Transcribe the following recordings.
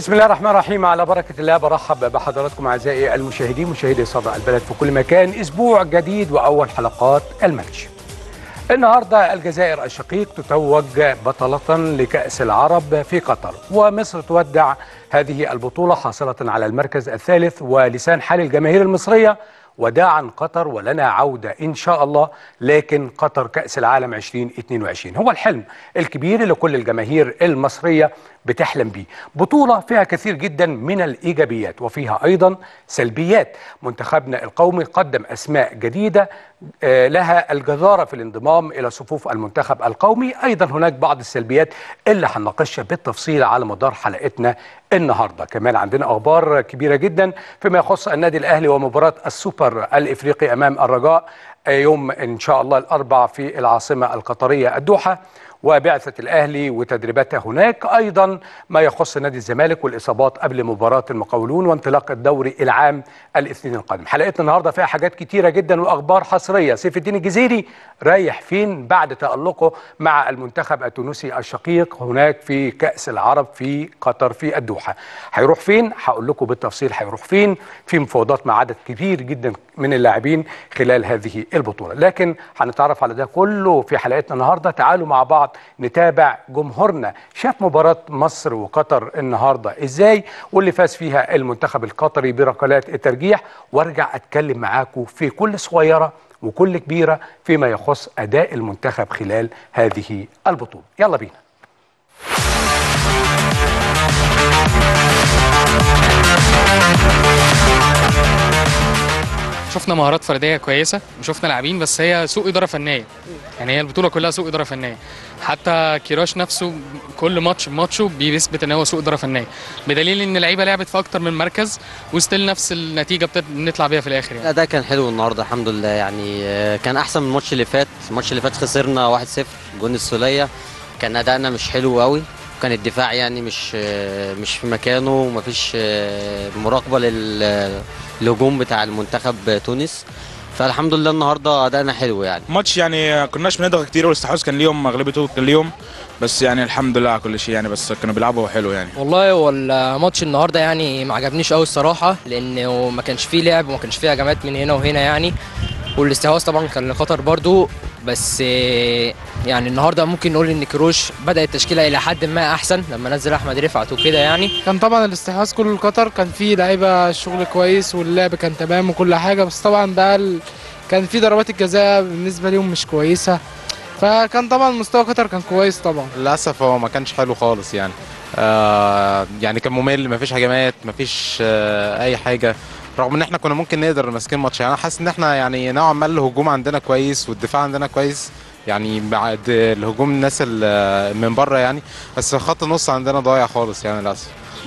بسم الله الرحمن الرحيم على بركة الله برحب بحضراتكم أعزائي المشاهدين مشاهدي صدى البلد في كل مكان أسبوع جديد وأول حلقات الماتش النهارده الجزائر الشقيق تتوج بطلة لكأس العرب في قطر ومصر تودع هذه البطولة حاصلة على المركز الثالث ولسان حال الجماهير المصرية وداعا قطر ولنا عودة إن شاء الله لكن قطر كأس العالم 2022 هو الحلم الكبير اللي كل الجماهير المصرية بتحلم بيه بطولة فيها كثير جدا من الإيجابيات وفيها أيضا سلبيات منتخبنا القومي قدم أسماء جديدة آه، لها الجدارة في الانضمام إلى صفوف المنتخب القومي أيضا هناك بعض السلبيات اللي هنناقشها بالتفصيل على مدار حلقتنا النهارده كمان عندنا اخبار كبيره جدا فيما يخص النادي الاهلي ومباراه السوبر الافريقي امام الرجاء يوم ان شاء الله الاربع في العاصمه القطريه الدوحه وبعثة الأهلي وتدريباتها هناك أيضا ما يخص نادي الزمالك والإصابات قبل مباراة المقاولون وانطلاق الدوري العام الاثنين القادم حلقتنا النهاردة فيها حاجات كتيرة جدا وأخبار حصرية سيف الدين الجزيري رايح فين بعد تألقه مع المنتخب التونسي الشقيق هناك في كأس العرب في قطر في الدوحة هيروح فين هقول لكم بالتفصيل هيروح فين في مفاوضات مع عدد كبير جدا من اللاعبين خلال هذه البطولة لكن هنتعرف على ده كله في حلقتنا النهاردة تعالوا مع بعض نتابع جمهورنا شاف مباراة مصر وقطر النهاردة ازاي واللي فاز فيها المنتخب القطري بركلات الترجيح وارجع اتكلم معاكم في كل صغيرة وكل كبيرة فيما يخص أداء المنتخب خلال هذه البطولة يلا بينا شفنا مهارات فرديه كويسه وشفنا لاعبين بس هي سوء اداره فنيه يعني هي البطوله كلها سوء اداره فنيه حتى كيروش نفسه كل ماتش بماتشه بيثبت ان هو سوء اداره فنيه بدليل ان اللعيبه لعبت في اكتر من مركز وستيل نفس النتيجه بت- بنطلع بيها في الاخر يعني الاداء كان حلو النهارده الحمد لله يعني آه، كان احسن من الماتش اللي فات الماتش اللي فات خسرنا 1-0 جون السوليه كان ادائنا مش حلو قوي كان الدفاع يعني مش آه، مش في مكانه ومفيش آه، مراقبه لل- للهجوم بتاع المنتخب تونس فالحمد لله النهارده ادائنا حلو يعني ماتش يعني كناش بنضغط كتير والاستحواذ كان ليهم اغلبيته كان ليهم بس يعني الحمد لله على كل شيء يعني بس كانوا بيلعبوا حلو يعني والله هو الماتش النهارده يعني ما عجبنيش قوي الصراحه لانه ما كانش فيه لعب وما كانش فيه هجمات من هنا وهنا يعني والاستحواذ طبعا كان لخطر برضو بس آه، يعني النهارده ممكن نقول ان كروش بدا التشكيله الى حد ما احسن لما نزل احمد رفعت وكده يعني كان طبعا الاستحواذ كله لقطر كان في لعيبه شغل كويس واللعب كان تمام وكل حاجه بس طبعا بقى ال... كان في ضربات الجزاء بالنسبه ليهم مش كويسه فكان طبعا مستوى قطر كان كويس طبعا للاسف هو ما كانش حلو خالص يعني آه يعني كان ممل مفيش هجمات مفيش آه اي حاجه رغم ان احنا كنا ممكن نقدر ماسكين ماتش يعني انا حاسس ان احنا يعني نوعا ما الهجوم عندنا كويس والدفاع عندنا كويس يعني بعد الهجوم الناس ال- من بره يعني بس خط النص عندنا ضايع خالص يعني للاسف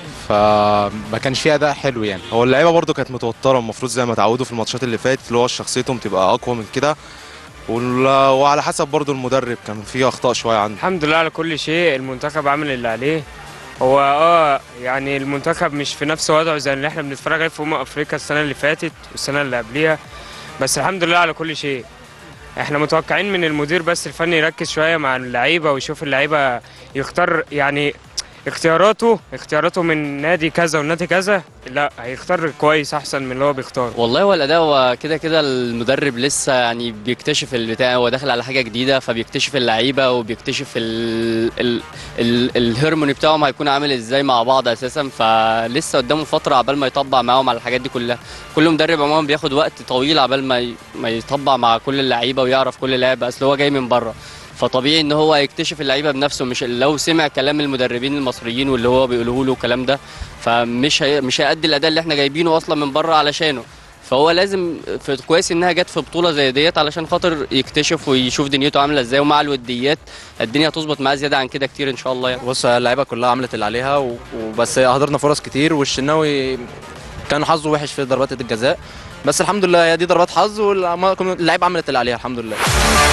فما كانش فيه اداء حلو يعني هو اللعيبه برضو كانت متوتره المفروض زي ما اتعودوا في الماتشات اللي فاتت اللي هو شخصيتهم تبقى اقوى من كده وال- وعلى حسب برضو المدرب كان فيه اخطاء شويه عنده الحمد لله على كل شيء المنتخب عمل اللي عليه هو اه يعني المنتخب مش في نفس وضعه زي اللي احنا بنتفرج عليه في امم افريقيا السنه اللي فاتت والسنه اللي قبليها بس الحمد لله على كل شيء احنا متوقعين من المدير بس الفني يركز شويه مع اللعيبه ويشوف اللعيبه يختار يعني اختياراته اختياراته من نادي كذا ونادي كذا لا هيختار كويس احسن من اللي هو بيختاره والله هو الاداء هو كده كده المدرب لسه يعني بيكتشف البتاع هو داخل على حاجه جديده فبيكتشف اللعيبه وبيكتشف ال ال ال الهرموني بتاعهم هيكون عامل ازاي مع بعض اساسا فلسه قدامه فتره عبال ما يطبق معاهم على الحاجات دي كلها كل مدرب عموما بياخد وقت طويل عبال ما ي- ما يطبق مع كل اللعيبه ويعرف كل لاعب اصل هو جاي من بره فطبيعي ان هو يكتشف اللعيبه بنفسه مش لو سمع كلام المدربين المصريين واللي هو بيقوله له الكلام ده فمش هي مش هيأدي الاداء اللي احنا جايبينه اصلا من بره علشانه فهو لازم في كويس انها جت في بطوله زي ديت علشان خاطر يكتشف ويشوف دنيته عامله ازاي ومع الوديات الدنيا هتظبط معاه زياده عن كده كتير ان شاء الله يعني بص اللعيبه كلها عملت اللي عليها و- وبس هدرنا فرص كتير والشناوي كان حظه وحش في ضربات الجزاء بس الحمد لله هي دي ضربات حظ واللعيبه عملت اللي عليها الحمد لله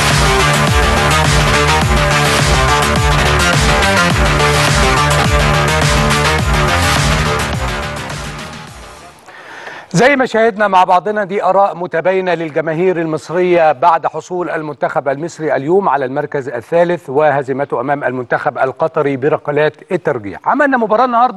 زي ما شاهدنا مع بعضنا دي آراء متباينة للجماهير المصرية بعد حصول المنتخب المصري اليوم على المركز الثالث وهزيمته أمام المنتخب القطري بركلات الترجيح عملنا مباراة النهاردة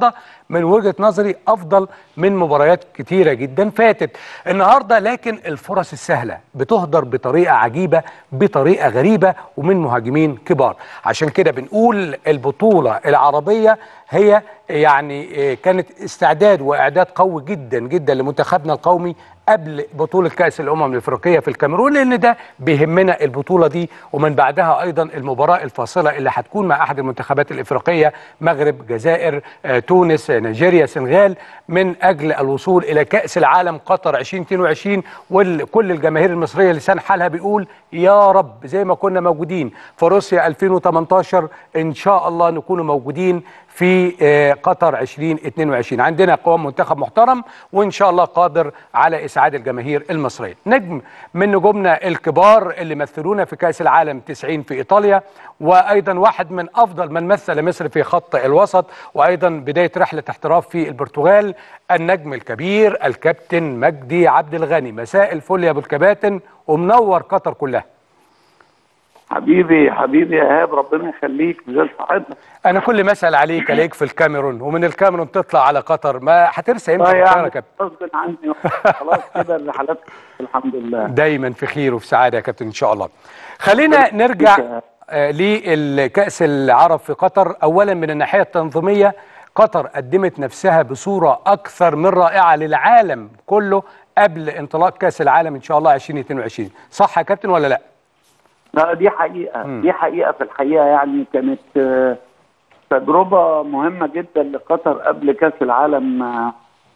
من وجهة نظري أفضل من مباريات كتيرة جدا فاتت النهاردة لكن الفرص السهلة بتهدر بطريقة عجيبة بطريقة غريبة ومن مهاجمين كبار عشان كده بنقول البطولة العربية هي يعني آه، كانت استعداد واعداد قوي جدا جدا لمنتخبنا القومي قبل بطولة كأس الأمم الأفريقية في الكاميرون لأن ده بيهمنا البطولة دي ومن بعدها أيضا المباراة الفاصلة اللي هتكون مع أحد المنتخبات الإفريقية مغرب جزائر آه، تونس آه، نيجيريا سنغال من أجل الوصول إلى كأس العالم قطر 2022 وكل الجماهير المصرية لسان حالها بيقول يا رب زي ما كنا موجودين في روسيا 2018 إن شاء الله نكون موجودين في آه، قطر 2022 عندنا قوام منتخب محترم وان شاء الله قادر على اسعاد الجماهير المصريه نجم من نجومنا الكبار اللي مثلونا في كاس العالم 90 في ايطاليا وايضا واحد من افضل من مثل مصر في خط الوسط وايضا بدايه رحله احتراف في البرتغال النجم الكبير الكابتن مجدي عبد الغني مساء الفل يا ابو الكباتن ومنور قطر كلها حبيبي حبيبي يا ايهاب ربنا يخليك زي صاحبنا انا كل ما اسال عليك عليك في الكاميرون ومن الكاميرون تطلع على قطر ما هترسى امتى اه القاهرة يا يعني كابتن غصب عني خلاص كده الرحلات الحمد لله دايما في خير وفي سعاده يا كابتن ان شاء الله خلينا نرجع آه، للكأس العرب في قطر اولا من الناحيه التنظيميه قطر قدمت نفسها بصوره اكثر من رائعه للعالم كله قبل انطلاق كأس العالم ان شاء الله 2022 صح يا كابتن ولا لا لا دي حقيقة دي حقيقة في الحقيقة يعني كانت آه، تجربة مهمة جدا لقطر قبل كأس العالم آه،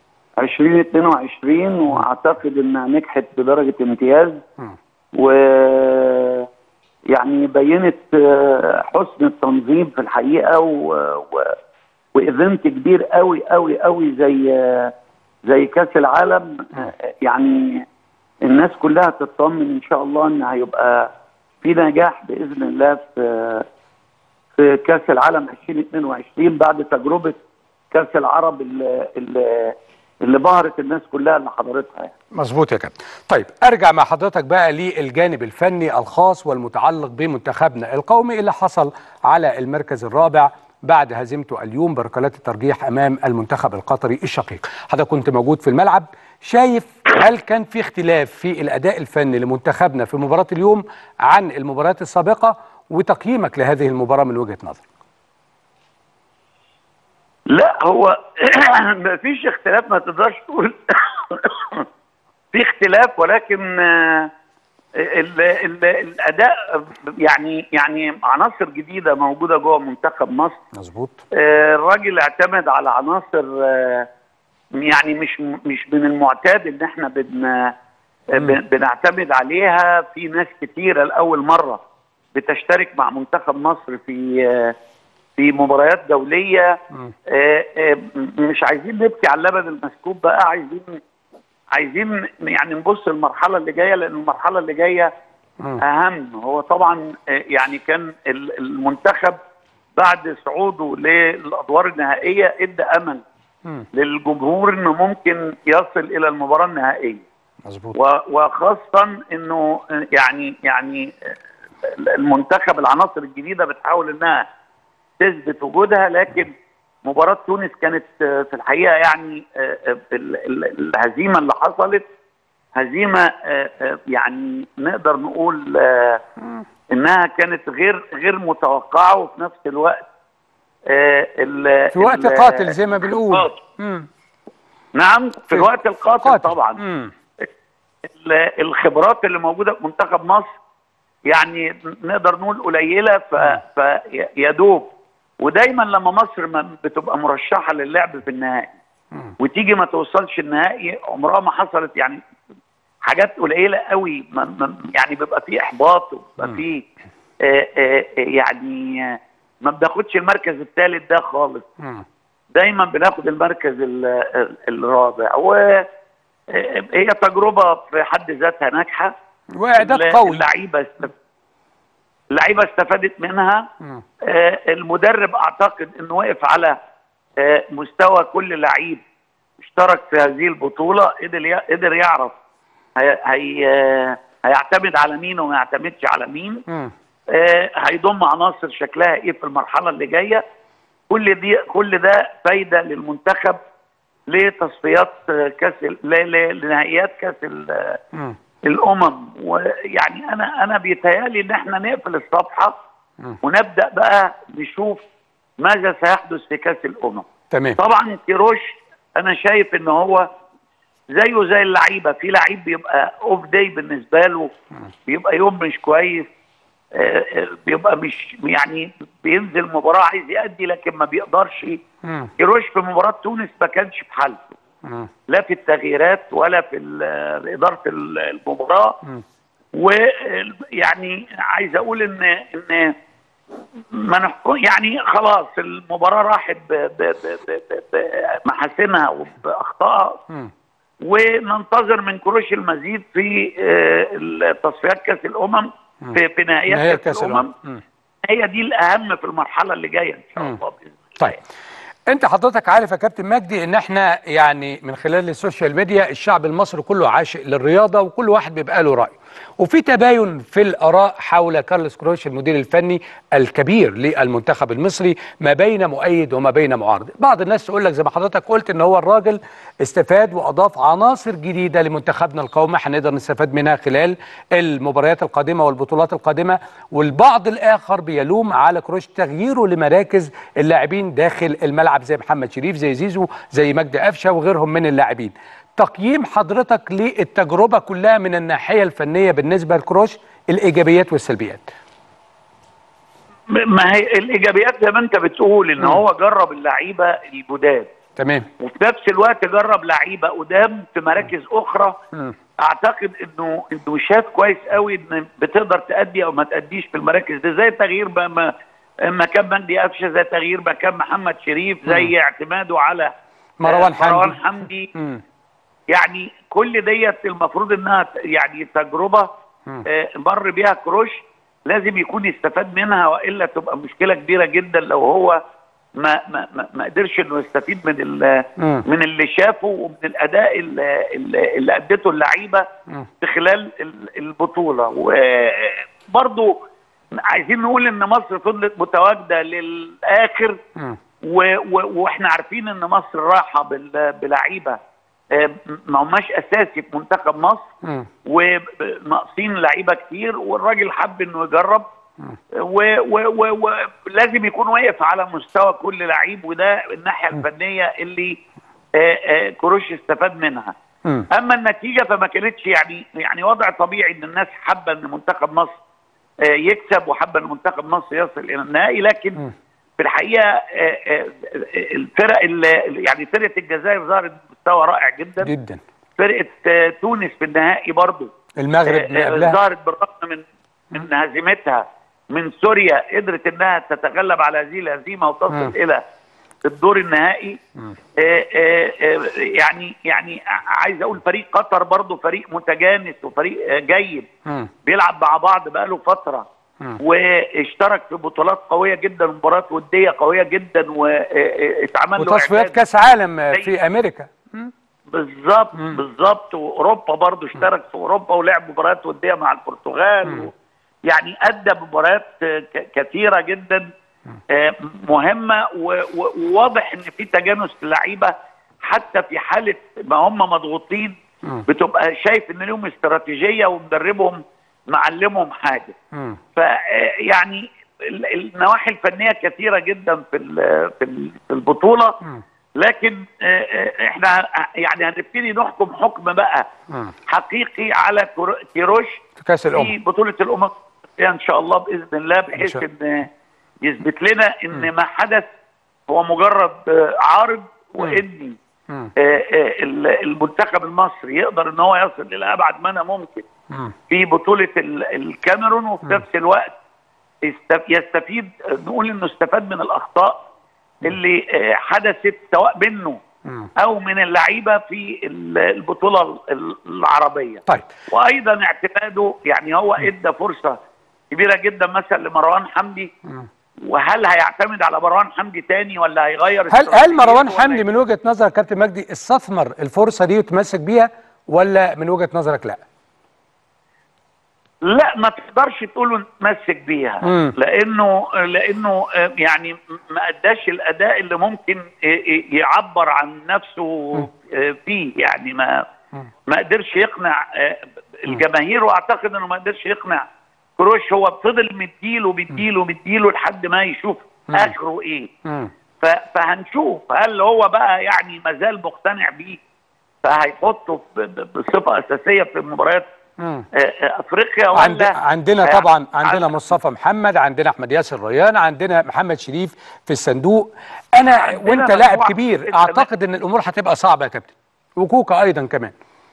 2022 واعتقد انها نجحت بدرجة امتياز و يعني بينت آه، حسن التنظيم في الحقيقة و... و... وايفنت كبير قوي قوي قوي زي آه، زي كأس العالم آه، يعني الناس كلها تطمن ان شاء الله ان هيبقى في نجاح باذن الله في في كاس العالم 2022 بعد تجربه كاس العرب اللي اللي, اللي بهرت الناس كلها اللي حضرتها يعني. مظبوط يا كابتن طيب ارجع مع حضرتك بقى للجانب الفني الخاص والمتعلق بمنتخبنا القومي اللي حصل على المركز الرابع بعد هزيمته اليوم بركلات الترجيح امام المنتخب القطري الشقيق حضرتك كنت موجود في الملعب شايف هل كان في اختلاف في الاداء الفني لمنتخبنا في مباراه اليوم عن المباريات السابقه وتقييمك لهذه المباراه من وجهه نظرك لا هو ما فيش اختلاف ما تقدرش تقول في اختلاف ولكن آه، ال ال الاداء يعني يعني عناصر جديده موجوده جوه منتخب مصر مظبوط آه، الراجل اعتمد على عناصر آه، يعني مش مش من المعتاد ان احنا بن آه، بن- بنعتمد عليها في ناس كتيره لاول مره بتشترك مع منتخب مصر في آه، في مباريات دوليه آه، آه، مش عايزين نبكي على اللبن المسكوب بقى عايزين عايزين يعني نبص المرحله اللي جايه لان المرحله اللي جايه اهم هو طبعا آه، يعني كان ال- المنتخب بعد صعوده للادوار النهائيه ادى امل للجمهور انه ممكن يصل الى المباراه النهائيه مظبوط و- وخاصه انه آه، يعني يعني آه، المنتخب العناصر الجديده بتحاول انها تثبت وجودها لكن مباراه تونس كانت آه، في الحقيقه يعني آه، آه، ال- ال- الهزيمه اللي حصلت هزيمه آه، آه، يعني نقدر نقول آه، انها كانت غير غير متوقعه وفي نفس الوقت آه، ال- في وقت ال- قاتل زي ما بنقول الخطاب. مم. نعم في الوقت القاتل طبعا مم. ال- الخبرات اللي موجوده في منتخب مصر يعني نقدر نقول قليله ف فيدوب ودايما لما مصر ما بتبقى مرشحه للعب في النهائي وتيجي ما توصلش النهائي عمرها ما حصلت يعني حاجات قليله قوي ما ما يعني بيبقى في احباط وبيبقى في آه، آه، آه، يعني آه، ما بناخدش المركز الثالث ده خالص مم. دايما بناخد المركز ال- ال- الرابع وهي تجربه في حد ذاتها ناجحه واعداد ال- قوي اللعيبه است- اللعيبه استفادت منها مم. آه، المدرب اعتقد انه وقف على آه، مستوى كل لعيب اشترك في هذه البطوله قدر ي- قدر يعرف هي هي آه، هيعتمد على مين وما يعتمدش على مين مم. آه، هيضم عناصر شكلها ايه في المرحله اللي جايه كل دي كل ده فايده للمنتخب لتصفيات آه، كاس ال- ل- ل- لنهائيات كاس ال- مم. الامم ويعني انا انا بيتهيالي ان احنا نقفل الصفحه مم. ونبدا بقى نشوف ماذا سيحدث في كاس الامم تمام طبعا كيروش انا شايف ان هو زيه زي اللعيبه في لعيب بيبقى اوف داي بالنسبه له بيبقى يوم مش كويس آه، آه، بيبقى مش يعني بينزل مباراه عايز يأدي لكن ما بيقدرش مم. كيروش في مباراه تونس ما كانش في حالته مم. لا في التغييرات ولا في ال- اداره ال- المباراه مم. ويعني عايز اقول ان ان ما نحكم يعني خلاص المباراه راحت ب- ب- ب- ب- ب- بمحاسنها وباخطائها مم. وننتظر من كروش المزيد في آه، التصفيات كاس الامم في في نهاية نهائيات كاس كاس الأمم الامم مم. هي دي الاهم في المرحله اللي جايه ان شاء مم. الله بإذن طيب انت حضرتك عارف يا كابتن مجدي ان احنا يعني من خلال السوشيال ميديا الشعب المصري كله عاشق للرياضه وكل واحد بيبقى له راي وفي تباين في الاراء حول كارلوس كروش المدير الفني الكبير للمنتخب المصري ما بين مؤيد وما بين معارض بعض الناس تقول لك زي ما حضرتك قلت ان هو الراجل استفاد واضاف عناصر جديده لمنتخبنا القومي هنقدر نستفاد منها خلال المباريات القادمه والبطولات القادمه والبعض الاخر بيلوم على كروش تغييره لمراكز اللاعبين داخل الملعب زي محمد شريف زي زيزو زي مجدي قفشه وغيرهم من اللاعبين تقييم حضرتك للتجربه كلها من الناحيه الفنيه بالنسبه لكروش الايجابيات والسلبيات ما هي الايجابيات زي ما انت بتقول ان مم. هو جرب اللعيبه الجداد تمام وفي نفس الوقت جرب لعيبه قدام في مراكز اخرى مم. اعتقد انه انه شاف كويس قوي ان بتقدر تأدي او ما تأديش في المراكز دي زي تغيير ما- ما- مكان مجدي قفشه زي تغيير مكان محمد شريف زي اعتماده على مروان آه، مروان حمدي. حمدي مم. يعني كل ديت المفروض انها ت- يعني تجربه مم. آه، مر بيها كروش لازم يكون يستفاد منها والا تبقى مشكله كبيره جدا لو هو ما ما ما, ما قدرش انه يستفيد من ال- مم. من اللي شافه ومن الاداء اللي, اللي اللي ادته اللعيبه مم. في خلال ال- البطوله وبرضه عايزين نقول ان مصر فضلت متواجده للاخر مم. و و واحنا عارفين ان مصر رايحه بال- بلعيبه آه، ما هماش اساسي في منتخب مصر مم. وناقصين لعيبه كتير والراجل حب انه يجرب ولازم و و ولازم يكون واقف على مستوى كل لعيب وده الناحيه الفنيه اللي آه، آه، كروش استفاد منها مم. اما النتيجه فما كانتش يعني يعني وضع طبيعي ان الناس حابه ان منتخب مصر آه، يكسب وحابه ان منتخب مصر يصل الى النهائي لكن مم. في الحقيقه آه، آه، الفرق اللي يعني فرقه الجزائر ظهرت بمستوى رائع جدا جدا فرقه آه، تونس في النهائي برضه المغرب من آه، آه، قبلها ظهرت بالرغم من من هزيمتها من سوريا قدرت انها تتغلب على هذه الهزيمه وتصل مم. الى الدور النهائي مم. آه، آه، آه، يعني يعني عايز اقول فريق قطر برضه فريق متجانس وفريق آه، جيد مم. بيلعب مع بعض بقاله فتره مم. واشترك في بطولات قويه جدا مباريات وديه قويه جدا واتعمل له وتصفيات إعداد. كاس عالم في امريكا مم. بالظبط مم. بالظبط واوروبا برضه اشترك في اوروبا ولعب مباريات وديه مع البرتغال و... يعني ادى مباريات آه، ك- كثيره جدا آه، مهمه و- و- وواضح ان في تجانس في اللعيبه حتى في حاله ما هم مضغوطين مم. بتبقى شايف ان لهم استراتيجيه ومدربهم معلمهم حاجه مم. فيعني النواحي الفنيه كثيره جدا في ال- في ال- في البطوله مم. لكن آه، آه، احنا يعني هنبتدي نحكم حكم بقى مم. حقيقي على كرو- كيروش في كاس في الامم بطوله الامم ان شاء الله باذن الله بحيث شاء ان يثبت لنا ان ما حدث هو مجرد آه، عارض وان مم. آه، آه، ال- المنتخب المصري يقدر ان هو يصل الى ابعد ما ممكن مم. في بطوله ال- الكاميرون وفي نفس الوقت يست- يستفيد نقول انه استفاد من الاخطاء اللي آه، حدثت سواء منه مم. او من اللعيبه في ال- البطوله ال- العربيه طيب وايضا اعتماده يعني هو ادى فرصه كبيره جدا مثلا لمروان حمدي مم. وهل هيعتمد على مروان حمدي تاني ولا هيغير هل هل استراتيجيته مروان ولا حمدي من وجهه نظرك كابتن مجدي استثمر الفرصه دي وتمسك بيها ولا من وجهه نظرك لا؟ لا ما تقدرش تقول نتمسك بيها مم. لانه لانه آه، يعني ما اداش الاداء اللي ممكن آه، آه، يعبر عن نفسه آه، فيه يعني ما ما قدرش يقنع آه، الجماهير واعتقد انه ما قدرش يقنع كروش هو فضل مديله مديله مديله لحد ما يشوف اخره ايه مم. ف- فهنشوف هل هو بقى يعني ما زال مقتنع بيه فهيحطه ب- ب- بصفه اساسيه في مباريات مم. آه، آه، افريقيا ولا عند عندنا هي- طبعا عندنا مصطفى محمد عندنا احمد ياسر ريان عندنا محمد شريف في الصندوق انا عندنا وانت لاعب مجموعة كبير كتير اعتقد ان الامور هتبقى صعبه يا كابتن وكوكا ايضا كمان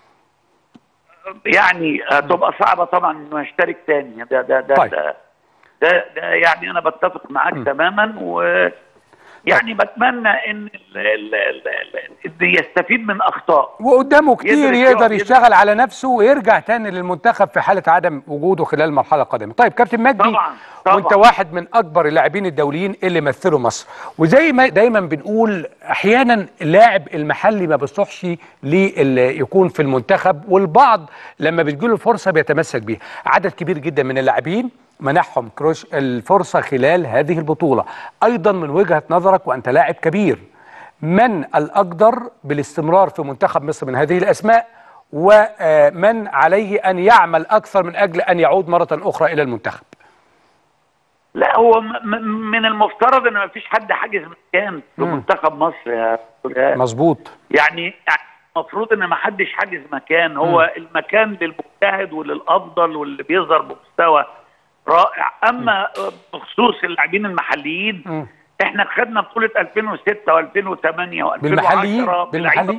يعني هتبقى صعبه طبعا انه يشترك تاني ده ده ده, طيب. ده, ده, ده يعني انا بتفق معاك تماما و يعني بتمنى ان ال- ال- ال- ال- ال- يستفيد من اخطاء وقدامه كتير يدرك يقدر يقف- يشتغل على نفسه ويرجع تاني للمنتخب في حاله عدم وجوده خلال المرحله القادمه طيب كابتن مجدي طبعا طبعا وانت واحد من اكبر اللاعبين الدوليين اللي مثلوا مصر وزي ما دايما بنقول احيانا اللاعب المحلي ما بيصلحش للي يكون في المنتخب والبعض لما بتجيله الفرصه بيتمسك بيها عدد كبير جدا من اللاعبين منحهم كروش الفرصه خلال هذه البطوله ايضا من وجهه نظرك وانت لاعب كبير من الاقدر بالاستمرار في منتخب مصر من هذه الاسماء ومن عليه ان يعمل اكثر من اجل ان يعود مره اخرى الى المنتخب لا هو م- م- من المفترض ان ما فيش حد حاجز مكان في مم. منتخب مصر يا أستاذ. مظبوط يعني يعني المفروض ان ما حدش حاجز مكان هو المكان للمجتهد وللافضل واللي بيظهر بمستوى رائع اما بخصوص اللاعبين المحليين مم. احنا خدنا بطوله 2006 و2008 و2010 بالمحليين بالمحليين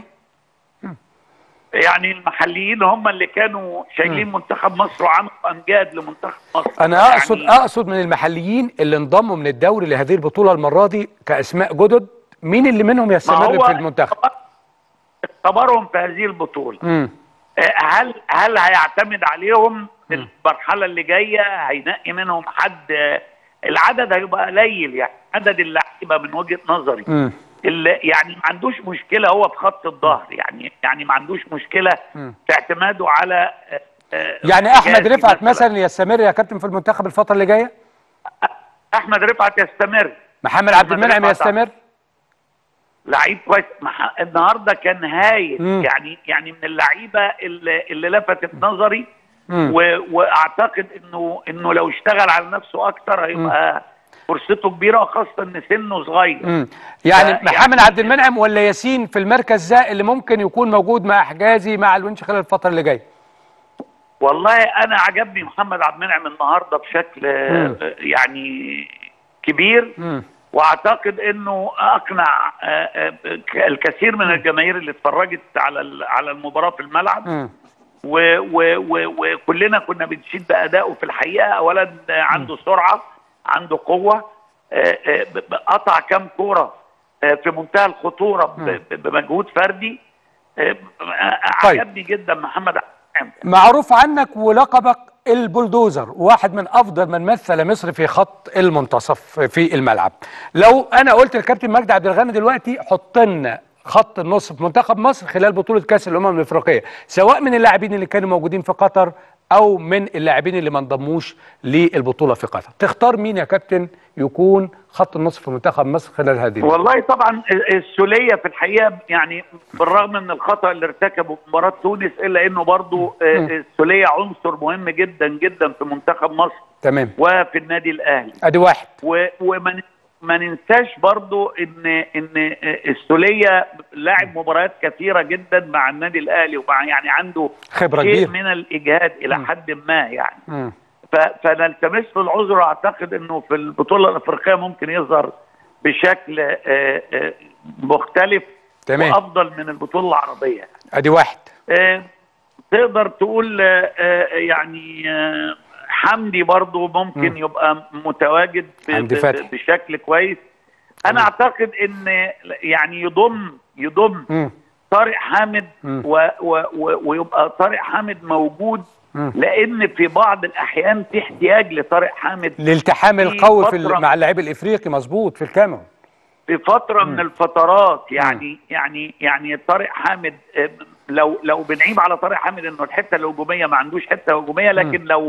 يعني المحليين هم اللي كانوا شايلين منتخب مصر وعملوا امجاد لمنتخب مصر انا اقصد يعني اقصد من المحليين اللي انضموا من الدوري لهذه البطوله المره دي كاسماء جدد مين اللي منهم ما يستمر هو في المنتخب اختبرهم في هذه البطوله مم. آه، هل هل هيعتمد عليهم المرحله اللي جايه هينقي منهم حد آه، العدد هيبقى قليل يعني عدد اللعيبه من وجهه نظري مم. اللي يعني ما عندوش مشكله هو في خط الظهر يعني يعني ما عندوش مشكله مم. في اعتماده على آه، آه، يعني احمد حجازي رفعت مثلا يستمر يا كابتن في المنتخب الفتره اللي جايه احمد رفعت يستمر محمد عبد أحمد المنعم رفعت يستمر لعيب كويس مح- النهارده كان هايل مم. يعني يعني من اللعيبه اللي, اللي لفتت نظري مم. و... واعتقد انه انه لو اشتغل على نفسه اكتر هيبقى فرصته كبيره وخاصه ان سنه صغير مم. يعني ف- محمد عبد المنعم ولا ياسين في المركز ده اللي ممكن يكون موجود مع حجازي مع الونش خلال الفتره اللي جايه والله انا عجبني محمد عبد المنعم النهارده بشكل مم. آه، يعني كبير مم. واعتقد انه اقنع آه، آه، الكثير من الجماهير اللي اتفرجت على ال- على المباراه في الملعب مم. و- و- و- وكلنا كنا بنشيد بادائه في الحقيقه اولا عنده سرعه عنده قوه آه، آه، ب- ب- قطع كام كوره آه، في منتهى الخطوره ب- ب- بمجهود فردي آه، آه، طيب. عجبني جدا محمد عبد المنعم معروف عنك ولقبك البلدوزر واحد من افضل من مثل مصر في خط المنتصف في الملعب لو انا قلت للكابتن مجدي عبد الغني دلوقتي حط لنا خط النص في منتخب مصر خلال بطوله كاس الامم الافريقيه سواء من اللاعبين اللي كانوا موجودين في قطر او من اللاعبين اللي ما انضموش للبطوله في قطر تختار مين يا كابتن يكون خط النص في منتخب مصر خلال هذه البطولة؟ والله طبعا السوليه في الحقيقه يعني بالرغم من الخطا اللي ارتكبه في مباراه تونس الا انه برضه السوليه عنصر مهم جدا جدا في منتخب مصر تمام وفي النادي الاهلي ادي واحد و- وما ن- ما ننساش برضو ان ان السوليه لاعب مباريات كثيره جدا مع النادي الاهلي ومع يعني عنده خبرة شيء كبيرة. من الاجهاد الى حد ما يعني مم. ف- فنلتمس له العذر اعتقد انه في البطوله الافريقيه ممكن يظهر بشكل آه، آه، مختلف تمام. وافضل من البطوله العربيه ادي واحد آه، تقدر تقول آه، آه، يعني آه، حمدي برضو ممكن مم. يبقى متواجد ب- حمدي ب- فتحي. بشكل كويس انا اعتقد ان يعني يضم يضم مم. طارق حامد مم. و و و ويبقى طارق حامد موجود مم. لان في بعض الاحيان في احتياج لطارق حامد الالتحام في القوي في ال- فترة- مع اللاعب الافريقي مظبوط في الكاميرون في فتره من الفترات يعني يعني يعني طارق حامد آه، لو لو بنعيب على طارق حامد انه الحته الهجوميه ما عندوش حته هجوميه لكن لو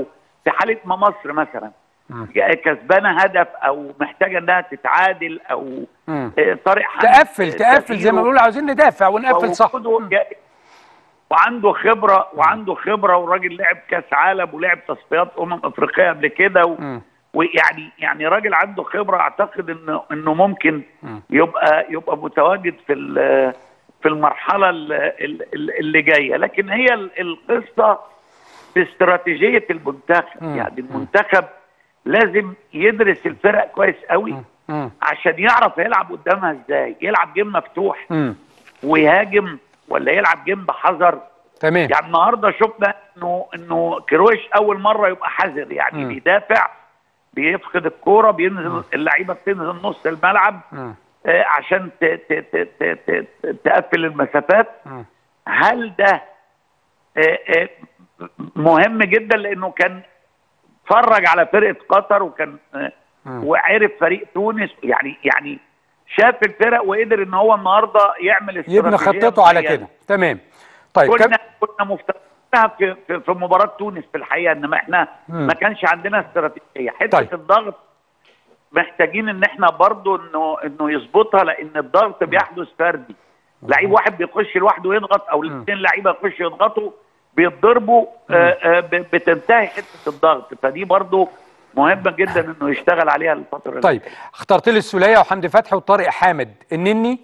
في حاله ما مصر مثلا مم. كسبانه هدف او محتاجه انها تتعادل او مم. آه، طارق حامد تقفل تقفل زي ما بنقول عاوزين ندافع ونقفل صح ووجوده ي- وعنده خبره وعنده خبره وراجل لعب كاس عالم ولعب تصفيات امم افريقيه قبل كده و... مم. ويعني يعني راجل عنده خبره اعتقد انه انه ممكن مم. يبقى يبقى متواجد في ال- في المرحله ال- ال- اللي جايه لكن هي ال- القصه في استراتيجيه المنتخب مم. يعني المنتخب لازم يدرس الفرق كويس قوي مم. عشان يعرف يلعب قدامها ازاي يلعب جيم مفتوح مم. ويهاجم ولا يلعب جيم بحذر تمام يعني النهارده شفنا انه انه كرويش اول مره يبقى حذر يعني مم. بيدافع بيفقد الكوره بينزل اللعيبه بتنزل نص الملعب مم. آه، عشان ت- ت- ت- ت- ت- تقفل المسافات مم. هل ده آه، آه، مهم جدا لانه كان اتفرج على فرقه قطر وكان آه، مم. وعرف فريق تونس يعني يعني شاف الفرق وقدر ان هو النهارده يعمل يبني استراتيجية خطته على معينة. كده تمام طيب كنا كابتن كنا مفتقدينها في, في في مباراه تونس في الحقيقه انما احنا مم. ما كانش عندنا استراتيجيه حته طيب. الضغط محتاجين ان احنا برضو انه انه يظبطها لان الضغط بيحدث فردي لعيب واحد بيخش لوحده يضغط او الاثنين لعيبه يخشوا يضغطوا بيتضربوا آه، آه، ب- بتنتهي حته الضغط فدي برضو مهمه جدا انه يشتغل عليها الفتره اللي طيب اخترت لي السوليه وحمدي فتحي وطارق حامد النني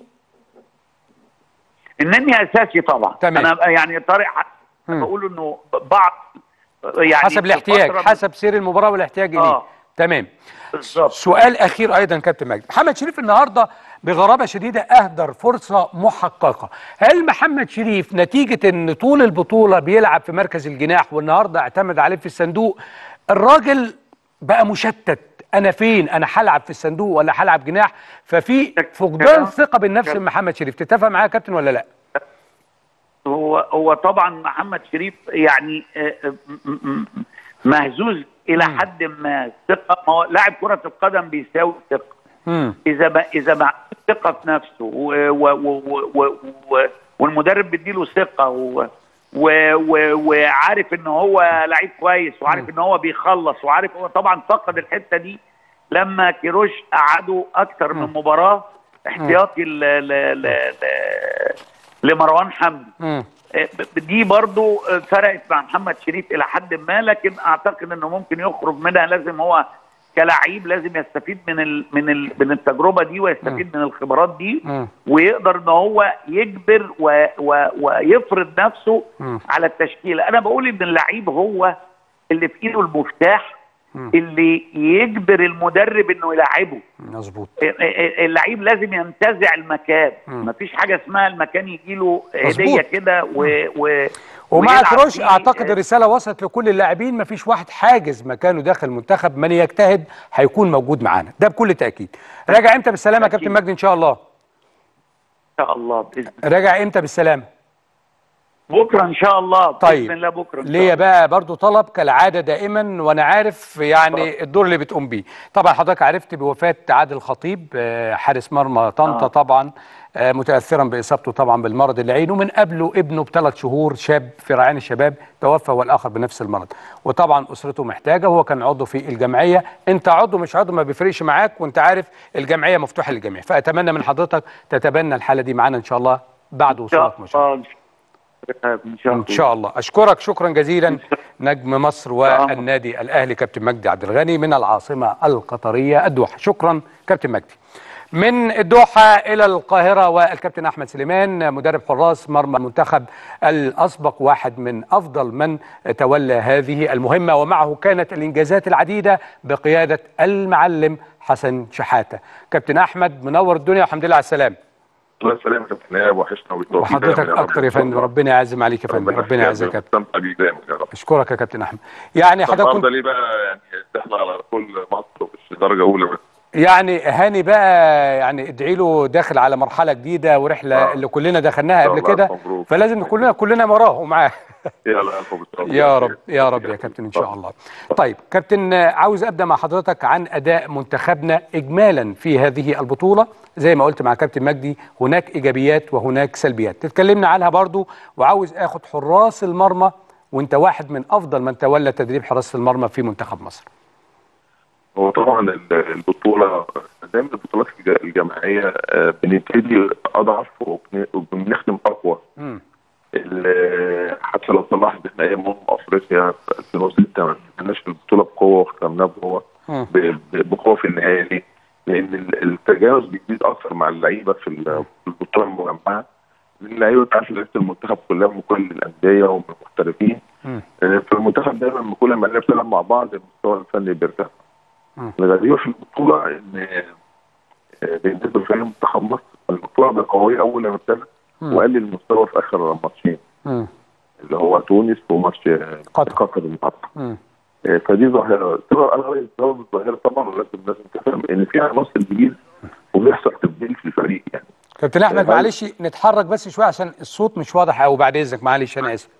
انني اساسي طبعا تمام. انا يعني طارق ح- مم. بقول انه بعض يعني حسب في الاحتياج الفترة- حسب سير المباراه والاحتياج اليه آه. تمام بالظبط سؤال اخير ايضا كابتن مجدي محمد شريف النهارده بغرابه شديده اهدر فرصه محققه هل محمد شريف نتيجه ان طول البطوله بيلعب في مركز الجناح والنهارده اعتمد عليه في الصندوق الراجل بقى مشتت انا فين انا هلعب في الصندوق ولا هلعب جناح ففي فقدان كلام- ثقه بالنفس كلام. من محمد شريف تتفق معايا يا كابتن ولا لا هو هو طبعا محمد شريف يعني آه، آه، م- م- مهزوز الى حد ما ثقه ما هو لاعب كره القدم بيساوي ثقه امم اذا ما اذا ما عندوش ثقه في نفسه و و و و و والمدرب بيديله ثقه و و و وعارف ان هو لعيب كويس وعارف ان هو بيخلص وعارف هو طبعا فقد الحته دي لما كيروش قعدوا اكتر من مباراه احتياطي ل ل ل ل لمروان حمدي امم ب- دي برضو فرقت مع محمد شريف الى حد ما لكن اعتقد انه ممكن يخرج منها لازم هو كلاعب لازم يستفيد من ال من ال من التجربه دي ويستفيد من الخبرات دي مم. ويقدر ان هو يجبر و و ويفرض نفسه مم. على التشكيله انا بقول ان اللعيب هو اللي في ايده المفتاح مم. اللي يجبر المدرب انه يلعبه مظبوط اللعيب لازم ينتزع المكان مم. مفيش حاجه اسمها المكان يجي له مظبوط. هديه كده و... و... ومع ويلعب كروش فيه. اعتقد الرساله وصلت لكل اللاعبين مفيش واحد حاجز مكانه داخل المنتخب من يجتهد هيكون موجود معانا ده بكل تاكيد راجع امتى بالسلامه يا كابتن أكيد. مجدي ان شاء الله ان شاء الله باذن راجع امتى بالسلامه بكره ان شاء الله طيب. باذن الله بكره إن شاء ليا بقى برضو طلب كالعاده دائما وانا عارف يعني الدور اللي بتقوم بيه طبعا حضرتك عرفت بوفاه عادل خطيب آه، حارس مرمى طنطا آه. طبعا آه، متاثرا باصابته طبعا بالمرض اللي عينه من قبله ابنه بثلاث شهور شاب في رعاية الشباب توفى والاخر بنفس المرض وطبعا اسرته محتاجه وهو كان عضو في الجمعيه انت عضو مش عضو ما بيفرقش معاك وانت عارف الجمعيه مفتوحه للجميع فاتمنى من حضرتك تتبنى الحاله دي معانا ان شاء الله بعد ان شاء وصولك مشاهد. الله ان شاء الله ان شاء الله اشكرك شكرا جزيلا نجم مصر والنادي الاهلي كابتن مجدي عبد الغني من العاصمه القطريه الدوحه شكرا كابتن مجدي من الدوحه الى القاهره والكابتن احمد سليمان مدرب حراس مرمى المنتخب الاسبق واحد من افضل من تولى هذه المهمه ومعه كانت الانجازات العديده بقياده المعلم حسن شحاته كابتن احمد منور الدنيا والحمد لله على السلامه الله يسلمك يا كابتن ايهاب وحشنا وبالتوفيق وحضرتك دايماً يا رب. اكتر يا فندم ربنا يعزم عليك يا فندم ربنا يخليك يعزك يا كابتن مستمتع بيك دايما يا رب اشكرك يا كابتن احمد يعني حضرتك النهارده كنت ليه بقى يعني داخله على كل مصر مش درجه اولى بس يعني هاني بقى يعني ادعي له داخل على مرحله جديده ورحله آه. اللي كلنا دخلناها إن قبل شاء الله، كده مبروك. فلازم كلنا كلنا وراه ومعاه يلا الف بالتوفيق يا رب يا رب يا كابتن ان شاء الله طيب كابتن آه، عاوز ابدا مع حضرتك عن اداء منتخبنا اجمالا في هذه البطوله زي ما قلت مع كابتن مجدي هناك ايجابيات وهناك سلبيات تتكلمنا عنها برضو وعاوز اخد حراس المرمى وانت واحد من افضل من تولى تدريب حراسه المرمى في منتخب مصر هو طبعا ال- البطوله دايما البطولات الج- الجماعيه آه، بنبتدي اضعف وبن- وبنختم اقوى مم. ال- حتى لو طلعت احنا ايام امم افريقيا في 2006 ما كناش في البطوله بقوه واختمناها بقوه مم. ب- ب- بقوه في النهايه ليه؟ لان ال- التجاوز بيزيد اكثر مع اللعيبه في ال- في البطوله المجمعه لان اللعيبه انت عارف لعيبه المنتخب كلها من كل الانديه ومن المحترفين مم. آه، في المنتخب دايما كل ما اللعيبه بتلعب مع بعض المستوى الفني بيرتفع مم. الغريبه في البطوله ان آه، بالنسبه لفريق منتخب مصر البطوله بقت قويه اول لما ابتدت مم. وقلل المستوى في اخر ماتشين مم. اللي هو تونس وماتش آه، قطر المقاطعه مم. آه، فدي ظاهره طبعا انا رايي السبب الظاهره طبعا ولازم لازم تفهم ان في عناصر جديد وبيحصل تبديل في الفريق يعني كابتن احمد هل- معلش نتحرك بس شويه عشان الصوت مش واضح قوي بعد اذنك معلش انا اسف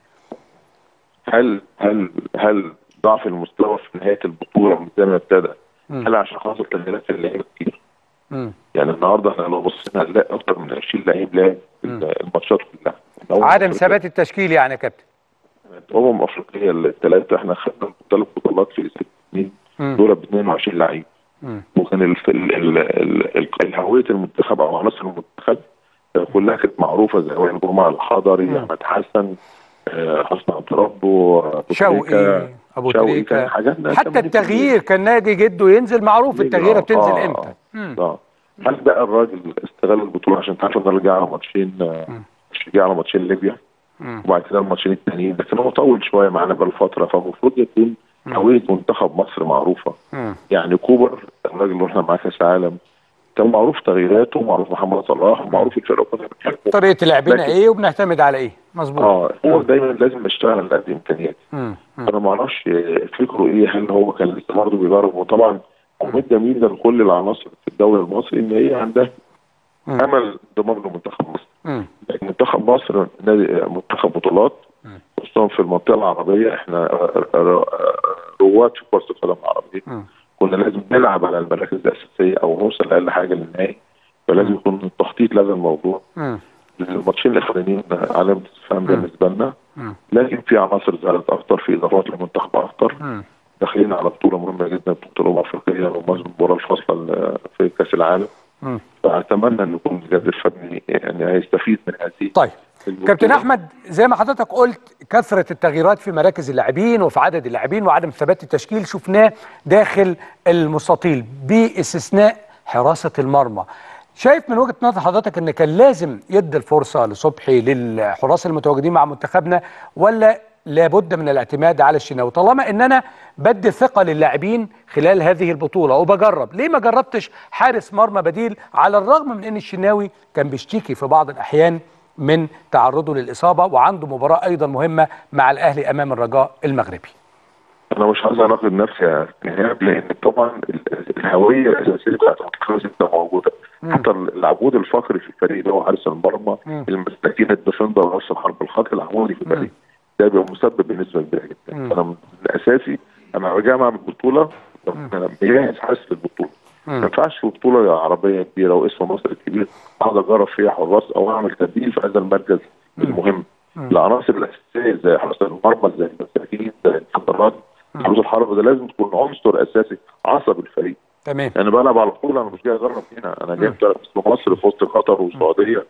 هل هل هل ضعف المستوى في نهايه البطوله من زي ما ابتدى مم. هل عشان خاطر تغييرات اللعيبه كتير؟ مم. يعني النهارده احنا لو بصينا هنلاقي اكتر من 20 لعيب لعب في الماتشات كلها من أول عدم أفريقيا- ثبات التشكيل يعني يا كابتن الامم الافريقيه الثلاثه احنا خدنا ثلاث بطولات في ست سنين مم. دول ب 22 لعيب مم. وكان الف- ال- ال- ال- ال- الهويه المنتخب او عناصر المنتخب آه، كلها كانت معروفه زي وائل جمعه الحضري احمد حسن آه، حسن عبد ربه آه، أبو شوقي تريكة، ابو شوقي تريكه كان حاجاتنا حتى التغيير كان ناجي جده ينزل معروف التغييره بتنزل امتى مم. اه هل بقى الراجل استغل البطوله عشان تعرف انه رجع على ماتشين آه، مش رجع على ماتشين ليبيا مم. وبعد كده الماتشين التانيين لكن هو طول شويه معانا بالفتره فالمفروض يكون هويه منتخب مصر معروفه مم. يعني كوبر الراجل اللي احنا معاه كاس عالم كان معروف تغييراته ومعروف محمد صلاح ومعروف الفرقه كلها بتحبه طريقه لعبنا لكن- ايه وبنعتمد على ايه مظبوط اه هو دايما لازم يشتغل على قد امكانياته مم. مم. انا ما اعرفش فكره ايه هل هو كان لسه برضه بيجرب وطبعا امنيه جميله لكل العناصر في الدوري المصري ان هي عندها مم. امل ضمان لمنتخب مصر مم. لكن منتخب مصر نادي منتخب بطولات خصوصا في المنطقه العربيه احنا ر- ر- رواد في كره القدم العربيه مم. كنا لازم نلعب على المراكز الاساسيه او نوصل اقل حاجه للنهائي فلازم يكون التخطيط لهذا الموضوع مم. الماتشين الاخرانيين علامه استفهام بالنسبه لنا مم. لكن في عناصر ظهرت اكتر في اضافات للمنتخب اكتر مم. داخلين على بطوله مهمه جدا بطوله الامم الافريقيه والمباراه الفاصله ال- في كاس العالم مم. فاتمنى ان يكون الجهاز الفني يعني هيستفيد من هذه طيب البطولة. كابتن احمد زي ما حضرتك قلت كثره التغييرات في مراكز اللاعبين وفي عدد اللاعبين وعدم ثبات التشكيل شفناه داخل المستطيل باستثناء حراسه المرمى شايف من وجهه نظر حضرتك ان كان لازم يدي الفرصه لصبحي للحراس المتواجدين مع منتخبنا ولا لابد من الاعتماد على الشناوي طالما ان انا بدي ثقه للاعبين خلال هذه البطوله وبجرب ليه ما جربتش حارس مرمى بديل على الرغم من ان الشناوي كان بيشتكي في بعض الاحيان من تعرضه للاصابه وعنده مباراه ايضا مهمه مع الاهلي امام الرجاء المغربي انا مش عايز اناقض نفسي يا ايهاب لان طبعا ال- الهويه الاساسيه بتاعت المنتخب لسه موجوده حتى العمود الفقري في الفريق اللي هو حارس المرمى مم. المساكين الديفندر راس الحرب الخط العمودي في الفريق ده بيبقى مسبب بنسبه كبيره جدا مم. انا من الاساسي انا راجع مع البطوله انا بجهز حارس للبطوله ما ينفعش في بطوله عربيه كبيره واسم مصر الكبير اقعد اجرب فيها حراس او اعمل تبديل في هذا المركز المهم العناصر الاساسيه زي حراس المرمى زي المساكين زي الانتقالات حراس الحرب ده لازم تكون عنصر اساسي عصب الفريق تمام انا بلعب على بطوله انا مش جاي اجرب هنا انا جاي بلعب اسم مصر في وسط قطر والسعوديه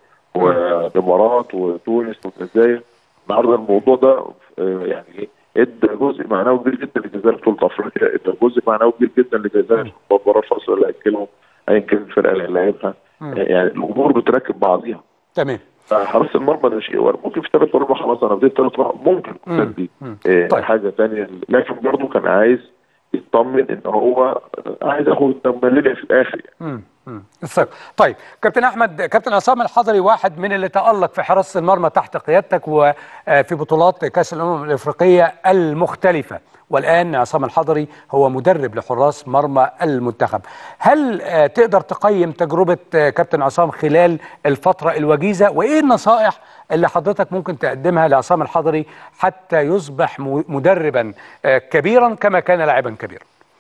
والامارات وتونس والجزائر النهارده الموضوع ده آه، يعني ايه ادى جزء معنوي كبير جدا للجزائر بطوله افريقيا ادى جزء معنوي كبير جدا للجزائر في مباراه الفصل اللي هياكلهم ايا كان الفرقه اللي هيلاعبها مم. يعني الامور بتركب بعضيها تمام حراس المرمى ده شيء وارد. ممكن في ثلاث اربع خلاص انا بديت ثلاث اربع ممكن مم. تدي مم. إيه طيب. حاجه ثانيه لكن برضه كان عايز يطمن ان هو عايز ياخد التمليه في الاخر يعني. مم. مم. الثقة طيب كابتن احمد كابتن عصام الحضري واحد من اللي تالق في حراسه المرمى تحت قيادتك وفي بطولات كاس الامم الافريقيه المختلفه والان عصام الحضري هو مدرب لحراس مرمى المنتخب هل آه، تقدر تقيم تجربه آه، كابتن عصام خلال الفتره الوجيزه وايه النصائح اللي حضرتك ممكن تقدمها لعصام الحضري حتى يصبح م- مدربا آه، كبيرا كما كان لاعبا كبيرا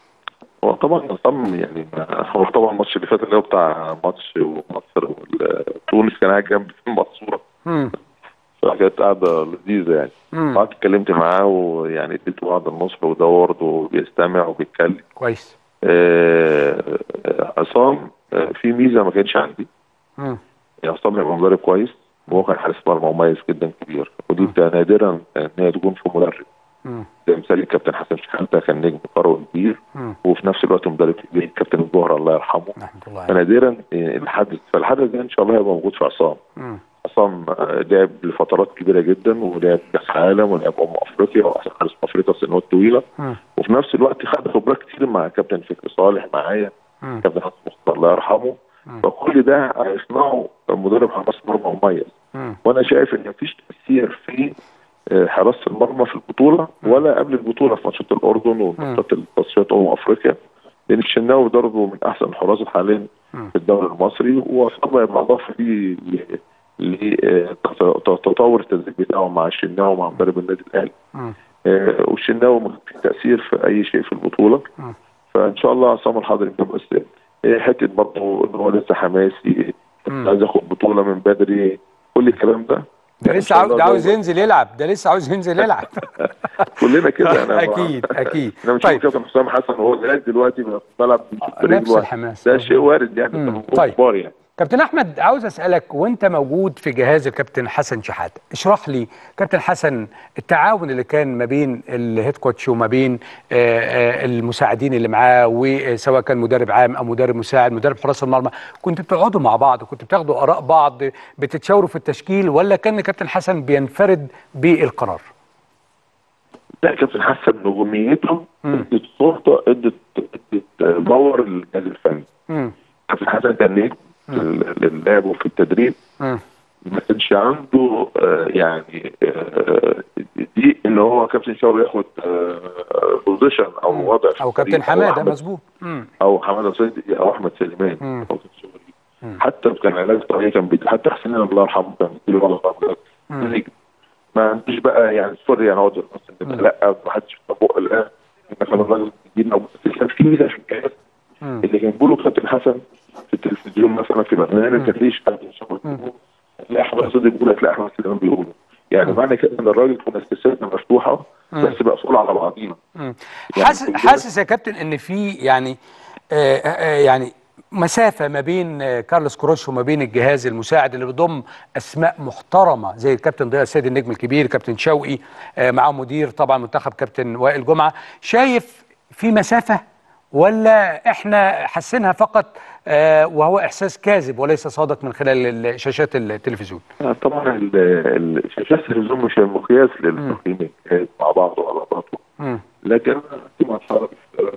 هو طبعا نظام يعني ما- هو طبعا الماتش اللي فات اللي هو بتاع ماتش مصر وتونس كان قاعد جنب في المقصوره مم. فكانت قاعده لذيذه يعني مم. قعدت اتكلمت معاه ويعني اديته بعض النصح وده برضه بيستمع وبيتكلم كويس آه، آه، عصام آه، في ميزه ما كانتش عندي مم. يعني عصام هيبقى مدرب كويس وهو كان حارس مرمى مميز جدا كبير ودي بتبقى نادرا ان هي تكون في مدرب مم. زي مثال الكابتن حسن شحاته كان نجم كروي كبير مم. وفي نفس الوقت مدرب كبير الكابتن الجوهر الله يرحمه الله فنادرا آه، الحدث فالحدث ده ان شاء الله هيبقى موجود في عصام مم. عصام آه، لعب لفترات كبيره جدا ولعب كاس عالم ولعب امم افريقيا واحسن حارس في افريقيا سنوات طويله مم. وفي نفس الوقت خد خبرات كتير مع كابتن فكري صالح معايا مم. كابتن حسن مختار الله يرحمه فكل ده هيصنعه مدرب حراس مرمى مميز مم. وانا شايف ان مفيش تاثير في آه، حراسه المرمى في البطوله ولا قبل البطوله في ماتشات الاردن وماتشات التصفيات امم افريقيا لان الشناوي برضه من احسن الحراس حاليا في الدوري المصري وصعب يبقى اضافه ليه لتطور التدريب بتاعه مع الشناوي ومع مدرب النادي الاهلي مم. آه، والشناوي ما في تاثير في اي شيء في البطوله مم. فان شاء الله عصام الحضري كان بس آه، حته برضه ان هو لسه حماسي مم. عايز ياخد بطوله من بدري كل الكلام ده ده إن لسه شاء عاوز الله ده عاوز ده- ينزل يلعب ده لسه عاوز ينزل يلعب كلنا كده انا اكيد اكيد انا مش طيب. طيب. كابتن حسام حسن وهو لغايه دلوقتي بيلعب نفس الحماس. ده شيء وارد يعني مم. ده طيب. كبار يعني كابتن احمد عاوز اسالك وانت موجود في جهاز الكابتن حسن شحاته اشرح لي كابتن حسن التعاون اللي كان ما بين الهيد كوتش وما بين آه، آه، المساعدين اللي معاه وسواء كان مدرب عام او مدرب مساعد مدرب حراس المرمى كنتوا بتقعدوا مع بعض كنتوا بتاخدوا اراء بعض بتتشاوروا في التشكيل ولا كان كابتن حسن بينفرد بالقرار لا كابتن حسن نجوميته ادت سلطه ادت ادت باور للجهاز الفني مم. كابتن حسن كان نجم لل- للعب وفي التدريب مم. ما كانش عنده آه، يعني آه، دي ان هو كابتن شاور ياخد بوزيشن او وضع في او كابتن الفريق، أو حماده أحمد- مظبوط مم. او حماده صدقي او احمد سليمان مم. أو كابتن شاوري. حتى كان علاج طبيعي كان بيدي حتى حسين الله يرحمه كان بيديله ولا طبعا مم. نجم ما عندوش بقى يعني سوري يعني اقعد مثلا لا ما حدش بق الان احنا كان الراجل بيدينا بس كان في ميزه في الجهاز مم. اللي كان بيقوله كابتن حسن في التلفزيون مثلا في برنامج ما تلاقيش حد يشرح هتلاقي احمد صديق بيقول هتلاقي احمد سليمان بيقوله يعني معنى كده ان الراجل كنا استسلامنا مفتوحه مم. بس مقفوله على بعضينا مم. يعني حاسس كل- حاسس يا كابتن ان في يعني آه آه يعني مسافه ما بين آه كارلوس كروش وما بين الجهاز المساعد اللي بيضم اسماء محترمه زي الكابتن ضياء السيد النجم الكبير كابتن شوقي آه معاه مدير طبعا منتخب كابتن وائل جمعه شايف في مسافه ولا احنا حاسينها فقط آه وهو احساس كاذب وليس صادق من خلال ال- شاشات التلفزيون آه، طبعا ال- ال- شاشات التلفزيون مش المقياس للتقييم الجهاز مع بعض وعلاقاته مم. لكن في مرحله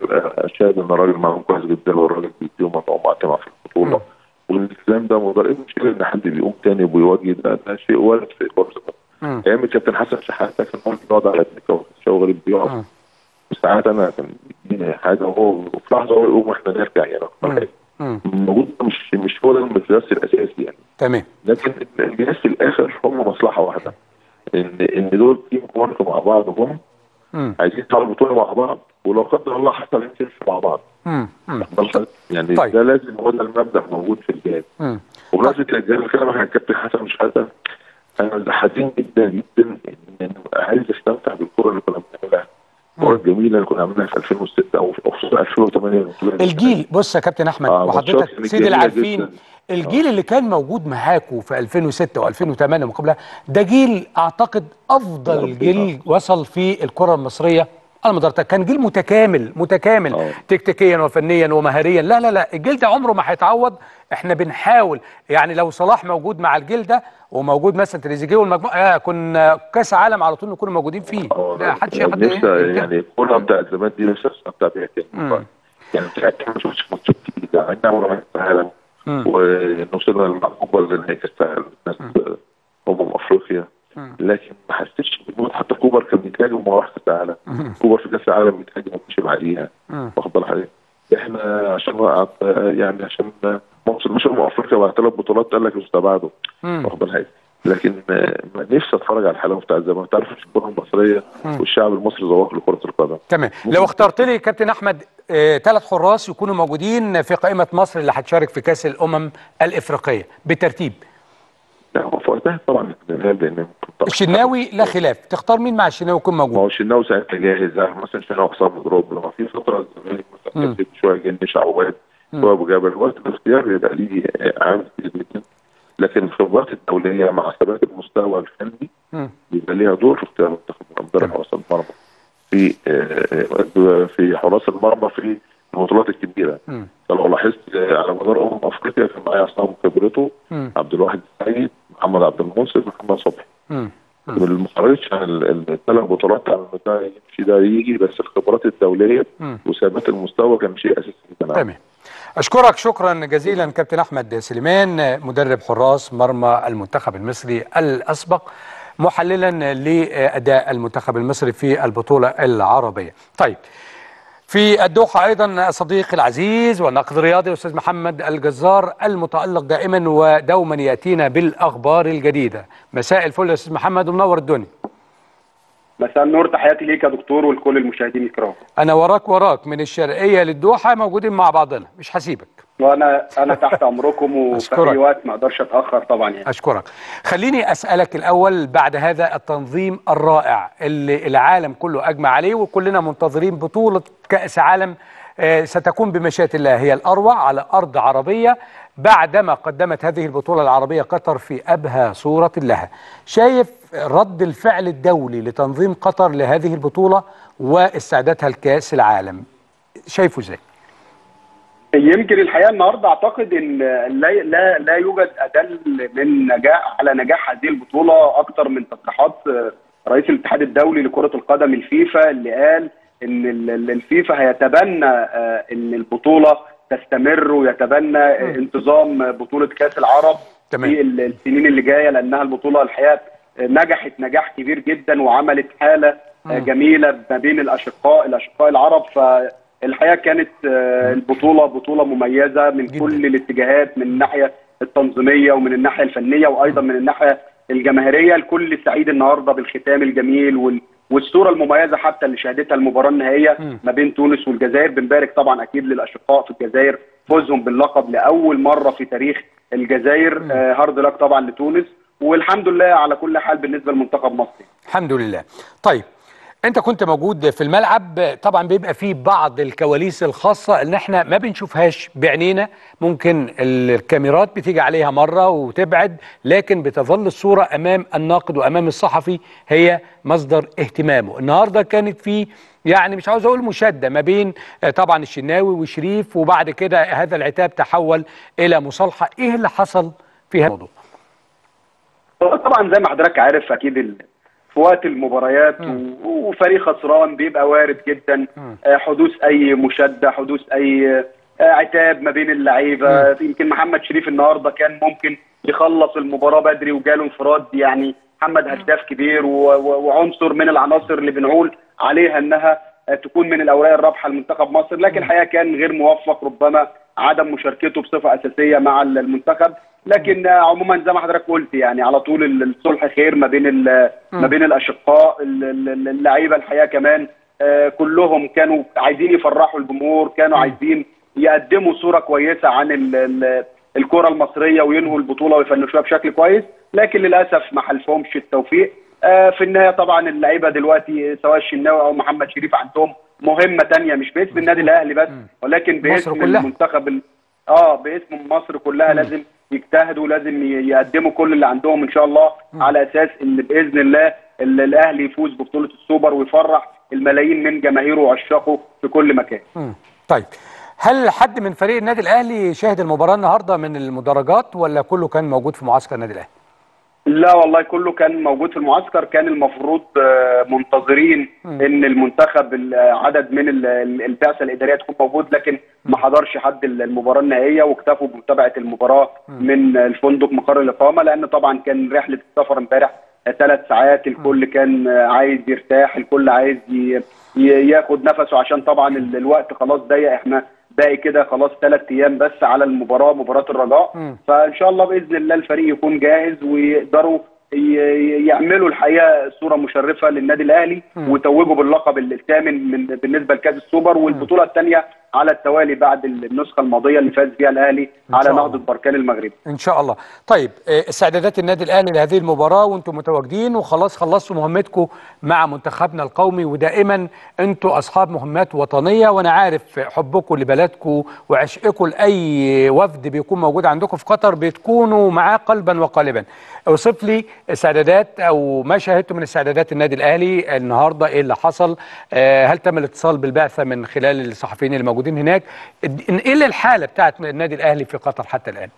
اشهد ان الراجل معاهم كويس جدا والراجل بيديهم مطعومات مع في البطوله والالتزام ده موضوع ايه المشكله ان حد بيقوم تاني وبيواجه ده ده شيء وارد في البورصه مم. ايام الكابتن حسن شحاته كان ممكن يقعد على الدكه وشو غريب بيقعد ساعات انا كان بيديني حاجه وهو وفي لحظه هو يقوم واحنا نرجع يعني مم. الموجود ده مش مش هو ده المقياس الاساسي يعني تمام لكن الجهاز في الاخر هم مصلحه واحده ان ان دول تيم ورك مع بعض هم مم. عايزين يطلعوا البطوله مع بعض ولو قدر الله حصل يمكن مع بعض مم. مم. يعني طيب. ده لازم هو ده المبدا موجود في الجهاز مم. وبمناسبه الجهاز الكلام عن الكابتن حسن شحاته انا حزين جدا جدا ان عايز استمتع بالكره اللي كنا بنعملها الكره الجميله اللي كنا عاملينها في 2006 او في خصوصا 2008 الجيل بص يا كابتن احمد آه، وحضرتك ماتشات كانت سيد جميلة العارفين جداً. الجيل اللي كان موجود معاكم في 2006 و2008 وما قبلها ده جيل اعتقد افضل جيل وصل في الكره المصريه على مدار كان جيل متكامل متكامل تكتيكيا وفنيا ومهاريا لا لا لا الجيل ده عمره ما هيتعوض احنا بنحاول يعني لو صلاح موجود مع الجيل ده وموجود مثلا تريزيجيه والمجموعه آه كنا كاس عالم على طول نكون موجودين فيه لا حدش حد نفسي يعني الكوره بتاعت زمان دي نفسي استمتع بيها تاني مم. يعني بتاعت ما شفتش ماتشات كتير ده عندنا عمرنا ما كاس العالم مم. ونوصلنا للمعقوبه لنهائي كاس العالم ناس امم افريقيا لكن ما حسيتش بالموت حتى كوبر كان بيتهاجم مع واحد كاس العالم كوبر في كاس العالم بيتهاجم ومشي بعديها مم. واخد بالك عليه احنا عشان وقعت يعني عشان ما وصلناش امم افريقيا بعد ثلاث بطولات قال لك استبعدوا مم. واخد بالك عليه لكن آه، نفسي اتفرج على الحلاوه بتاع زمان انت عارف الكره المصريه مم. والشعب المصري ذواق لكره القدم تمام لو اخترت لي كابتن احمد ثلاث حراس يكونوا موجودين في قائمه مصر اللي هتشارك في كاس الامم الافريقيه بالترتيب لا هو في وقتها طبعا الغالب لان ممكن طبعا الشناوي لا خلاف تختار مين مع الشناوي يكون ما موجود هو الشناوي ساعتها جاهز يعني مثلا الشناوي حسام مضروب لما في فتره الزمالك مثلا مم. كسب شويه جنش عواد مم. شويه ابو جبل وقت الاختيار بيبقى ليه عامل كتير جدا لكن الخبرات الدوليه مع ثبات المستوى الفني مم. بيبقى ليها دور في اختيار منتخب مدرب حراس المرمى في آه، في حراس المرمى في البطولات الكبيره مم. فلو لاحظت آه، على مدار امم افريقيا كان معايا عصام خبرته مم. عبد الواحد السيد محمد عبد المنصف محمد صبحي مم. ما خرجتش عن الثلاث بطولات على إن ده يمشي ده يجي بس الخبرات الدوليه مم. وثبات المستوى كان شيء اساسي جدا تمام اشكرك شكرا جزيلا كابتن احمد سليمان مدرب حراس مرمى المنتخب المصري الاسبق محللا لاداء المنتخب المصري في البطوله العربيه طيب في الدوحة أيضا صديقي العزيز والناقد الرياضي الأستاذ محمد الجزار المتألق دائما ودوما يأتينا بالأخبار الجديدة مساء الفل يا أستاذ محمد ومنور الدنيا مساء النور تحياتي ليك يا دكتور ولكل المشاهدين الكرام أنا وراك وراك من الشرقية للدوحة موجودين مع بعضنا مش هسيبك وانا انا تحت امركم وفي أشكرك. اي وقت ما اقدرش اتاخر طبعا يعني أشكرك خليني أسألك الأول بعد هذا التنظيم الرائع اللي العالم كله أجمع عليه وكلنا منتظرين بطولة كأس عالم آه، ستكون بمشيئة الله هي الأروع على أرض عربية بعدما قدمت هذه البطولة العربية قطر في أبهى صورة لها شايف رد الفعل الدولي لتنظيم قطر لهذه البطولة واستعدادها لكأس العالم شايفه ازاي؟ يمكن الحقيقه النهارده اعتقد ان لا لا, لا يوجد ادل من نجاح على نجاح هذه البطوله اكثر من تصريحات رئيس الاتحاد الدولي لكره القدم الفيفا اللي قال ان ال- ال- الفيفا هيتبنى آه، ان البطوله تستمر ويتبنى آه، انتظام بطوله كاس العرب تمام. في ال- السنين اللي جايه لانها البطوله الحقيقه نجحت نجاح كبير جدا وعملت حاله آه، مم. جميله ما بين الاشقاء الاشقاء العرب فالحقيقه كانت آه، البطوله بطوله مميزه من كل الاتجاهات من الناحيه التنظيميه ومن الناحيه الفنيه وايضا من الناحيه الجماهيريه الكل سعيد النهارده بالختام الجميل وال والصوره المميزه حتى اللي شهدتها المباراه النهائيه مم. ما بين تونس والجزائر بنبارك طبعا اكيد للاشقاء في الجزائر فوزهم باللقب لاول مره في تاريخ الجزائر آه هارد لك طبعا لتونس والحمد لله على كل حال بالنسبه لمنتخب مصر الحمد لله طيب انت كنت موجود في الملعب طبعا بيبقى فيه بعض الكواليس الخاصة ان احنا ما بنشوفهاش بعينينا ممكن الكاميرات بتيجي عليها مرة وتبعد لكن بتظل الصورة امام الناقد وامام الصحفي هي مصدر اهتمامه النهاردة كانت في يعني مش عاوز اقول مشادة ما بين آه، طبعا الشناوي وشريف وبعد كده هذا العتاب تحول الى مصالحة ايه اللي حصل في هذا الموضوع طبعا زي ما حضرتك عارف اكيد ال... في وقت المباريات و... وفريق خسران بيبقى وارد جدا آه، حدوث اي مشاده حدوث اي آه، عتاب ما بين اللعيبه يمكن محمد شريف النهارده كان ممكن يخلص المباراه بدري وجاله انفراد يعني محمد هداف كبير و... و... وعنصر من العناصر اللي بنقول عليها انها آه، تكون من الاوراق الرابحه لمنتخب مصر لكن الحقيقه كان غير موفق ربما عدم مشاركته بصفه اساسيه مع المنتخب لكن آه، عموما زي ما حضرتك قلت يعني على طول ال- الصلح خير ما بين ال- ما بين الاشقاء ال- ال- اللعيبه الحقيقه كمان آه، كلهم كانوا عايزين يفرحوا الجمهور كانوا عايزين يقدموا صوره كويسه عن ال- ال- الكره المصريه وينهوا البطوله ويفنشوها بشكل كويس لكن للاسف ما حلفهمش التوفيق آه، في النهايه طبعا اللعيبه دلوقتي سواء الشناوي او محمد شريف عندهم مهمه تانية مش باسم النادي الاهلي بس ولكن باسم كلها. المنتخب ال- اه باسم مصر كلها لازم يجتهدوا لازم ي- يقدموا كل اللي عندهم ان شاء الله على اساس ان باذن الله ال- الاهلي يفوز ببطوله السوبر ويفرح الملايين من جماهيره وعشاقه في كل مكان مم. طيب هل حد من فريق النادي الاهلي شاهد المباراه النهارده من المدرجات ولا كله كان موجود في معسكر النادي الاهلي؟ لا والله كله كان موجود في المعسكر كان المفروض آه، منتظرين ان المنتخب ال- عدد من ال- ال- البعثه الاداريه تكون موجود لكن ما حضرش حد ال- المباراه النهائيه واكتفوا بمتابعه المباراه من الفندق مقر الاقامه لان طبعا كان رحله السفر امبارح ثلاث ساعات الكل كان آه، عايز يرتاح الكل عايز ي- ي- ياخد نفسه عشان طبعا ال- الوقت خلاص ضيق احنا باقي كده خلاص ثلاث ايام بس على المباراه مباراه الرجاء فان شاء الله باذن الله الفريق يكون جاهز ويقدروا ي- ي- يعملوا الحقيقه صوره مشرفه للنادي الاهلي ويتوجوا باللقب الثامن من بالنسبه لكاس السوبر والبطوله الثانيه على التوالي بعد النسخه الماضيه اللي فاز فيها الاهلي إن على شاء الله. نهضه بركان المغربي ان شاء الله طيب آه، استعدادات النادي الاهلي لهذه المباراه وانتم متواجدين وخلاص خلصتوا مهمتكم مع منتخبنا القومي ودائما انتم اصحاب مهمات وطنيه وانا عارف حبكم لبلدكم وعشقكم لاي وفد بيكون موجود عندكم في قطر بتكونوا معاه قلبا وقالبا اوصف لي استعدادات او ما شاهدته من استعدادات النادي الاهلي النهارده ايه اللي حصل آه، هل تم الاتصال بالبعثه من خلال الصحفيين اللي موجودين هناك ايه اللي الحاله بتاعت النادي الاهلي في قطر حتى الان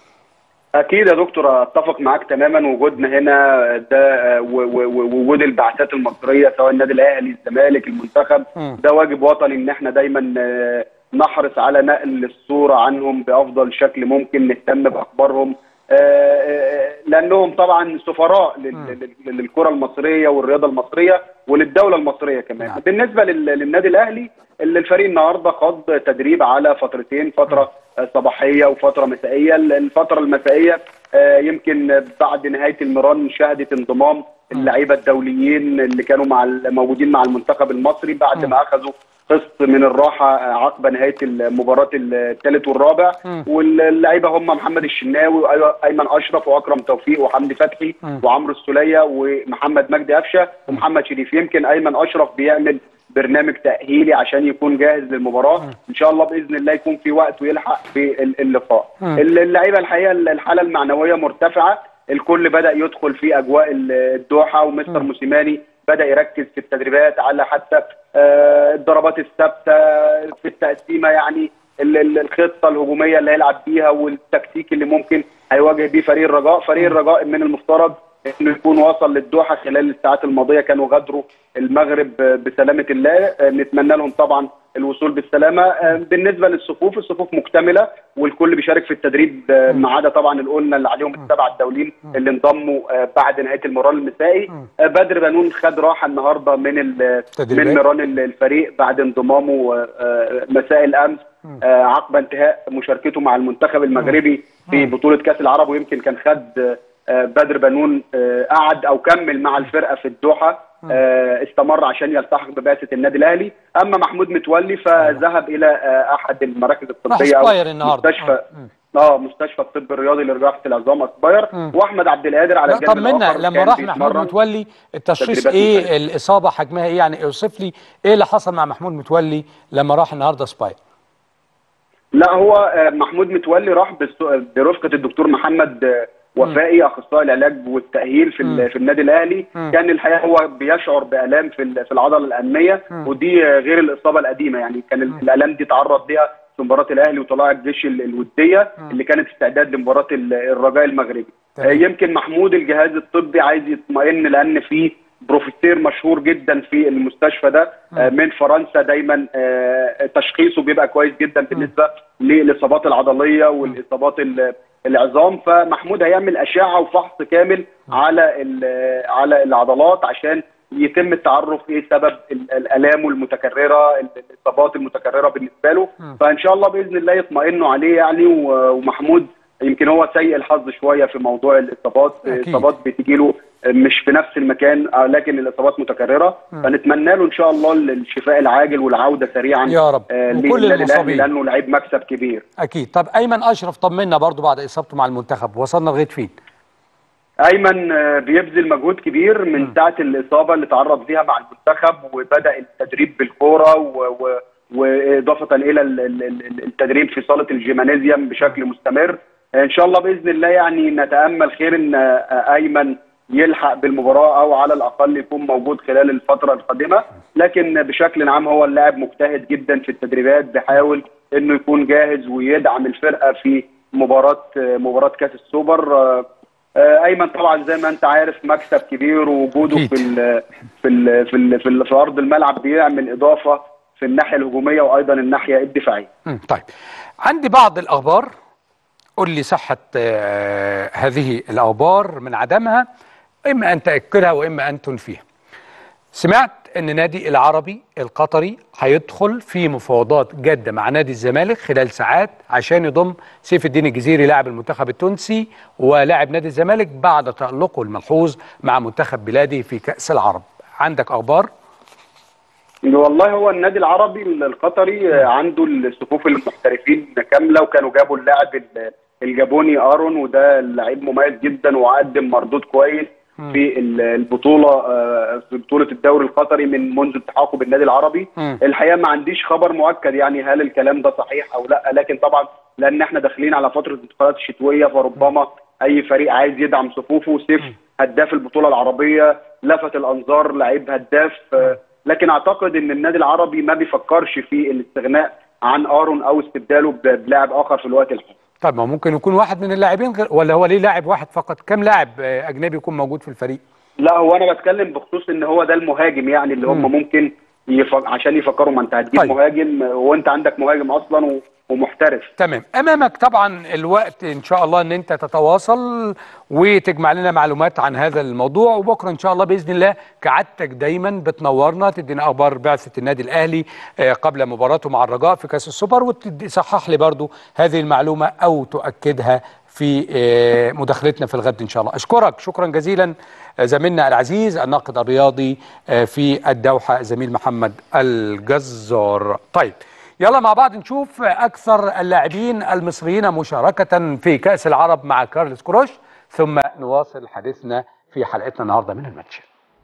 اكيد يا دكتور اتفق معاك تماما وجودنا هنا ده و- و- و- ووجود البعثات المصريه سواء النادي الاهلي الزمالك المنتخب ده واجب وطني ان احنا دايما آه، نحرص على نقل الصوره عنهم بافضل شكل ممكن نهتم باخبارهم آه، آه، لانهم طبعا سفراء لل- لل- للكره المصريه والرياضه المصريه وللدوله المصريه كمان بالنسبه لل- للنادي الاهلي اللي الفريق النهارده خاض تدريب على فترتين فتره آه، صباحيه وفتره مسائيه الفتره المسائيه آه، يمكن بعد نهايه المران شهدت انضمام اللعيبه الدوليين اللي كانوا مع ال- موجودين مع المنتخب المصري بعد ما اخذوا قسط من الراحه آه، عقب نهايه المباراه الثالث والرابع واللعيبه هم محمد الشناوي وايمن اشرف واكرم توفيق وحمدي فتحي وعمرو السوليه ومحمد مجدي قفشه ومحمد شريف يمكن ايمن اشرف بيعمل برنامج تاهيلي عشان يكون جاهز للمباراه ان شاء الله باذن الله يكون في وقت ويلحق في ال- اللقاء مم. اللعيبه الحقيقه الحاله المعنويه مرتفعه الكل بدا يدخل في اجواء ال- الدوحه ومستر موسيماني بدا يركز في التدريبات على حتى آه، الضربات الثابته في التقسيمه يعني ال- ال- الخطه الهجوميه اللي هيلعب بيها والتكتيك اللي ممكن هيواجه بيه فريق الرجاء فريق الرجاء من المفترض انه يكون وصل للدوحه خلال الساعات الماضيه كانوا غادروا المغرب بسلامه الله آه، نتمنى لهم طبعا الوصول بالسلامه آه، بالنسبه للصفوف الصفوف مكتمله والكل بيشارك في التدريب آه، ما عدا طبعا اللي قلنا اللي عليهم السبعه الدوليين اللي انضموا آه، بعد نهايه المران المسائي آه، بدر بنون خد راحه النهارده من ال- تدريبات. من مران ال- الفريق بعد انضمامه آه، آه، مساء الامس آه، عقب انتهاء مشاركته مع المنتخب المغربي في بطوله كاس العرب ويمكن كان خد آه، بدر بنون آه، قعد او كمل مع الفرقه في الدوحه آه، استمر عشان يلتحق ببعثه النادي الاهلي اما محمود متولي فذهب الى آه، احد المراكز الطبيه راح سباير النهاردة. مستشفى اه مستشفى الطب الرياضي لجراحه العظام اسباير واحمد عبد القادر على لا الجانب طمنا الآخر لما كان راح محمود بيتمرن متولي التشخيص تدريبات ايه مختلفة. الاصابه حجمها ايه يعني اوصف لي ايه اللي حصل مع محمود متولي لما راح النهارده سباير لا هو آه، محمود متولي راح بالس- برفقه الدكتور محمد آه، وفائي اخصائي العلاج والتاهيل في ال- في النادي الاهلي مم. كان الحقيقه هو بيشعر بالام في ال- في العضله الاماميه مم. ودي آه، غير الاصابه القديمه يعني كان ال- الالام دي تعرض ليها في مباراه الاهلي وطلائع الجيش ال- الوديه اللي كانت استعداد لمباراه ال- الرجاء المغربي آه، يمكن محمود الجهاز الطبي عايز يطمئن لان في بروفيسير مشهور جدا في المستشفى ده آه، من فرنسا دايما آه، تشخيصه بيبقى كويس جدا بالنسبه للاصابات العضليه والاصابات ال- العظام فمحمود هيعمل اشعه وفحص كامل على ال- على العضلات عشان يتم التعرف ايه سبب ال- الالام المتكرره ال- الاصابات المتكرره بالنسبه له فان شاء الله باذن الله يطمئنوا عليه يعني و- ومحمود يمكن هو سيء الحظ شويه في موضوع الاصابات أكيد. اصابات بتيجي له مش في نفس المكان آه، لكن الاصابات متكرره مم. فنتمنى له ان شاء الله الشفاء العاجل والعوده سريعا يا رب. آه، وكل للنادي الأهلي المصابين. لانه لعيب مكسب كبير اكيد طب ايمن اشرف طمنا برضو بعد اصابته مع المنتخب وصلنا لغايه فين ايمن آه، بيبذل مجهود كبير من ساعه الاصابه اللي تعرض فيها مع المنتخب وبدا التدريب بالكوره و... و... واضافه الى ال- ال- ال- التدريب في صاله الجيمانيزيوم بشكل مستمر آه، ان شاء الله باذن الله يعني نتامل خير ان آه، ايمن يلحق بالمباراه او على الاقل يكون موجود خلال الفتره القادمه لكن بشكل عام هو اللاعب مجتهد جدا في التدريبات بيحاول انه يكون جاهز ويدعم الفرقه في مباراه آه، مباراه كاس السوبر آه، آه، ايمن طبعا زي ما انت عارف مكسب كبير ووجوده في ال في ال في ال في, ال في ارض الملعب بيعمل اضافه في الناحيه الهجوميه وايضا الناحيه الدفاعيه مم. طيب عندي بعض الاخبار قل لي صحه آه هذه الاخبار من عدمها اما ان تاكدها واما ان تنفيها سمعت ان نادي العربي القطري هيدخل في مفاوضات جاده مع نادي الزمالك خلال ساعات عشان يضم سيف الدين الجزيري لاعب المنتخب التونسي ولاعب نادي الزمالك بعد تألقه الملحوظ مع منتخب بلاده في كأس العرب عندك اخبار والله هو النادي العربي القطري عنده الصفوف المحترفين كامله وكانوا جابوا اللاعب ال- الجابوني ارون وده لعيب مميز جدا وقدم مردود كويس في ال- البطوله آه، في بطوله الدوري القطري من منذ التحاقه بالنادي العربي الحقيقه ما عنديش خبر مؤكد يعني هل الكلام ده صحيح او لا لكن طبعا لان احنا داخلين على فتره الانتقالات الشتويه فربما اي فريق عايز يدعم صفوفه سيف هداف البطوله العربيه لفت الانظار لعيب هداف آه، لكن اعتقد ان النادي العربي ما بيفكرش في الاستغناء عن ارون او استبداله ب- بلاعب اخر في الوقت الحالي طب ما ممكن يكون واحد من اللاعبين غير ولا هو ليه لاعب واحد فقط كم لاعب آه، اجنبي يكون موجود في الفريق لا هو انا بتكلم بخصوص ان هو ده المهاجم يعني اللي هم ممكن يفك... عشان يفكروا ما انت هتجيب طيب. مهاجم وانت عندك مهاجم اصلا و... ومحترف تمام امامك طبعا الوقت ان شاء الله ان انت تتواصل وتجمع لنا معلومات عن هذا الموضوع وبكره ان شاء الله باذن الله كعادتك دايما بتنورنا تدينا اخبار بعثه النادي الاهلي آه، قبل مباراته مع الرجاء في كاس السوبر وتصحح لي برضو هذه المعلومه او تؤكدها في آه، مداخلتنا في الغد ان شاء الله اشكرك شكرا جزيلا آه، زميلنا العزيز الناقد الرياضي آه، في الدوحه زميل محمد الجزار طيب يلا مع بعض نشوف اكثر اللاعبين المصريين مشاركه في كاس العرب مع كارلوس كروش ثم نواصل حديثنا في حلقتنا النهارده من الماتش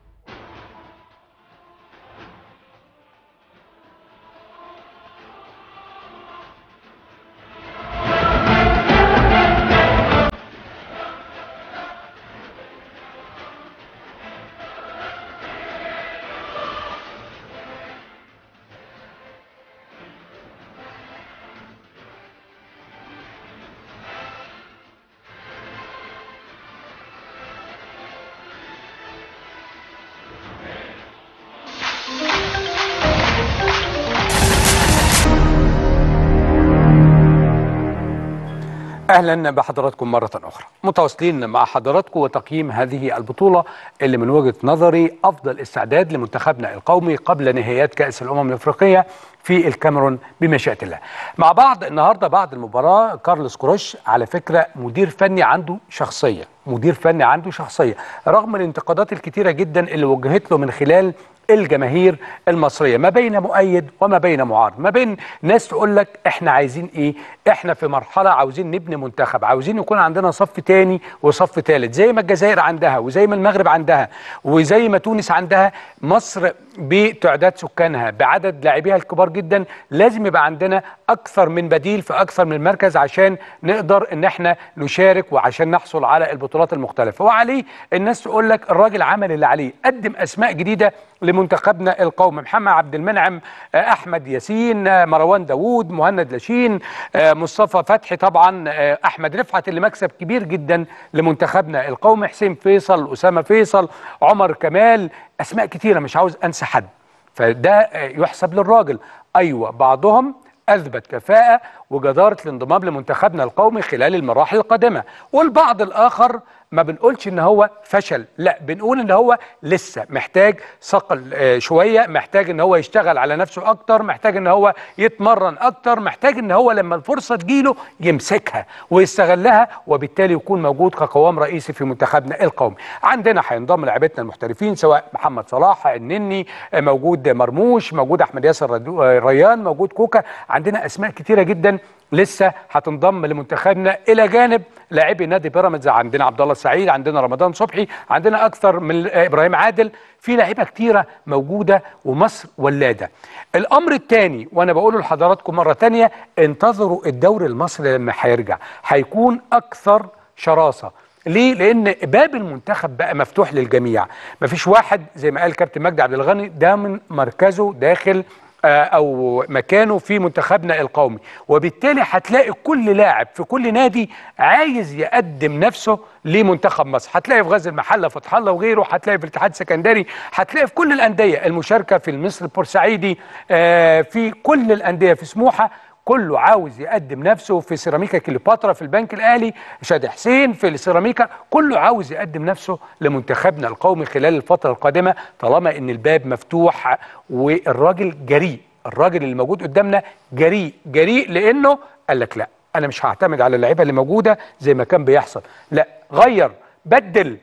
اهلا بحضراتكم مره اخرى متواصلين مع حضراتكم وتقييم هذه البطوله اللي من وجهه نظري افضل استعداد لمنتخبنا القومي قبل نهائيات كاس الامم الافريقيه في الكاميرون بمشيئه الله مع بعض النهارده بعد المباراه كارلوس كروش على فكره مدير فني عنده شخصيه مدير فني عنده شخصيه رغم الانتقادات الكتيره جدا اللي وجهت له من خلال الجماهير المصريه ما بين مؤيد وما بين معارض ما بين ناس تقول لك احنا عايزين ايه احنا في مرحله عاوزين نبني منتخب عاوزين يكون عندنا صف تاني وصف تالت زي ما الجزائر عندها وزي ما المغرب عندها وزي ما تونس عندها مصر بتعداد سكانها بعدد لاعبيها الكبار جدا لازم يبقى عندنا اكثر من بديل في اكثر من مركز عشان نقدر ان احنا نشارك وعشان نحصل على البطولات المختلفه وعليه الناس تقول لك الراجل عمل اللي عليه قدم اسماء جديده لمنتخبنا القومي محمد عبد المنعم آه، احمد ياسين آه، مروان داوود مهند لاشين آه، مصطفى فتحي طبعا آه، احمد رفعت اللي مكسب كبير جدا لمنتخبنا القومي حسين فيصل اسامه فيصل عمر كمال اسماء كتيره مش عاوز انسى حد فده آه، يحسب للراجل ايوه بعضهم اثبت كفاءه وجداره الانضمام لمنتخبنا القومي خلال المراحل القادمه والبعض الاخر ما بنقولش ان هو فشل لا بنقول ان هو لسه محتاج صقل آه، شويه محتاج ان هو يشتغل على نفسه اكتر محتاج ان هو يتمرن اكتر محتاج ان هو لما الفرصه تجيله يمسكها ويستغلها وبالتالي يكون موجود كقوام رئيسي في منتخبنا القومي عندنا هينضم لاعبتنا المحترفين سواء محمد صلاح النني آه، موجود مرموش موجود احمد ياسر ردو- آه، ريان موجود كوكا عندنا اسماء كتيره جدا لسه هتنضم لمنتخبنا الى جانب لاعبي نادي بيراميدز عندنا عبد الله السعيد عندنا رمضان صبحي عندنا اكثر من آه، ابراهيم عادل في لعيبه كتيره موجوده ومصر ولاده الامر الثاني وانا بقوله لحضراتكم مره ثانيه انتظروا الدوري المصري لما هيرجع هيكون اكثر شراسه ليه؟ لأن باب المنتخب بقى مفتوح للجميع، مفيش واحد زي ما قال كابتن مجدي عبد الغني ده من مركزه داخل آه، او مكانه في منتخبنا القومي وبالتالي هتلاقي كل لاعب في كل نادي عايز يقدم نفسه لمنتخب مصر هتلاقي في غزل المحله فتح الله وغيره هتلاقي في الاتحاد السكندري هتلاقي في كل الانديه المشاركه في المصري البورسعيدي آه، في كل الانديه في سموحه كله عاوز يقدم نفسه في سيراميكا كليوباترا في البنك الاهلي شادي حسين في السيراميكا كله عاوز يقدم نفسه لمنتخبنا القومي خلال الفتره القادمه طالما ان الباب مفتوح والراجل جريء الراجل اللي موجود قدامنا جريء جريء لانه قال لك لا انا مش هعتمد على اللعيبه اللي موجوده زي ما كان بيحصل لا غير بدل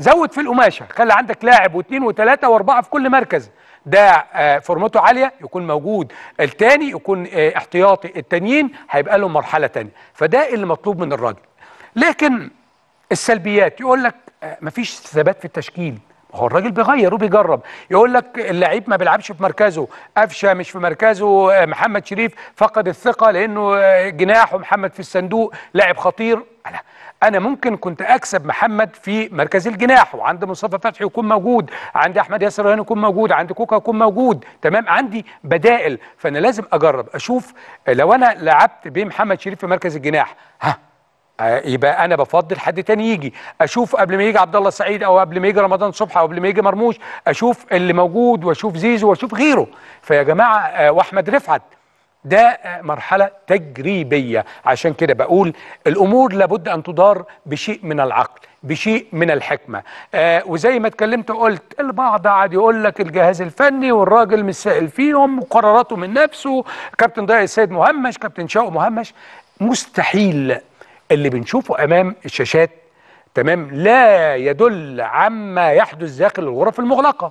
زود في القماشه خلي عندك لاعب واثنين وثلاثه واربعه في كل مركز ده آه، فورمته عاليه يكون موجود الثاني يكون آه، احتياطي التانيين هيبقى له مرحله ثانيه فده اللي مطلوب من الراجل لكن السلبيات يقول لك آه، مفيش ثبات في التشكيل هو الراجل بيغير وبيجرب يقول لك اللعيب ما بيلعبش في مركزه قفشه مش في مركزه آه، محمد شريف فقد الثقه لانه آه، جناح ومحمد في الصندوق لاعب خطير لا انا ممكن كنت اكسب محمد في مركز الجناح وعند مصطفى فتحي يكون موجود عند احمد ياسر ريان يكون موجود عند كوكا يكون موجود تمام عندي بدائل فانا لازم اجرب اشوف لو انا لعبت بمحمد شريف في مركز الجناح ها آه، يبقى انا بفضل حد تاني يجي اشوف قبل ما يجي عبد الله السعيد او قبل ما يجي رمضان صبحي او قبل ما يجي مرموش اشوف اللي موجود واشوف زيزو واشوف غيره فيا جماعه آه، واحمد رفعت ده آه، مرحله تجريبيه عشان كده بقول الامور لابد ان تدار بشيء من العقل بشيء من الحكمه آه وزي ما اتكلمت قلت البعض قاعد يقول لك الجهاز الفني والراجل مش سائل فيهم وقراراته من نفسه كابتن ضياء السيد مهمش كابتن شاو مهمش مستحيل اللي بنشوفه امام الشاشات تمام لا يدل عما يحدث داخل الغرف المغلقه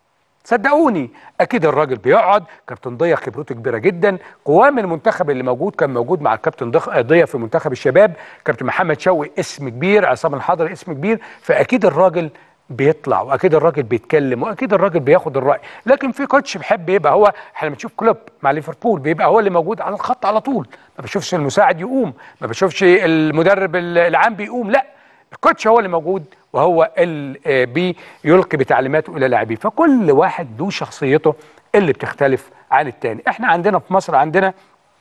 صدقوني اكيد الراجل بيقعد كابتن ضيا خبرته كبيره جدا قوام المنتخب اللي موجود كان موجود مع الكابتن ضخ- ضيا في منتخب الشباب كابتن محمد شوقي اسم كبير عصام الحضري اسم كبير فاكيد الراجل بيطلع واكيد الراجل بيتكلم واكيد الراجل بياخد الراي لكن في كوتش بيحب يبقى هو احنا بنشوف كلوب مع ليفربول بيبقى هو اللي موجود على الخط على طول ما بشوفش المساعد يقوم ما بشوفش المدرب العام بيقوم لا الكوتش هو اللي موجود وهو اللي آه، بيلقي بتعليماته الى لاعبيه فكل واحد له شخصيته اللي بتختلف عن التاني احنا عندنا في مصر عندنا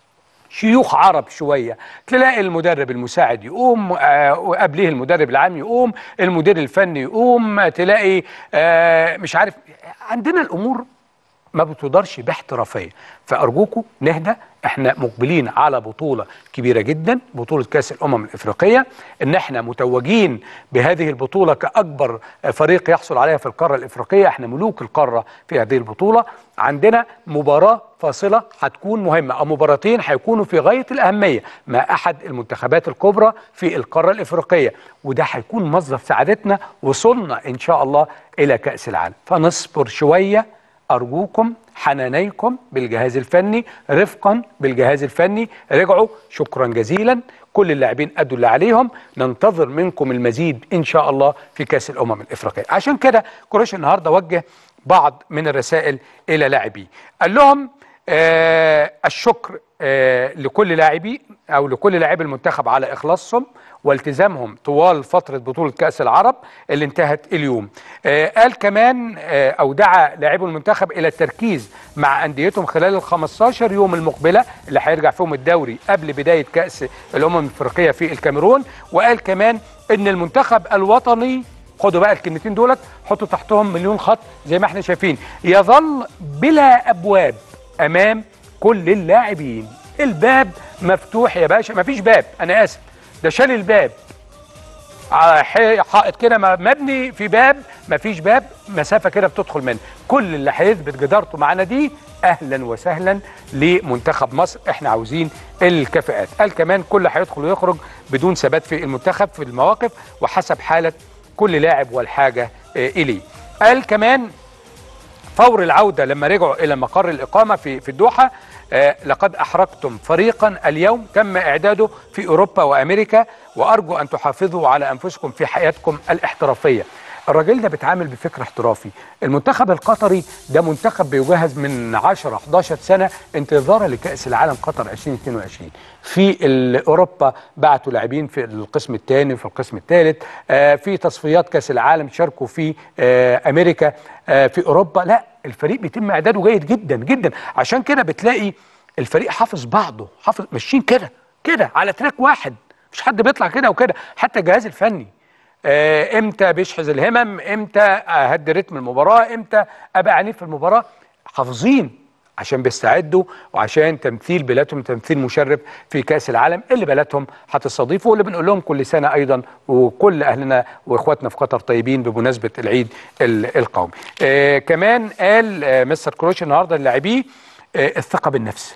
شيوخ عرب شويه تلاقي المدرب المساعد يقوم آه، وقبليه المدرب العام يقوم المدير الفني يقوم تلاقي آه، مش عارف عندنا الامور ما بتدارش باحترافيه فارجوكم نهدى احنا مقبلين على بطوله كبيره جدا بطوله كاس الامم الافريقيه ان احنا متوجين بهذه البطوله كاكبر فريق يحصل عليها في القاره الافريقيه احنا ملوك القاره في هذه البطوله عندنا مباراه فاصله هتكون مهمه او مباراتين هيكونوا في غايه الاهميه مع احد المنتخبات الكبرى في القاره الافريقيه وده هيكون مصدر سعادتنا وصلنا ان شاء الله الى كاس العالم فنصبر شويه أرجوكم حنانيكم بالجهاز الفني رفقا بالجهاز الفني رجعوا شكرا جزيلا كل اللاعبين أدوا اللي عليهم ننتظر منكم المزيد إن شاء الله في كأس الأمم الإفريقية عشان كده كروش النهاردة وجه بعض من الرسائل إلى لاعبيه قال لهم آه الشكر آه لكل لاعبي أو لكل لاعبي المنتخب على إخلاصهم والتزامهم طوال فترة بطولة كأس العرب اللي انتهت اليوم آه قال كمان آه أو دعا لاعبو المنتخب إلى التركيز مع أنديتهم خلال ال 15 يوم المقبلة اللي هيرجع فيهم الدوري قبل بداية كأس الأمم الأفريقية في الكاميرون وقال كمان إن المنتخب الوطني خدوا بقى الكلمتين دولت حطوا تحتهم مليون خط زي ما احنا شايفين يظل بلا أبواب أمام كل اللاعبين الباب مفتوح يا باشا مفيش باب أنا آسف ده شال الباب على حي- حائط كده م- مبني في باب مفيش باب مسافه كده بتدخل منه كل اللي هيثبت جدارته معانا دي اهلا وسهلا لمنتخب مصر احنا عاوزين الكفاءات قال كمان كل هيدخل ويخرج بدون ثبات في المنتخب في المواقف وحسب حاله كل لاعب والحاجه آه، اليه قال كمان فور العودة لما رجعوا إلى مقر الإقامة في في الدوحة آه، لقد أحرجتم فريقا اليوم تم إعداده في أوروبا وأمريكا وأرجو أن تحافظوا على أنفسكم في حياتكم الاحترافية الراجل ده بيتعامل بفكر احترافي المنتخب القطري ده منتخب بيجهز من 10 11 سنة انتظارا لكأس العالم قطر 2022 في ال- أوروبا بعتوا لاعبين في القسم الثاني وفي القسم الثالث آه، في تصفيات كأس العالم شاركوا في آه، أمريكا آه، في أوروبا لا الفريق بيتم إعداده جيد جدا جدا عشان كده بتلاقي الفريق حافظ بعضه حافظ ماشيين كده كده على تراك واحد مش حد بيطلع كده وكده حتى الجهاز الفني آه، امتى بيشحذ الهمم امتى اهدي رتم المباراه امتى ابقى عنيف في المباراه حافظين عشان بيستعدوا وعشان تمثيل بلادهم تمثيل مشرف في كاس العالم اللي بلادهم هتستضيفه واللي بنقول لهم كل سنه ايضا وكل اهلنا واخواتنا في قطر طيبين بمناسبه العيد ال- القومي. آه كمان قال آه مستر كروش النهارده للاعبيه آه الثقه بالنفس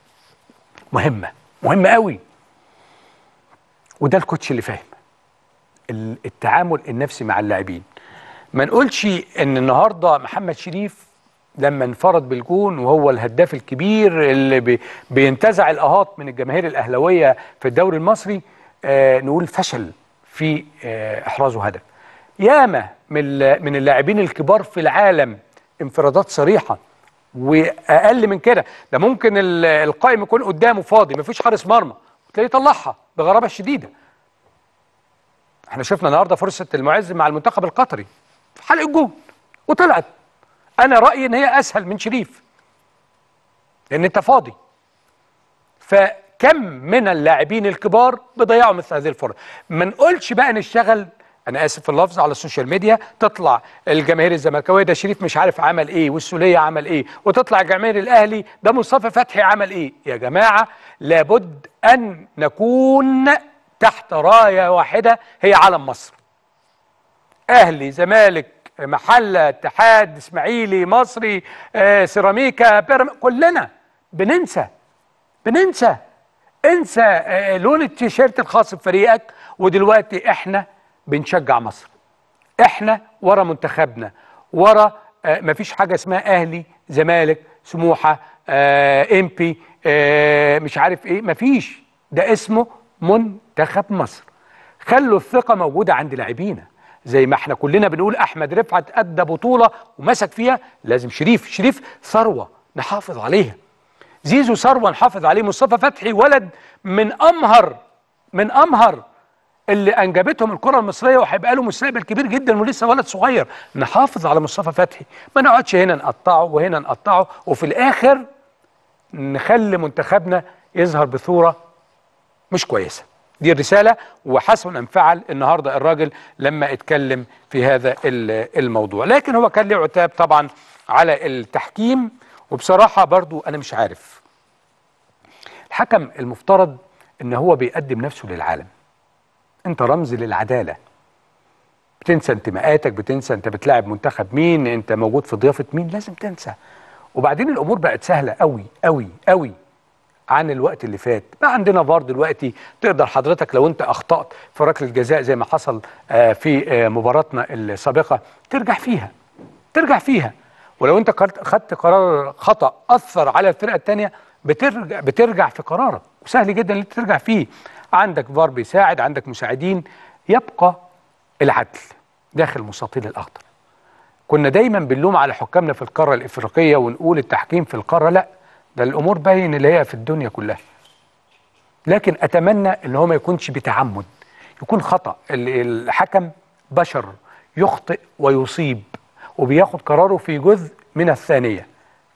مهمه مهمه قوي وده الكوتش اللي فاهم ال- التعامل النفسي مع اللاعبين ما نقولش ان النهارده محمد شريف لما انفرد بالجون وهو الهداف الكبير اللي بي بينتزع الاهات من الجماهير الاهلاويه في الدوري المصري آه نقول فشل في آه احرازه هدف ياما من ال- من اللاعبين الكبار في العالم انفرادات صريحه واقل من كده ده ممكن ال- القائم يكون قدامه فاضي مفيش حارس مرمى وتلاقيه يطلعها بغرابه شديده احنا شفنا النهارده فرصه المعز مع المنتخب القطري في حلق الجون وطلعت انا رايي ان هي اسهل من شريف لان انت فاضي فكم من اللاعبين الكبار بيضيعوا مثل هذه الفرص ما نقولش بقى نشتغل انا اسف في اللفظ على السوشيال ميديا تطلع الجماهير الزملكاويه ده شريف مش عارف عمل ايه والسوليه عمل ايه وتطلع جماهير الاهلي ده مصطفى فتحي عمل ايه يا جماعه لابد ان نكون تحت رايه واحده هي علم مصر اهلي زمالك محله اتحاد اسماعيلي مصري آه، سيراميكا بيرم كلنا بننسى بننسى انسى آه، لون التيشيرت الخاص بفريقك ودلوقتي احنا بنشجع مصر احنا ورا منتخبنا ورا آه، مفيش حاجه اسمها اهلي زمالك سموحه آه، امبي آه، مش عارف ايه مفيش ده اسمه منتخب مصر خلوا الثقه موجوده عند لاعبينا زي ما احنا كلنا بنقول احمد رفعت ادى بطوله ومسك فيها لازم شريف شريف ثروه نحافظ عليها زيزو ثروه نحافظ عليه مصطفى فتحي ولد من امهر من امهر اللي انجبتهم الكره المصريه وهيبقى له مستقبل كبير جدا ولسه ولد صغير نحافظ على مصطفى فتحي ما نقعدش هنا نقطعه وهنا نقطعه وفي الاخر نخلي منتخبنا يظهر بصوره مش كويسه دي الرساله وحسن ان فعل النهارده الراجل لما اتكلم في هذا ال- الموضوع لكن هو كان له عتاب طبعا على التحكيم وبصراحه برضو انا مش عارف الحكم المفترض ان هو بيقدم نفسه للعالم انت رمز للعداله بتنسى انتماءاتك بتنسى انت بتلاعب منتخب مين انت موجود في ضيافه مين لازم تنسى وبعدين الامور بقت سهله قوي قوي قوي عن الوقت اللي فات بقى عندنا فار دلوقتي تقدر حضرتك لو انت اخطات في ركله الجزاء زي ما حصل آه، في آه، مباراتنا السابقه ترجع فيها ترجع فيها ولو انت قررت- خدت قرار خطا اثر على الفرقه الثانيه بترجع بترجع في قرارك وسهل جدا ان انت ترجع فيه عندك فار بيساعد عندك مساعدين يبقى العدل داخل المستطيل الاخضر كنا دايما بنلوم على حكامنا في القاره الافريقيه ونقول التحكيم في القاره لا ده الامور باين اللي هي في الدنيا كلها لكن اتمنى ان هو ما يكونش بتعمد يكون خطا ال- الحكم بشر يخطئ ويصيب وبياخد قراره في جزء من الثانيه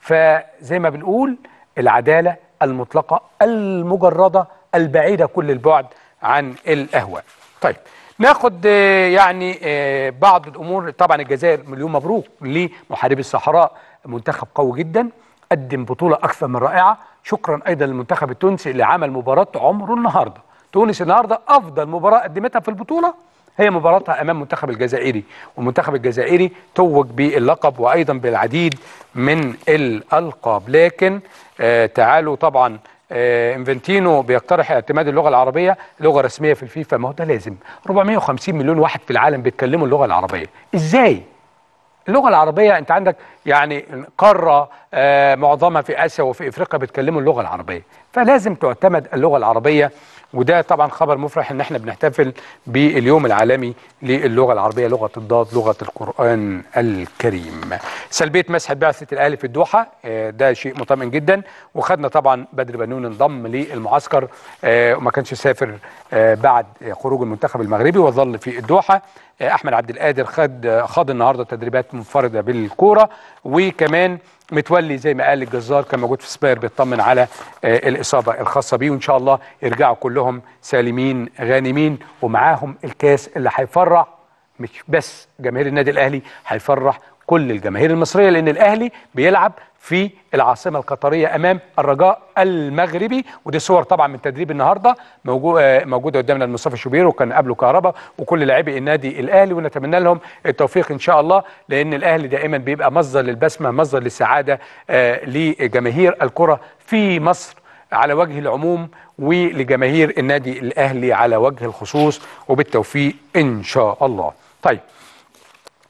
فزي ما بنقول العداله المطلقه المجرده البعيده كل البعد عن الاهواء طيب ناخد آه، يعني آه، بعض الامور طبعا الجزائر مليون مبروك لمحاربي الصحراء منتخب قوي جدا قدم بطوله اكثر من رائعه شكرا ايضا للمنتخب التونسي اللي عمل مباراه عمره النهارده تونس النهارده افضل مباراه قدمتها في البطوله هي مباراتها امام المنتخب الجزائري والمنتخب الجزائري توج باللقب وايضا بالعديد من الالقاب لكن آه تعالوا طبعا آه انفنتينو بيقترح اعتماد اللغه العربيه لغه رسميه في الفيفا ما هو ده لازم 450 مليون واحد في العالم بيتكلموا اللغه العربيه ازاي اللغه العربيه انت عندك يعني قاره آه معظمها في اسيا وفي افريقيا بيتكلموا اللغه العربيه فلازم تعتمد اللغه العربيه وده طبعا خبر مفرح ان احنا بنحتفل باليوم العالمي للغه العربيه لغه الضاد لغه القران الكريم سلبيه مسح بعثه الاهلي في الدوحه آه ده شيء مطمئن جدا وخدنا طبعا بدر بنون انضم للمعسكر آه وما كانش سافر آه بعد خروج المنتخب المغربي وظل في الدوحه آه احمد عبد القادر خد خاض النهارده تدريبات منفرده بالكوره وكمان متولي زي ما قال الجزار كان موجود في سباير بيطمن على آه الاصابه الخاصه بيه وان شاء الله يرجعوا كلهم سالمين غانمين ومعاهم الكاس اللي هيفرح مش بس جماهير النادي الاهلي هيفرح كل الجماهير المصريه لان الاهلي بيلعب في العاصمه القطريه امام الرجاء المغربي ودي صور طبعا من تدريب النهارده موجو- آه، موجوده قدامنا مصطفى شوبير وكان قبله كهربا وكل لاعبي النادي الاهلي ونتمنى لهم التوفيق ان شاء الله لان الاهلي دائما بيبقى مصدر للبسمه مصدر للسعاده آه، لجماهير الكره في مصر على وجه العموم ولجماهير النادي الاهلي على وجه الخصوص وبالتوفيق ان شاء الله. طيب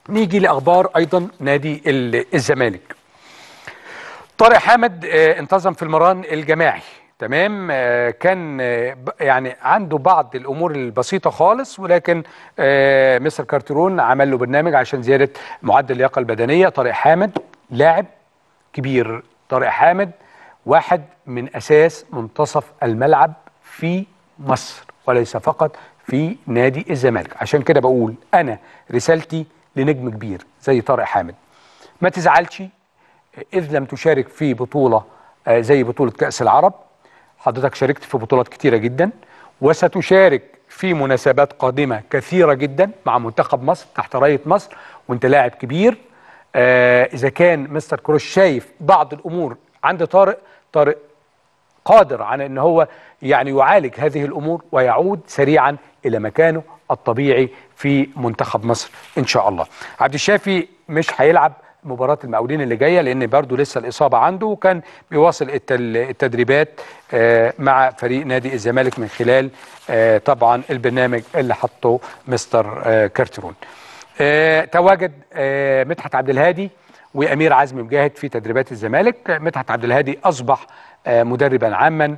نيجي لاخبار ايضا نادي ال- الزمالك طارق حامد آه، انتظم في المران الجماعي تمام آه، كان آه، ب- يعني عنده بعض الامور البسيطه خالص ولكن آه، مستر كارترون عمل له برنامج عشان زياده معدل اللياقه البدنيه طارق حامد لاعب كبير طارق حامد واحد من اساس منتصف الملعب في مصر وليس فقط في نادي الزمالك عشان كده بقول انا رسالتي لنجم كبير زي طارق حامد ما تزعلش إذ لم تشارك في بطولة آه، زي بطولة كأس العرب حضرتك شاركت في بطولات كتيرة جدا وستشارك في مناسبات قادمة كثيرة جدا مع منتخب مصر تحت راية مصر وانت لاعب كبير آه، إذا كان مستر كروش شايف بعض الأمور عند طارق طارق قادر على ان هو يعني يعالج هذه الامور ويعود سريعا الى مكانه الطبيعي في منتخب مصر ان شاء الله. عبد الشافي مش هيلعب مباراة المقاولين اللي جايه لان برضه لسه الاصابه عنده وكان بيواصل التل- التدريبات آه، مع فريق نادي الزمالك من خلال آه، طبعا البرنامج اللي حطه مستر آه، كارترون. آه، تواجد آه، مدحت عبد الهادي وامير عزمي مجاهد في تدريبات الزمالك مدحت عبد الهادي اصبح آه، مدربا عاما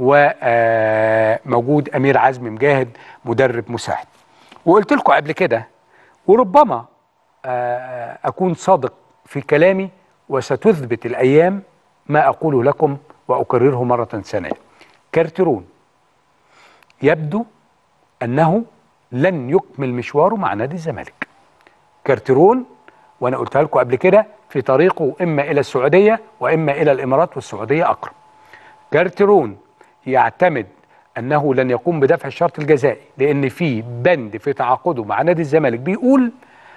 وموجود امير عزمي مجاهد مدرب مساعد وقلت لكم قبل كده وربما آه، اكون صادق في كلامي وستثبت الايام ما اقوله لكم واكرره مره ثانيه كارترون يبدو انه لن يكمل مشواره مع نادي الزمالك كارترون وانا قلتها لكم قبل كده في طريقه اما الى السعوديه واما الى الامارات والسعوديه اقرب كارترون يعتمد انه لن يقوم بدفع الشرط الجزائي لان في بند في تعاقده مع نادي الزمالك بيقول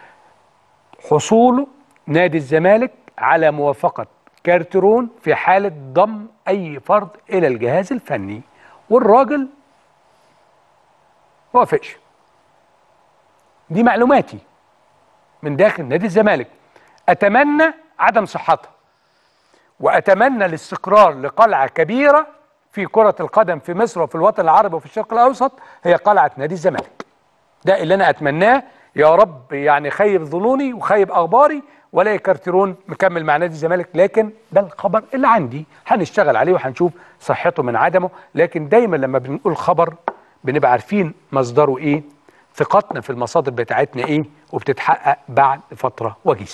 حصول نادي الزمالك على موافقه كارترون في حاله ضم اي فرد الى الجهاز الفني والراجل ما وافقش دي معلوماتي من داخل نادي الزمالك اتمنى عدم صحتها واتمنى الاستقرار لقلعه كبيره في كره القدم في مصر وفي الوطن العربي وفي الشرق الاوسط هي قلعه نادي الزمالك ده اللي انا اتمناه يا رب يعني خيب ظنوني وخيب اخباري ولا كارترون مكمل مع نادي الزمالك لكن ده الخبر اللي عندي هنشتغل عليه وهنشوف صحته من عدمه لكن دايما لما بنقول خبر بنبقى عارفين مصدره ايه ثقتنا في المصادر بتاعتنا ايه وبتتحقق بعد فتره وجيزه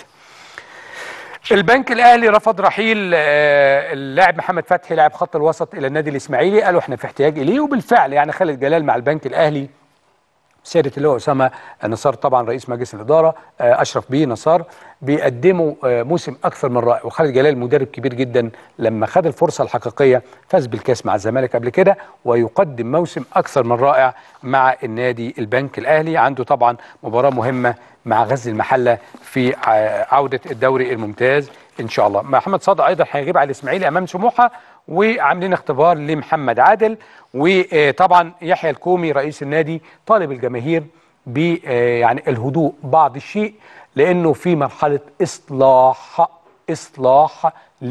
البنك الاهلي رفض رحيل آه، اللاعب محمد فتحي لاعب خط الوسط الى النادي الاسماعيلي قالوا احنا في احتياج اليه وبالفعل يعني خالد جلال مع البنك الاهلي سياده اللواء اسامه نصار طبعا رئيس مجلس الاداره آه، اشرف بيه نصار بيقدموا آه، موسم اكثر من رائع وخالد جلال مدرب كبير جدا لما خد الفرصه الحقيقيه فاز بالكاس مع الزمالك قبل كده ويقدم موسم اكثر من رائع مع النادي البنك الاهلي عنده طبعا مباراه مهمه مع غزل المحله في ع- عوده الدوري الممتاز ان شاء الله محمد صادق ايضا هيغيب على الاسماعيلي امام سموحه وعاملين اختبار لمحمد عادل وطبعا يحيى الكومي رئيس النادي طالب الجماهير ب آه، يعني الهدوء بعض الشيء لانه في مرحله اصلاح اصلاح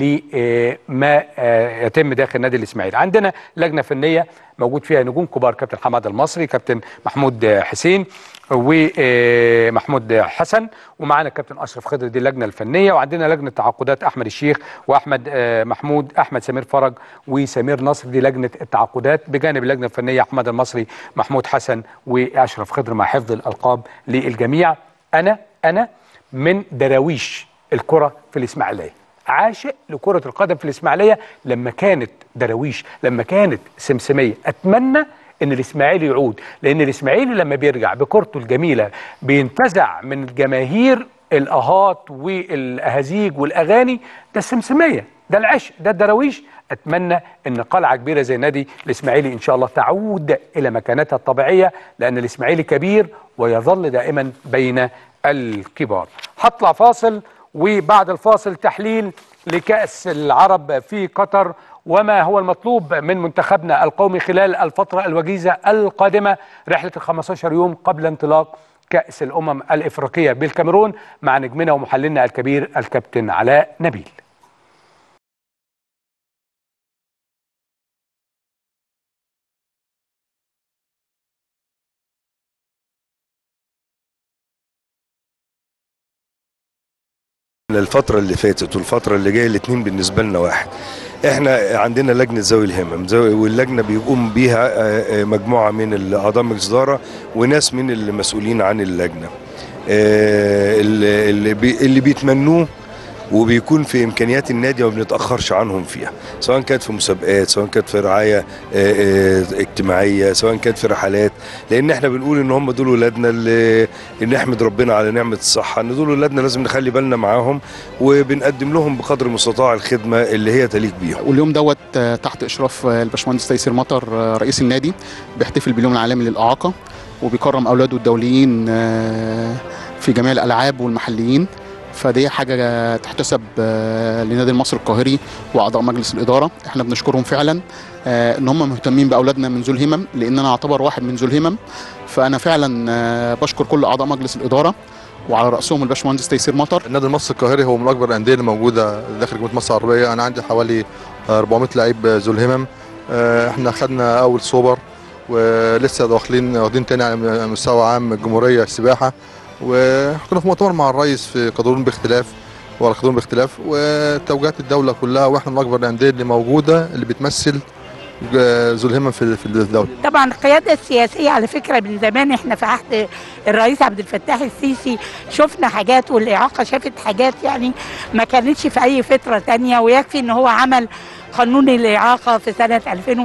لما يتم داخل النادي الاسماعيلي عندنا لجنه فنيه موجود فيها نجوم كبار كابتن حماد المصري كابتن محمود آه، حسين ومحمود حسن ومعانا الكابتن اشرف خضر دي اللجنه الفنيه وعندنا لجنه تعاقدات احمد الشيخ واحمد آه، محمود احمد سمير فرج وسمير نصر دي لجنه التعاقدات بجانب اللجنه الفنيه احمد المصري محمود حسن واشرف خضر مع حفظ الالقاب للجميع انا انا من دراويش الكره في الاسماعيليه عاشق لكره القدم في الاسماعيليه لما كانت دراويش لما كانت سمسميه اتمنى ان الاسماعيلي يعود لان الاسماعيلي لما بيرجع بكرته الجميله بينتزع من الجماهير الاهات والاهازيج والاغاني ده السمسميه ده العشق ده الدراويش اتمنى ان قلعه كبيره زي نادي الاسماعيلي ان شاء الله تعود الى مكانتها الطبيعيه لان الاسماعيلي كبير ويظل دائما بين الكبار هطلع فاصل وبعد الفاصل تحليل لكأس العرب في قطر وما هو المطلوب من منتخبنا القومي خلال الفترة الوجيزة القادمة رحلة ال 15 يوم قبل انطلاق كأس الأمم الإفريقية بالكاميرون مع نجمنا ومحللنا الكبير الكابتن علاء نبيل الفترة اللي فاتت والفترة اللي جاية الاتنين بالنسبة لنا واحد احنا عندنا لجنة ذوي الهمم ذوي- واللجنة بيقوم بيها آه، آه، مجموعة من أعضاء مجلس إدارة وناس من المسؤولين عن اللجنة آه، اللي اللي بي- اللي بيتمنوه وبيكون في امكانيات النادي وما بنتاخرش عنهم فيها سواء كانت في مسابقات سواء كانت في رعايه آه، آه، اجتماعيه سواء كانت في رحلات لان احنا بنقول ان هم دول ولادنا اللي اللي نحمد ربنا على نعمه الصحه ان دول ولادنا لازم نخلي بالنا معاهم وبنقدم لهم بقدر المستطاع الخدمه اللي هي تليق بيهم واليوم دوت آه، تحت اشراف آه، الباشمهندس تيسير مطر آه، رئيس النادي بيحتفل باليوم العالمي للاعاقه وبيكرم اولاده الدوليين آه، في جميع الالعاب والمحليين فدي حاجه تحتسب آه، لنادي المصري القاهري واعضاء مجلس الاداره احنا بنشكرهم فعلا آه، ان هم مهتمين باولادنا من ذو الهمم لان انا اعتبر واحد من ذو الهمم فانا فعلا آه، بشكر كل اعضاء مجلس الاداره وعلى راسهم الباشمهندس تيسير مطر النادي المصري القاهري هو من اكبر الانديه اللي موجوده داخل جمهوريه مصر العربيه انا عندي حوالي 400 لعيب ذو الهمم آه، احنا خدنا اول سوبر ولسه داخلين واخدين تاني على مستوى عام الجمهوريه السباحه وكنا في مؤتمر مع الرئيس في قانون باختلاف وعلى قانون باختلاف وتوجيهات الدوله كلها واحنا من اكبر الانديه اللي موجوده اللي بتمثل آه، ذو الهمم في في الدوله طبعا القياده السياسيه على فكره من زمان احنا في عهد الرئيس عبد الفتاح السيسي شفنا حاجات والاعاقه شافت حاجات يعني ما كانتش في اي فتره تانية ويكفي ان هو عمل قانون الاعاقه في سنه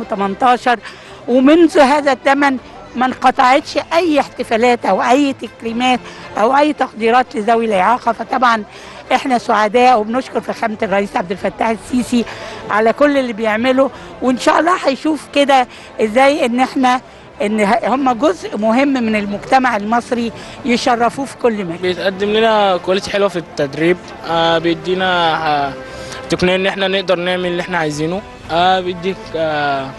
2018 ومنذ هذا الزمن ما انقطعتش اي احتفالات او اي تكريمات او اي تقديرات لذوي الاعاقه فطبعا احنا سعداء وبنشكر فخامه الرئيس عبد الفتاح السيسي على كل اللي بيعمله وان شاء الله هيشوف كده ازاي ان احنا ان هم جزء مهم من المجتمع المصري يشرفوه في كل مكان بيتقدم لنا كواليتي حلوه في التدريب آه بيدينا آه تقنيه ان احنا نقدر نعمل اللي احنا عايزينه آه بيديك آه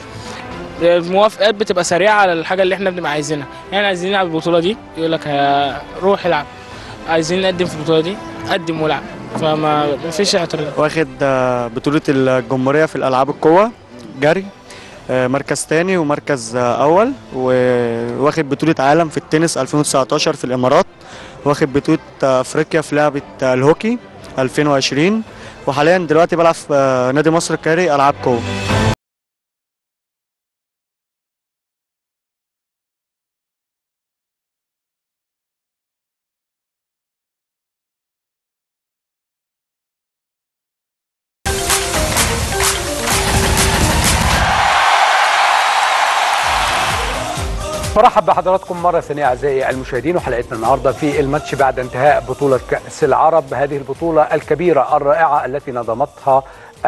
الموافقات بتبقى سريعه على الحاجه اللي احنا بنبقى عايزينها يعني عايزين نلعب البطوله دي يقول لك آه، روح العب عايزين نقدم في البطوله دي قدم والعب فما ما فيش اعتراض واخد آه، بطولة الجمهورية في الألعاب القوة جري آه، مركز تاني ومركز آه، أول وواخد بطولة عالم في التنس 2019 في الإمارات واخد بطولة آه، أفريقيا في لعبة آه، الهوكي 2020 وحاليا دلوقتي بلعب في آه، نادي مصر الكاري ألعاب قوة مرحب بحضراتكم مرة ثانية أعزائي المشاهدين وحلقتنا النهاردة في الماتش بعد انتهاء بطولة كأس العرب هذه البطولة الكبيرة الرائعة التي نظمتها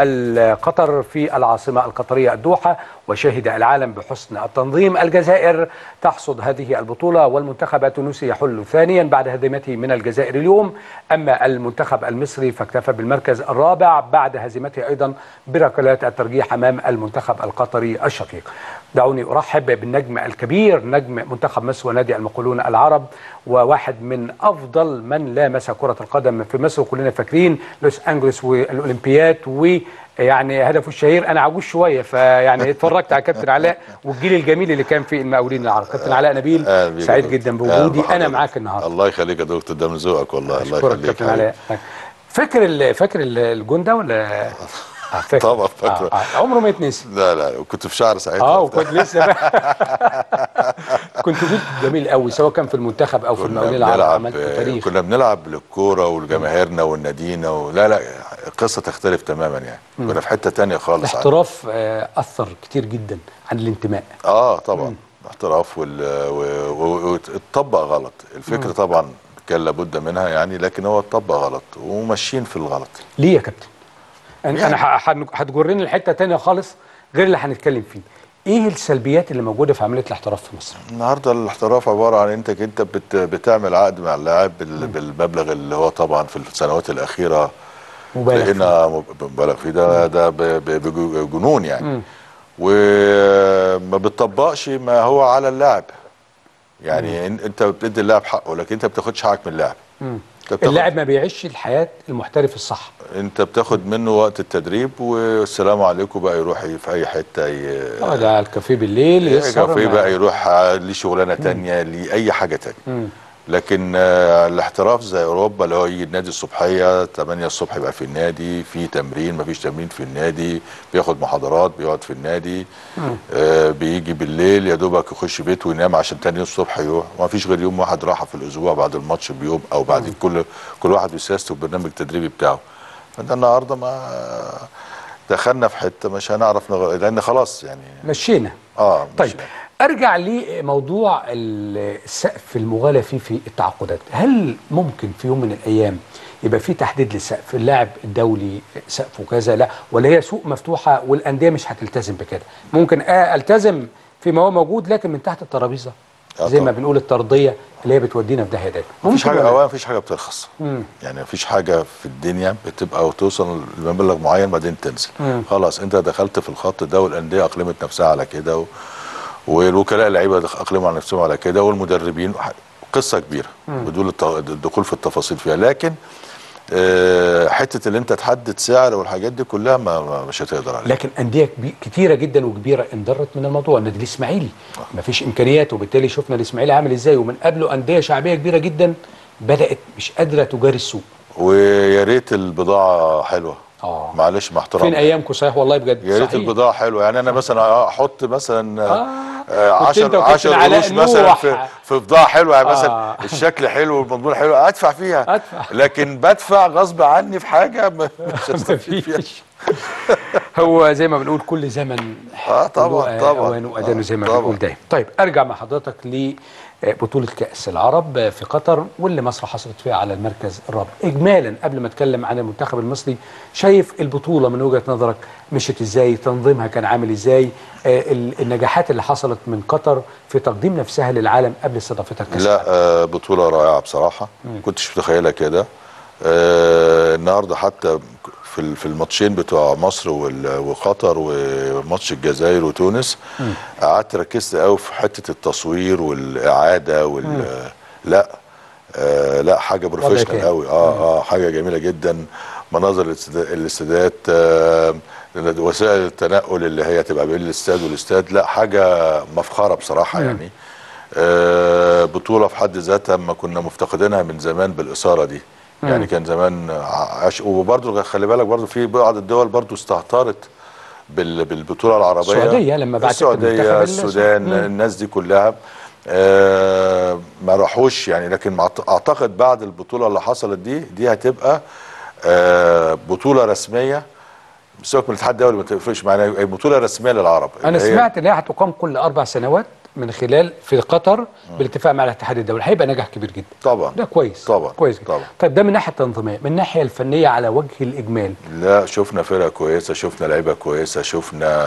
قطر في العاصمة القطرية الدوحة وشهد العالم بحسن التنظيم الجزائر تحصد هذه البطولة والمنتخب التونسي يحل ثانيا بعد هزيمته من الجزائر اليوم أما المنتخب المصري فاكتفى بالمركز الرابع بعد هزيمته أيضا بركلات الترجيح أمام المنتخب القطري الشقيق دعوني أرحب بالنجم الكبير نجم منتخب مصر ونادي المقولون العرب وواحد من أفضل من لامس كرة القدم في مصر وكلنا فاكرين لوس أنجلوس والأولمبياد ويعني هدفه الشهير أنا عجوز شوية فيعني اتفرجت على كابتن علاء والجيل الجميل اللي كان في المقاولين العرب كابتن علاء نبيل أهلا بيك سعيد يا جدا دكتور. بوجودي أهلا أنا بحضرتك. معاك النهارده الله يخليك يا دكتور ده من ذوقك والله الله أشكرك يخليك كابتن علاء فاكر ال- فاكر ال- الجون ده ولا آه، فاكر طبعا فاكره آه، آه، عمره ما يتنسي لا لا كنت في شعر ساعتها اه وكنت لسه بقى كنت جود جميل قوي سواء كان في المنتخب او في كنا المقاولين العرب بنلعب عملت تاريخ كنا بنلعب للكوره ولجماهيرنا ولنادينا ولا لا القصه تختلف تماما يعني مم. كنا في حته تانية خالص عن- الاحتراف آه، اثر كتير جدا عن الانتماء اه طبعا الاحتراف وال- و- و- واتطبق غلط الفكره مم. طبعا كان لابد منها يعني لكن هو اتطبق غلط وماشيين في الغلط ليه يا كابتن أنا- يعني- انا ح- هن- هتجرني لحته تانية خالص غير اللي هنتكلم فيه ايه السلبيات اللي موجوده في عمليه الاحتراف في مصر النهارده الاحتراف عباره عن انت انت بت بتعمل عقد مع اللاعب بال- بالمبلغ اللي هو طبعا في السنوات الاخيره مبالغ فيه. لقينا مبالغ فيه ده ده ب- ب- بجنون يعني مم. وما بتطبقش ما هو على اللاعب يعني إن- انت بتدي اللاعب حقه لكن انت ما بتاخدش حقك من اللاعب مم. أنت بتاخد- اللاعب ما بيعيش الحياه المحترف الصح انت بتاخد منه وقت التدريب والسلام عليكم بقى يروح في اي حته ي... اه ده على الكافيه بالليل يسهر كافيه ما- بقى يروح ليه شغلانه تانية ليه اي حاجه تانية مم. لكن آه، الاحتراف زي اوروبا اللي هو يجي النادي الصبحيه 8 الصبح يبقى في النادي في تمرين مفيش تمرين في النادي بياخد محاضرات بيقعد في النادي آه بيجي بالليل يا دوبك يخش بيته وينام عشان تاني يوم الصبح يروح ما فيش غير يوم واحد راحه في الاسبوع بعد الماتش بيوم او بعد كل كل واحد وسياسته والبرنامج التدريبي بتاعه فده النهارده ما دخلنا في حته مش هنعرف نغ... لان خلاص يعني مشينا اه طيب ارجع لموضوع السقف المغالى فيه في التعاقدات هل ممكن في يوم من الايام يبقى في تحديد للسقف اللاعب الدولي سقفه كذا لا ولا هي سوق مفتوحه والانديه مش هتلتزم بكده ممكن آه التزم فيما هو موجود لكن من تحت الترابيزه آه زي ما طبعا. بنقول الطرديه اللي هي بتودينا في داهيه دايما مفيش حاجه ولا لا؟ اولا مفيش حاجه بترخص مم. يعني مفيش حاجه في الدنيا بتبقى وتوصل لمبلغ معين بعدين تنزل مم. خلاص انت دخلت في الخط ده والانديه اقلمت نفسها على كده و... والوكلاء اللعيبه دخ- اقلموا على نفسهم على كده والمدربين ح- قصه كبيره مم. بدون الت- الدخول في التفاصيل فيها لكن آه، حته اللي انت تحدد سعر والحاجات دي كلها ما ما- مش هتقدر عليها لكن انديه كبي- كتيره جدا وكبيره انضرت من الموضوع النادي الاسماعيلي ما فيش امكانيات وبالتالي شفنا الاسماعيلي عامل ازاي ومن قبله انديه شعبيه كبيره جدا بدات مش قادره تجاري السوق ويا ريت البضاعه حلوه اه معلش مع احترامي فين ايامكم صحيح والله بجد يا ريت صحيح. البضاعه حلوه يعني انا مثلا احط مثلا آه. كنت أنت 10 وكابتن 10 علاء قروش مثلا نوح. في, في بضاعه حلوه يعني مثلا آه. الشكل حلو والمضمون حلو ادفع فيها أدفع. لكن بدفع غصب عني في حاجه ما- مش هستفيد فيها هو زي ما بنقول كل زمن اه طبعا له طبعا اوانه وادانه زي ما طبعاً. بنقول دايما طيب ارجع مع حضرتك لبطوله كاس العرب في قطر واللي مصر حصلت فيها على المركز الرابع اجمالا قبل ما اتكلم عن المنتخب المصري شايف البطوله من وجهه نظرك مشت ازاي تنظيمها كان عامل ازاي آه، ال- النجاحات اللي حصلت من قطر في تقديم نفسها للعالم قبل استضافتها كاس لا آه بطوله رائعه بصراحه مم. كنتش متخيلها كده آه النهارده حتى في ال- في الماتشين بتوع مصر وال- وقطر وماتش الجزائر وتونس مم. قعدت ركزت قوي في حته التصوير والاعاده وال مم. لا آه لا حاجه بروفيشنال كامل. قوي اه اه حاجه جميله جدا مناظر الاستاد- الاستادات آه وسائل التنقل اللي هي تبقى بين الاستاد والاستاد لا حاجه مفخره بصراحه مم. يعني آه بطوله في حد ذاتها ما كنا مفتقدينها من زمان بالاثاره دي مم. يعني كان زمان عش... وبرضه خلي بالك برضه في بعض الدول برضه استهترت بال... بالبطوله العربيه السعودية لما بعتت المنتخب السعوديه السعودي. السودان مم. الناس دي كلها آه ما راحوش يعني لكن مع- اعتقد بعد البطوله اللي حصلت دي دي هتبقى آه بطوله رسميه سيبك من الاتحاد الدولي ما تفرقش معانا هي بطوله رسميه للعرب انا اللي هي- سمعت ان هي هتقام كل اربع سنوات من خلال في قطر بالاتفاق مع الاتحاد الدولي هيبقى نجاح كبير جدا طبعا ده كويس طبعا كويس جدا طبعا طيب ده من الناحيه التنظيميه من الناحيه الفنيه على وجه الاجمال لا شفنا فرقة كويسة شفنا لعيبة كويسة شفنا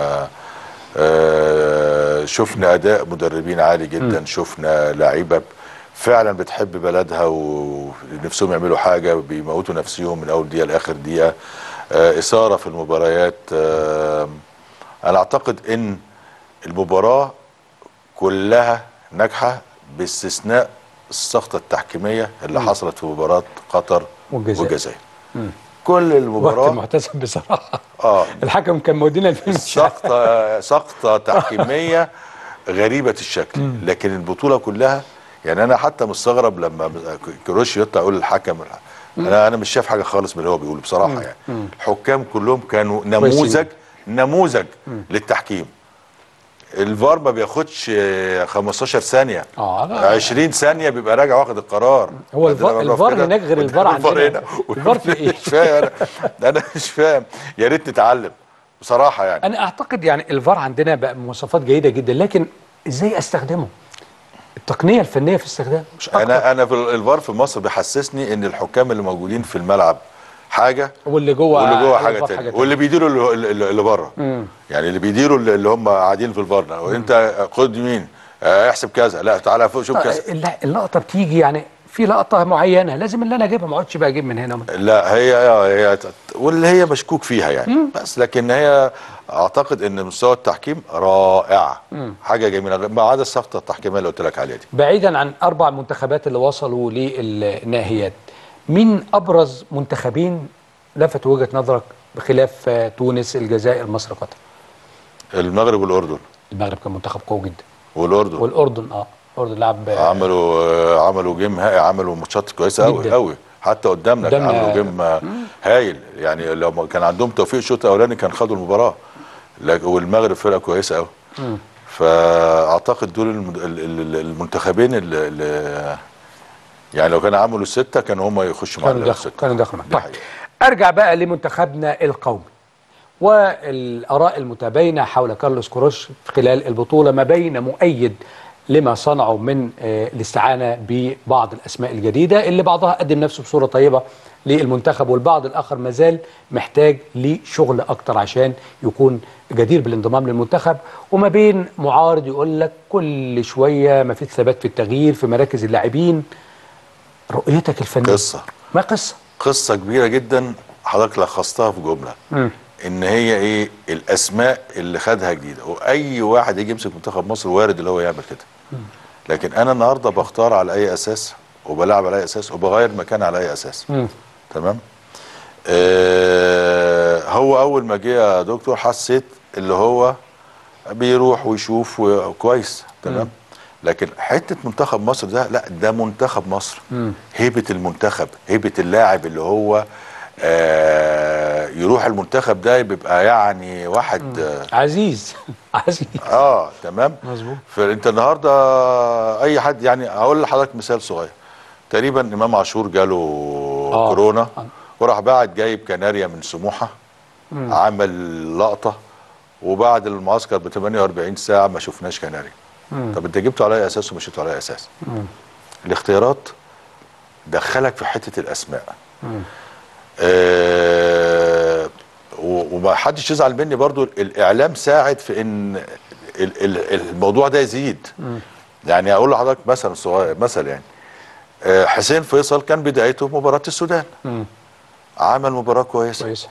آه شفنا أداء مدربين عالي جدا مم. شفنا لعيبة فعلا بتحب بلدها ونفسهم يعملوا حاجة بيموتوا نفسهم من أول دقيقة لآخر دقيقة آه إثارة في المباريات آه أنا أعتقد إن المباراة كلها ناجحة باستثناء السقطة التحكيمية اللي مم. حصلت في مباراة قطر والجزائر. والجزائر مم. كل المباراة وقت محتسب بصراحه اه الحكم كان مودينا الفيلم سقطه سقطه تحكيميه غريبه الشكل مم. لكن البطوله كلها يعني انا حتى مستغرب لما كروش يطلع يقول للحكم انا انا مش شايف حاجه خالص من اللي هو بيقوله بصراحه مم. يعني مم. الحكام كلهم كانوا كويسين. نموذج نموذج مم. للتحكيم الفار ما بياخدش آه، 15 ثانيه اه لا 20 ثانيه بيبقى راجع واخد القرار هو بعدين الفار, لما الفار كده- هناك غير الفار الفار عندنا هنا الفار في ايه مش فاهم انا انا مش فاهم يا ريت نتعلم بصراحه يعني انا اعتقد يعني الفار عندنا بقى مواصفات جيده جدا لكن ازاي استخدمه التقنيه الفنيه في استخدامه مش اكتر انا انا في الفار في مصر بيحسسني ان الحكام اللي موجودين في الملعب حاجه واللي جوه واللي جوه حاجه الفار تانية واللي بيديروا اللي, اللي, اللي بره مم. يعني اللي بيديروا اللي, اللي هم قاعدين في الفار وانت خد يمين آه، احسب كذا لا تعالى فوق شوف كذا الل- اللقطه بتيجي يعني في لقطه معينه لازم اللي انا اجيبها ما اقعدش بقى اجيب من هنا ومن لا هي هي واللي هي مشكوك فيها يعني بس لكن هي اعتقد ان مستوى التحكيم رائع مم. حاجه جميله ما عدا السقطه التحكيميه اللي قلت لك عليها دي بعيدا عن اربع منتخبات اللي وصلوا للنهائيات مين ابرز منتخبين لفتوا وجهه نظرك بخلاف آه، تونس الجزائر مصر قطر المغرب والاردن المغرب كان منتخب قوي جدا والاردن والاردن اه برضه لعب عملوا آه، عملوا جيم هائل عملوا ماتشات كويسه قوي جداً. قوي حتى قدامنا كان قدامنا. عملوا جيم آه، هايل يعني لو ما كان عندهم توفيق الشوط الاولاني كان خدوا المباراه لك- والمغرب فرقه كويسه قوي مم. فاعتقد دول المد- ال- ال- المنتخبين اللي اللي- يعني لو كانوا عملوا سته كانوا هم يخشوا كانوا معانا دخلوا كانوا دخلوا معانا. طيب ارجع بقى لمنتخبنا القومي والاراء المتباينه حول كارلوس كروش خلال البطوله ما بين مؤيد لما صنعوا من آه، الاستعانه ببعض الاسماء الجديده اللي بعضها قدم نفسه بصوره طيبه للمنتخب والبعض الاخر مازال محتاج لشغل اكتر عشان يكون جدير بالانضمام للمنتخب وما بين معارض يقول لك كل شويه ما في ثبات في التغيير في مراكز اللاعبين رؤيتك الفنيه قصه ما قصه قصه كبيره جدا حضرتك لخصتها في جمله مم. ان هي ايه الاسماء اللي خدها جديده واي واحد يجي يمسك منتخب مصر وارد اللي هو يعمل كده لكن انا النهارده بختار على اي اساس وبلعب على اي اساس وبغير مكان على اي اساس مم. تمام آه هو اول ما جه يا دكتور حسيت اللي هو بيروح ويشوف وكويس تمام لكن حته منتخب مصر ده لا ده منتخب مصر مم. هيبه المنتخب هيبه اللاعب اللي هو آه يروح المنتخب ده بيبقى يعني واحد آه عزيز عزيز اه تمام مظبوط فانت النهارده اي حد يعني هقول لحضرتك مثال صغير تقريبا امام عاشور جاله آه. كورونا وراح بعد جايب كناريا من سموحه مم. عمل لقطه وبعد المعسكر ب 48 ساعه ما شفناش كناريا مم. طب انت جبته على اي اساس ومشيته على اي اساس مم. الاختيارات دخلك في حته الاسماء مم. آه و- وما حدش يزعل مني برضو الاعلام ساعد في ان ال- ال- الموضوع ده يزيد مم. يعني اقول لحضرتك مثلا صغير مثلا يعني آه، حسين فيصل كان بدايته مباراه السودان مم. عمل مباراه كويسه كويسه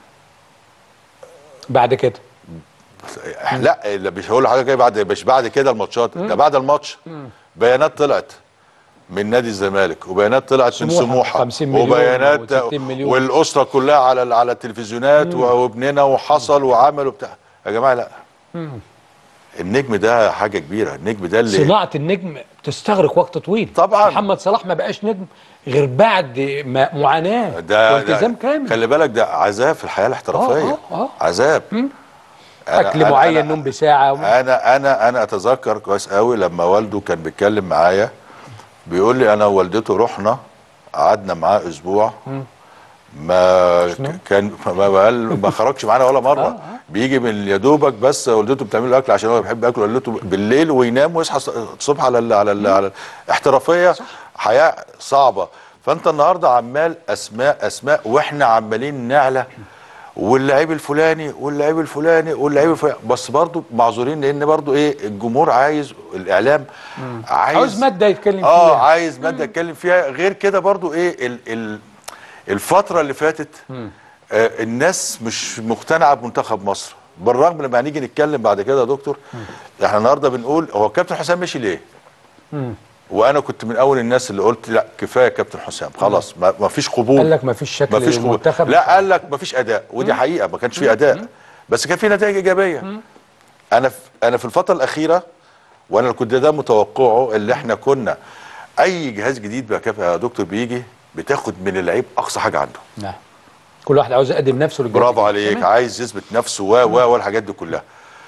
بعد كده لا لا، مش هقول لحضرتك إيه بعد مش بعد كده الماتشات ده بعد الماتش بيانات طلعت من نادي الزمالك وبيانات طلعت من سموحة، سموحه 50 مليون وبيانات و60 مليون. والاسره كلها على ال- على التلفزيونات مم. وابننا وحصل وعمل وبتاع يا جماعه لا مم. النجم ده حاجه كبيره النجم ده اللي صناعه النجم تستغرق وقت طويل طبعا محمد صلاح ما بقاش نجم غير بعد ما معاناه ده والتزام ده كامل خلي بالك ده عذاب في الحياه الاحترافيه آه، آه، عذاب أنا- اكل أنا- معين أنا- نوم بساعه انا انا انا اتذكر كويس قوي لما والده كان بيتكلم معايا بيقول لي انا ووالدته رحنا قعدنا معاه اسبوع مم. ما كان ما قال ما خرجش معانا ولا مره بيجي من يا دوبك بس والدته بتعمل له اكل عشان هو بيحب ياكل والدته بالليل وينام ويصحى الصبح على ال على ال على الاحترافيه حياه صعبه فانت النهارده عمال اسماء اسماء واحنا عمالين نعلى واللعيب الفلاني واللعيب الفلاني واللعيب الفلاني بس برضو معذورين لان برضو ايه الجمهور عايز الاعلام عايز عاوز ماده يتكلم اه فيها عايز ماده يتكلم فيها غير كده برضو ايه ال ال الفتره اللي فاتت مم. آه الناس مش مقتنعه بمنتخب مصر بالرغم لما هنيجي نتكلم بعد كده يا دكتور احنا النهارده بنقول هو كابتن حسام مشي ليه مم. وانا كنت من اول الناس اللي قلت لا كفايه كابتن حسام خلاص ما ما فيش قبول قال لك ما فيش شكل ما فيش قبول للمنتخب. لا قال لك ما فيش اداء ودي حقيقه ما كانش في اداء بس كان في نتائج ايجابيه انا في انا في الفتره الاخيره وانا كنت ده متوقعه اللي احنا كنا اي جهاز جديد بقى كف- يا دكتور بيجي بتاخد من اللعيب اقصى حاجه عنده نعم كل واحد عاوز يقدم نفسه للجهاز برافو الجديد. عليك تمام. عايز يثبت نفسه و و والحاجات دي كلها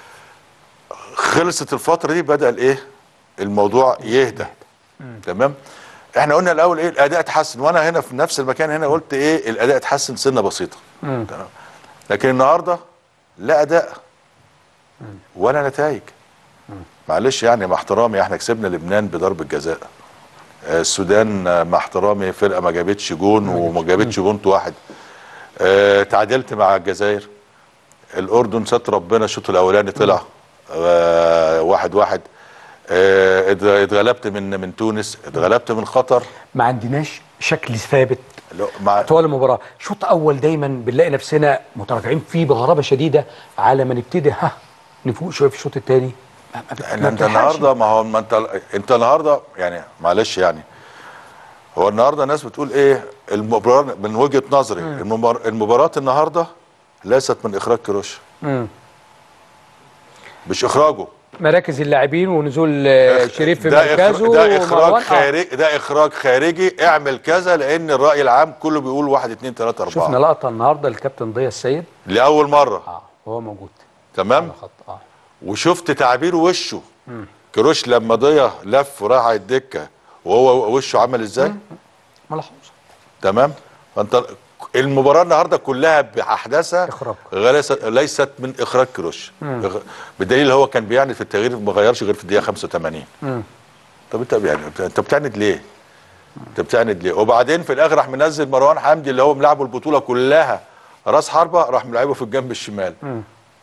خلصت الفتره دي بدا الايه الموضوع يهدى تمام احنا قلنا الاول ايه الاداء اتحسن وانا هنا في نفس المكان هنا قلت ايه الاداء اتحسن سنه بسيطه مم. تمام لكن النهارده لا اداء ولا نتائج معلش يعني مع احترامي احنا كسبنا لبنان بضربه جزاء آه، السودان آه، مع احترامي فرقه ما جابتش جون وما جابتش جونت واحد آه، تعادلت مع الجزائر الاردن ستر ربنا الشوط الاولاني طلع آه، واحد واحد آه، اتغ- اتغلبت من من تونس اتغلبت من قطر ما عندناش شكل ثابت لا، مع طوال المباراه شوط اول دايما بنلاقي نفسنا متراجعين فيه بغرابه شديده على ما نبتدي ها نفوق شويه في الشوط الثاني ان انت النهارده ما هو ما انت انت النهارده يعني معلش يعني هو النهارده الناس بتقول ايه المباراه من وجهه نظري المبار- المباراه النهارده ليست من اخراج كروش مم. مش اخراجه مراكز اللاعبين ونزول آه، شريف في ده مركزه إخراج ده اخراج ومروان- آه. خارجي ده اخراج خارجي اعمل كذا لان الراي العام كله بيقول واحد اتنين تلاته اربعه شفنا لقطه النهارده للكابتن ضياء السيد لاول مره وهو موجود تمام اه وشفت تعبير وشه مم. كروش لما ضيا لف وراح على الدكه وهو وشه عمل ازاي ملحوظ تمام فانت المباراه النهارده كلها باحداثها اخراج ليست ليست من اخراج كروش مم. إخ- بدليل هو كان بيعند في التغيير ما غيرش غير في الدقيقه 85 مم. طب انت يعني انت- انت بتعند ليه؟ انت بتعند ليه؟ وبعدين في الاخر راح منزل مروان حمدي اللي هو ملعبه البطوله كلها راس حربه راح ملعبه في الجنب الشمال مم.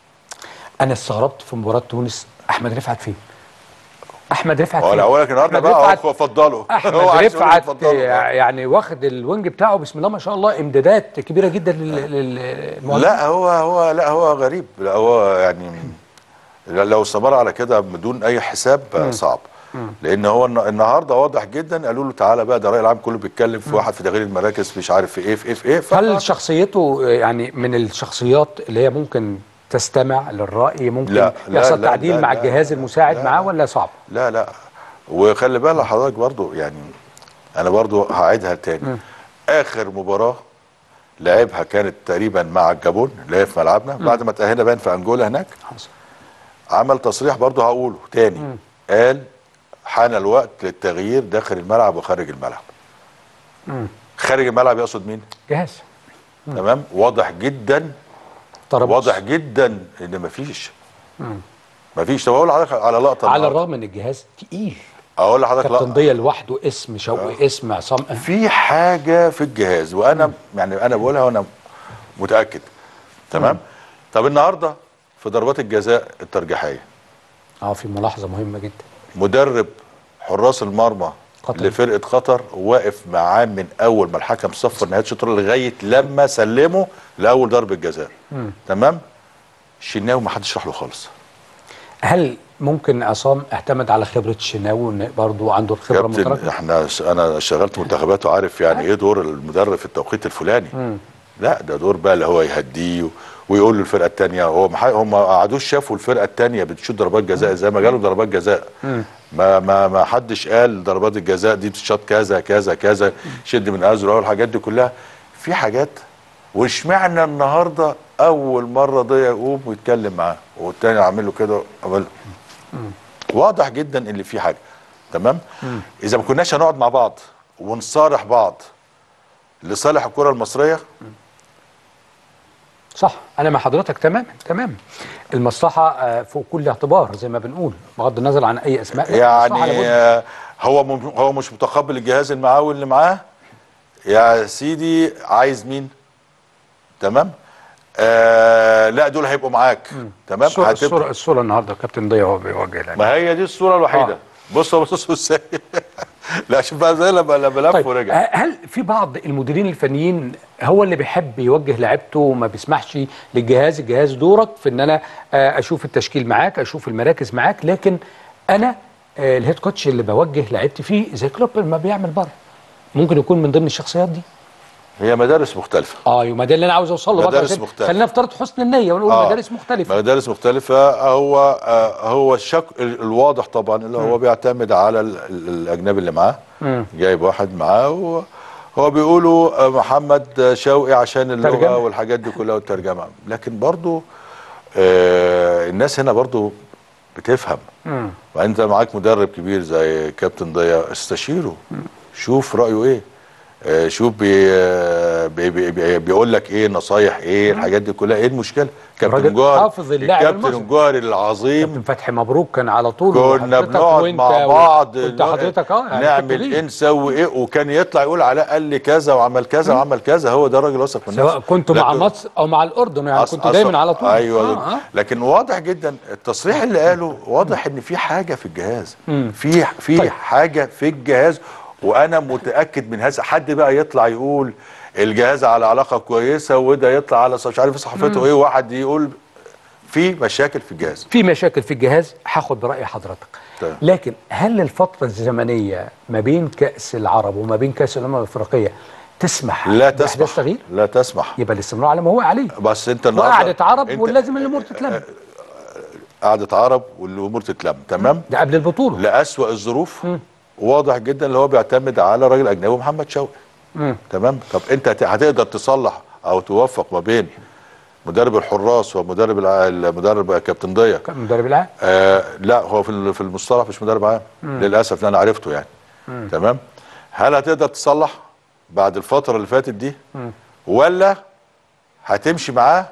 انا استغربت في مباراه تونس احمد رفعت فين احمد رفعت هو فين؟ اقول لك النهارده أحمد بقى رفعت- هو فضله احمد هو عايز يقول رفعت فضله. يعني واخد الوينج بتاعه بسم الله ما شاء الله امدادات كبيره جدا لل- للمهاجم لا هو هو لا هو غريب لا هو يعني لو استمر على كده بدون اي حساب مم. صعب مم. لان هو الن- النهارده واضح جدا قالوا له تعالى بقى ده الراي العام كله بيتكلم في واحد في تغيير المراكز مش عارف في ايه في ايه في ايه ف- هل شخصيته يعني من الشخصيات اللي هي ممكن تستمع للرأي ممكن لا، لا، يحصل لا، تعديل لا، مع لا، الجهاز المساعد لا، معاه ولا صعب؟ لا لا وخلي بالك حضرتك برضو يعني انا برضو هعيدها تاني مم. اخر مباراه لعبها كانت تقريبا مع الجابون اللي هي في ملعبنا مم. بعد ما تاهلنا باين في انجولا هناك عمل تصريح برضو هقوله تاني مم. قال حان الوقت للتغيير داخل الملعب وخارج الملعب مم. خارج الملعب يقصد مين جهاز تمام واضح جدا طرابلس. واضح جدا ان مفيش مم. مفيش طب اقول لحضرتك على لقطه على النهاردة. الرغم ان الجهاز تقيل اقول لحضرتك كابتن لقطه ضياء لوحده اسم شوقي اسم عصام في حاجه في الجهاز وانا يعني انا بقولها وانا متاكد تمام طب النهارده في ضربات الجزاء الترجيحيه اه في ملاحظه مهمه جدا مدرب حراس المرمى قطر. لفرقه قطر واقف معاه من اول ما الحكم صفر نهايه الشوط لغايه لما سلمه لاول ضربه جزاء مم. تمام الشناوي ما حدش راح له خالص هل ممكن عصام اعتمد على خبره الشناوي وان برضه عنده الخبره كابتن متراكمه؟ احنا انا اشتغلت منتخبات وعارف يعني ايه دور المدرب في التوقيت الفلاني مم. لا ده دور بقى اللي هو يهديه ويقول للفرقه الثانيه هو ما ح- هم ما قعدوش شافوا الفرقه الثانيه بتشوط ضربات جزاء زي ما جالوا ضربات جزاء مم. ما ما ما حدش قال ضربات الجزاء دي بتشوط كذا كذا كذا شد من ازرق والحاجات دي كلها في حاجات واشمعنى النهارده اول مره ضيع يقوم ويتكلم معاه والتاني عامل له كده عمل واضح جدا ان في حاجه تمام اذا ما كناش هنقعد مع بعض ونصارح بعض لصالح الكره المصريه صح انا مع حضرتك تماما تماما المصلحه آه، فوق كل اعتبار زي ما بنقول بغض النظر عن اي اسماء لكن المصلحة يعني لابد. آه، هو مم- هو مش متقبل الجهاز المعاون اللي معاه يا سيدي عايز مين تمام آه لا دول هيبقوا معاك تمام الصورة, هتبقى- الصورة, الصورة النهارده كابتن ضياء هو بيوجه لك ما هي دي الصوره الوحيده آه. بص هو بص ازاي لا شوف بقى زي لما لما لف طيب ورجع آه، هل في بعض المديرين الفنيين هو اللي بيحب يوجه لعيبته وما بيسمحش للجهاز الجهاز دورك في ان انا آه، اشوف التشكيل معاك اشوف المراكز معاك لكن انا آه، الهيد كوتش اللي بوجه لعيبتي فيه زي كلوب ما بيعمل بره ممكن يكون من ضمن الشخصيات دي هي مدارس مختلفه اه يبقى ده اللي انا عاوز اوصل له بقى مدارس عشان مختلفة. خلينا نفترض حسن النيه ونقول آه. مدارس مختلفه مدارس مختلفة هو آه هو الشك ال- الواضح طبعا اللي هو بيعتمد على ال- ال- الأجنبي اللي معاه مم. جايب واحد معاه و- هو بيقولوا آه، محمد شوقي عشان اللغة ترجمة. والحاجات دي كلها والترجمة لكن برضو آه الناس هنا برضو بتفهم مم. وانت معاك مدرب كبير زي كابتن ضياء استشيره شوف رايه ايه آه، شوف بي آه، بي بي بي بيقول لك ايه نصايح ايه الحاجات دي كلها ايه المشكله كابتن الراجل جوهر حافظ اللاعب الكابتن المصري. جوهر العظيم كابتن فتحي مبروك كان على طول كنا وحضرتك بنقعد وانت مع و- بعض وانت نقعد حضرتك اه يعني كنت نعمل ليه؟ ايه نسوي ايه وكان يطلع يقول علاء قال لي كذا وعمل كذا وعمل كذا هو ده راجل واثق من سواء نفسه كنتوا مع لكن- مصر او مع الاردن يعني أص- كنتوا أص- دايما على طول ايوه آه آه. لكن واضح جدا التصريح اللي قاله واضح ان في حاجه في الجهاز مم. في في طيب. حاجه في الجهاز وانا متاكد من هذا حد بقى يطلع يقول الجهاز على علاقه كويسه وده يطلع على مش عارف صحافته مم. ايه واحد يقول في مشاكل في الجهاز في مشاكل في الجهاز هاخد براي حضرتك طيب. لكن هل الفتره الزمنيه ما بين كاس العرب وما بين كاس الامم الافريقيه تسمح لا بإحداث تسمح تغيير لا تسمح يبقى الاستمرار على ما هو عليه بس انت النهارده وقعدة عرب انت- ولازم الامور تتلم قعده عرب والامور تتلم تمام ده قبل البطوله لاسوأ الظروف واضح جدا اللي هو بيعتمد على راجل اجنبي محمد شوقي مم. تمام طب انت هت- هتقدر تصلح او توفق ما بين مدرب الحراس ومدرب الع- المدرب كابتن ضيا مدرب العام آه لا هو في ال- في المصطلح مش مدرب عام مم. للاسف اللي انا عرفته يعني مم. تمام هل هتقدر تصلح بعد الفتره اللي فاتت دي مم. ولا هتمشي معاه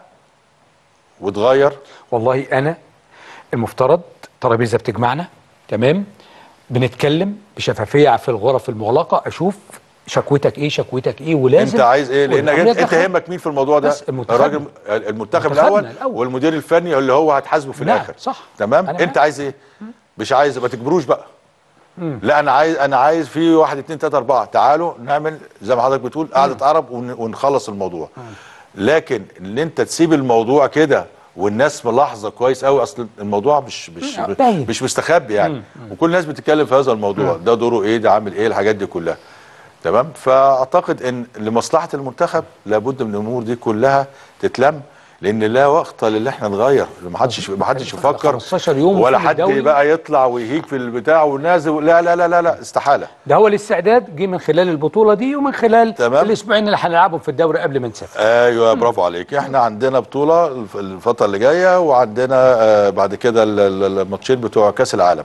وتغير والله انا المفترض ترابيزه بتجمعنا تمام بنتكلم بشفافيه في الغرف المغلقه اشوف شكوتك ايه شكوتك ايه ولازم انت عايز ايه لانك والأمر انت يتدخل. يهمك مين في الموضوع ده بس المنتخب- الراجل المنتخب منتخبنا الاول, الأول. والمدير الفني اللي هو هتحاسبه في نعم، الاخر صح. تمام أنا انت عايز ايه مش عايز ما تجبروش بقى لا انا عايز انا عايز في واحد اتنين تلاته اربعه تعالوا نعمل زي ما حضرتك بتقول قعده عرب ون- ونخلص الموضوع لكن ان انت تسيب الموضوع كده والناس ملاحظه كويس قوي اصل الموضوع مش مش باين. مش مستخبي يعني وكل الناس بتتكلم في هذا الموضوع ده دوره ايه ده عامل ايه الحاجات دي كلها تمام فاعتقد ان لمصلحه المنتخب لابد من الامور دي كلها تتلم لان لا وقت للي احنا نغير ما حدش ما حدش يفكر 15 يوم ولا في حد الدوري. بقى يطلع ويهيج في البتاع ونازل لا لا لا لا لا استحاله ده هو الاستعداد جه من خلال البطوله دي ومن خلال تمام. الاسبوعين اللي هنلعبهم في الدوري قبل ما نسافر ايوه برافو عليك احنا عندنا بطوله الف- الفتره اللي جايه وعندنا آه بعد كده ال- ال- الماتشين بتوع كاس العالم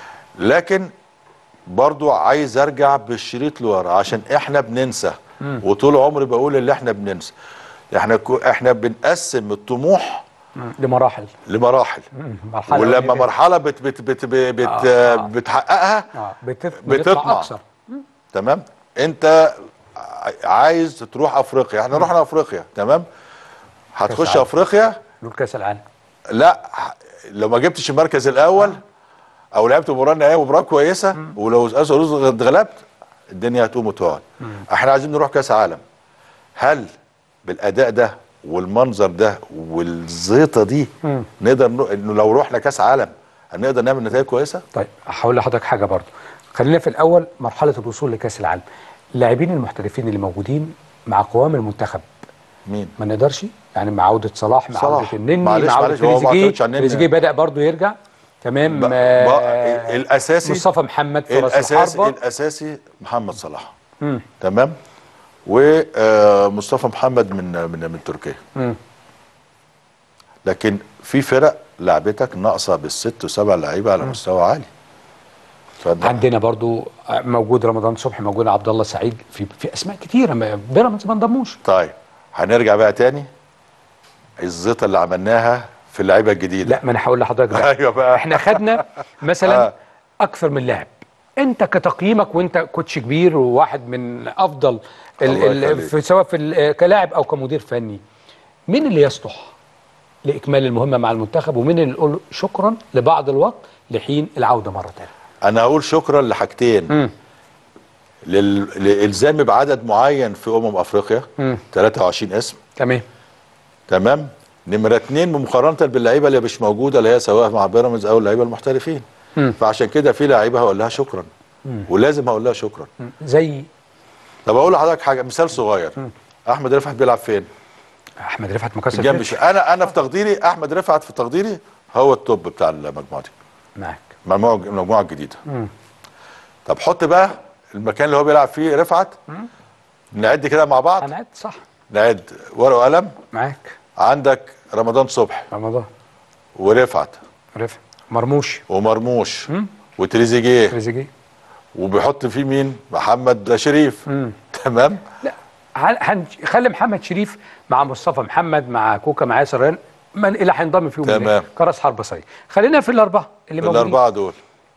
لكن برضو عايز ارجع بالشريط لورا عشان احنا بننسى مم. وطول عمري بقول اللي احنا بننسى احنا كو احنا بنقسم الطموح لمراحل لمراحل مرحله ولما وليلة. مرحله بت بت بت بت, بت آه، آه. بتحققها اه بتف... بتطمع. بتطلع اكثر تمام انت ع- عايز تروح افريقيا احنا رحنا افريقيا تمام هتخش عالم. افريقيا دول كاس العالم لا ح- لو ما جبتش المركز الاول او لعبت مباراه نهائيه مباراه كويسه ولو اسال اتغلبت الدنيا هتقوم وتقعد احنا عايزين نروح كاس عالم هل بالاداء ده والمنظر ده والزيطه دي مم. نقدر ن- انه لو رحنا كاس عالم هنقدر نعمل نتائج كويسه طيب هقول لحضرتك حاجه برضو خلينا في الاول مرحله الوصول لكاس العالم اللاعبين المحترفين اللي موجودين مع قوام المنتخب مين ما نقدرش يعني مع عوده صلاح مع صلاح. عوده النني معلش- مع عوده معلش، هو ما تريزيجيه اعتمدش على النني. تريزيجيه بدا برضو يرجع تمام ب- آه، الاساسي مصطفى محمد في راس الاساسي الحربه الاساسي محمد صلاح مم. تمام ومصطفى محمد من من من تركيا مم. لكن في فرق لعبتك ناقصه بالست وسبع لعيبه على مستوى عالي فده عندنا برضو موجود رمضان صبحي موجود عبد الله سعيد في في اسماء كتيره ما- بيراميدز ما انضموش طيب هنرجع بقى تاني الزيطه اللي عملناها في اللعيبه الجديده لا ما انا هقول لحضرتك بقى ايوه بقى احنا خدنا مثلا آه. آه. اكثر من لاعب انت كتقييمك وانت كوتش كبير وواحد من افضل ال الله ال يخليك. في سواء في ال- كلاعب او كمدير فني مين اللي يصلح لاكمال المهمه مع المنتخب ومين اللي نقول شكرا لبعض الوقت لحين العوده مره ثانيه انا هقول شكرا لحاجتين لل... لالزامي بعدد معين في امم افريقيا 23 اسم تمام تمام نمرة اتنين بمقارنة باللعيبة اللي مش موجودة اللي هي سواء مع بيراميدز أو اللعيبة المحترفين مم. فعشان كده في لعيبة هقول لها شكرا مم. ولازم هقول لها شكرا زي طب أقول لحضرتك حاجة مثال صغير أحمد رفعت بيلعب فين؟ احمد رفعت مكسر جنب فيه. شوية أنا أنا في تقديري أحمد رفعت في تقديري هو التوب بتاع المجموعة دي معاك المجموعة المجموعة الجديدة مم. طب حط بقى المكان اللي هو بيلعب فيه رفعت نعد كده مع بعض هنعد صح نعد ورقة وقلم معاك عندك رمضان صبحي رمضان ورفعت رفعت مرموش ومرموش وتريزيجيه تريزيجيه وبيحط فيه مين محمد شريف مم. تمام هن- هنخلي محمد شريف مع مصطفى محمد مع كوكا مع ياسر ريان من اللي هينضم فيهم تمام. إليه؟ كراس حرب صحيح خلينا في الاربعه اللي موجودين الاربعه دول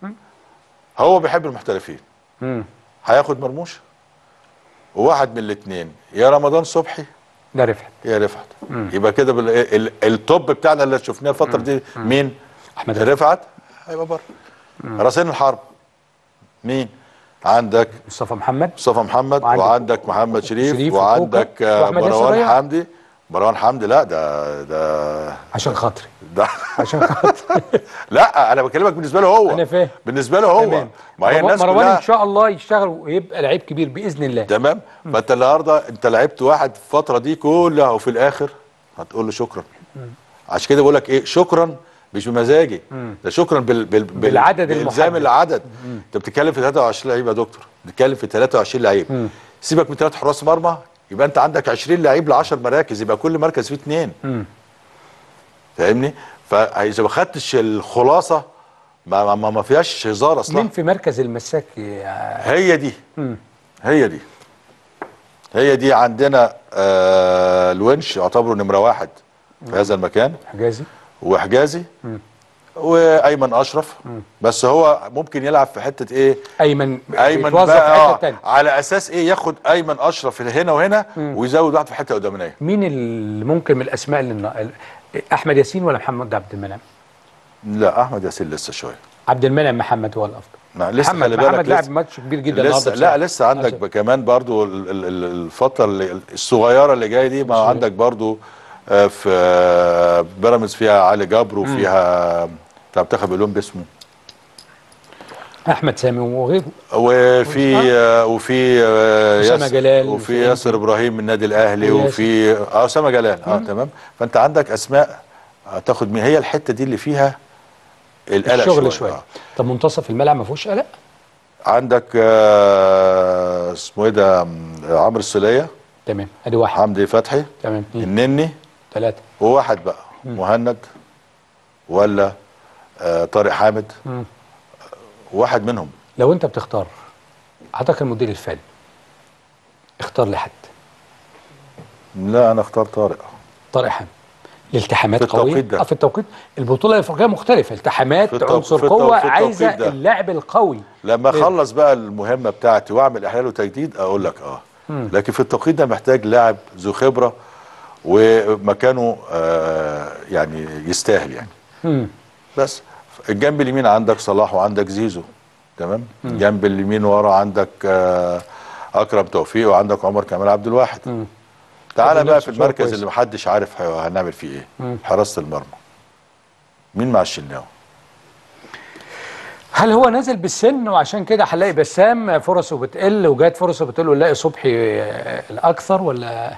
هو بيحب المحترفين مم. هياخد مرموش وواحد من الاثنين يا رمضان صبحي ده رفعت يا رفعت مم. يبقى كده بال... ال... التوب بتاعنا اللي شفناه الفتره دي مين احمد رفعت هيبقى بره راسين الحرب مين عندك مصطفى محمد مصطفى محمد وعندك- وعندك, محمد شريف, شريف وعندك وكوكا آه، وأحمد ياسر مروان ريان. حمدي مروان حمدي لا ده ده عشان خاطري ده عشان خاطري لا انا بكلمك بالنسبه له هو انا فاهم بالنسبه له هو تمام. ما هي الناس مروان كلها ان شاء الله يشتغل ويبقى لعيب كبير باذن الله تمام فانت النهارده انت لعبت واحد في الفتره دي كلها وفي الاخر هتقول له شكرا عشان كده بقول لك ايه شكرا مش بمزاجي مم. ده شكرا بال بال بال بالعدد بالالزام المحدد. العدد انت بتتكلم في 23 لعيب يا دكتور بتتكلم في 23 لعيب سيبك من ثلاث حراس مرمى يبقى انت عندك 20 لعيب ل 10 مراكز يبقى كل مركز فيه اثنين مم. فاهمني فاذا ما خدتش الخلاصه ما ما, ما فيهاش هزار اصلا مين في مركز المساك يا- هي دي مم. هي دي هي دي عندنا آه الونش يعتبروا نمره واحد في هذا المكان حجازي وحجازي مم. وايمن اشرف بس هو ممكن يلعب في حته ايه ايمن ايمن بيتوظف بقى في حته آه تانية على اساس ايه ياخد ايمن اشرف هنا وهنا مم. ويزود واحد في حته قدامانيه مين اللي ممكن من الاسماء اللي احمد ياسين ولا محمد عبد المنعم لا احمد ياسين لسه شويه عبد المنعم محمد هو الافضل لا لسه محمد خلي بالك محمد لسه- لعب ماتش كبير جدا لسه النهارده لا بصراحة. لسه عندك ب- كمان برضو ال- ال- ال- الفتره اللي الصغيره اللي جايه دي ما عندك برضو آه، في آه، بيراميدز فيها علي جبر وفيها بتاع منتخب الاولمبي اسمه احمد سامي وغيره وفي آه، وفي آه، أسامة ياس- جلال وفي وفي ياسر ابراهيم من النادي الاهلي وياسر. وفي اه اسامه جلال اه تمام فانت عندك اسماء هتاخد مين هي الحته دي اللي فيها القلق الشغل شويه آه. طب منتصف الملعب ما فيهوش قلق عندك آه، اسمه ايه ده م، عمرو السوليه تمام ادي واحد حمدي فتحي تمام اتنين النني ثلاثه وواحد بقى مهند ولا آه طارق حامد مم. واحد منهم لو انت بتختار حضرتك المدير الفني اختار لي حد لا انا اختار طارق طارق حامد الالتحامات في قويه التوقيت ده. اه في التوقيت البطوله الافريقيه مختلفه التحامات في التو- عنصر في التو- قوه في التوقيت عايزه ده. اللاعب القوي لما ليه؟ اخلص بقى المهمه بتاعتي واعمل احلال وتجديد اقول لك اه مم. لكن في التوقيت ده محتاج لاعب ذو خبره ومكانه آه يعني يستاهل يعني مم. بس الجنب اليمين عندك صلاح وعندك زيزو تمام مم. الجنب اليمين ورا عندك آه اكرم توفيق وعندك عمر كمال عبد الواحد مم. تعالى طب بقى نفس في الصورة المركز كويسة. اللي محدش عارف ه- هنعمل فيه ايه مم. حراسه المرمى مين مع الشناوي هل هو نازل بالسن وعشان كده هنلاقي بسام فرصه بتقل وجات فرصه بتقل ونلاقي صبحي آه، الاكثر ولا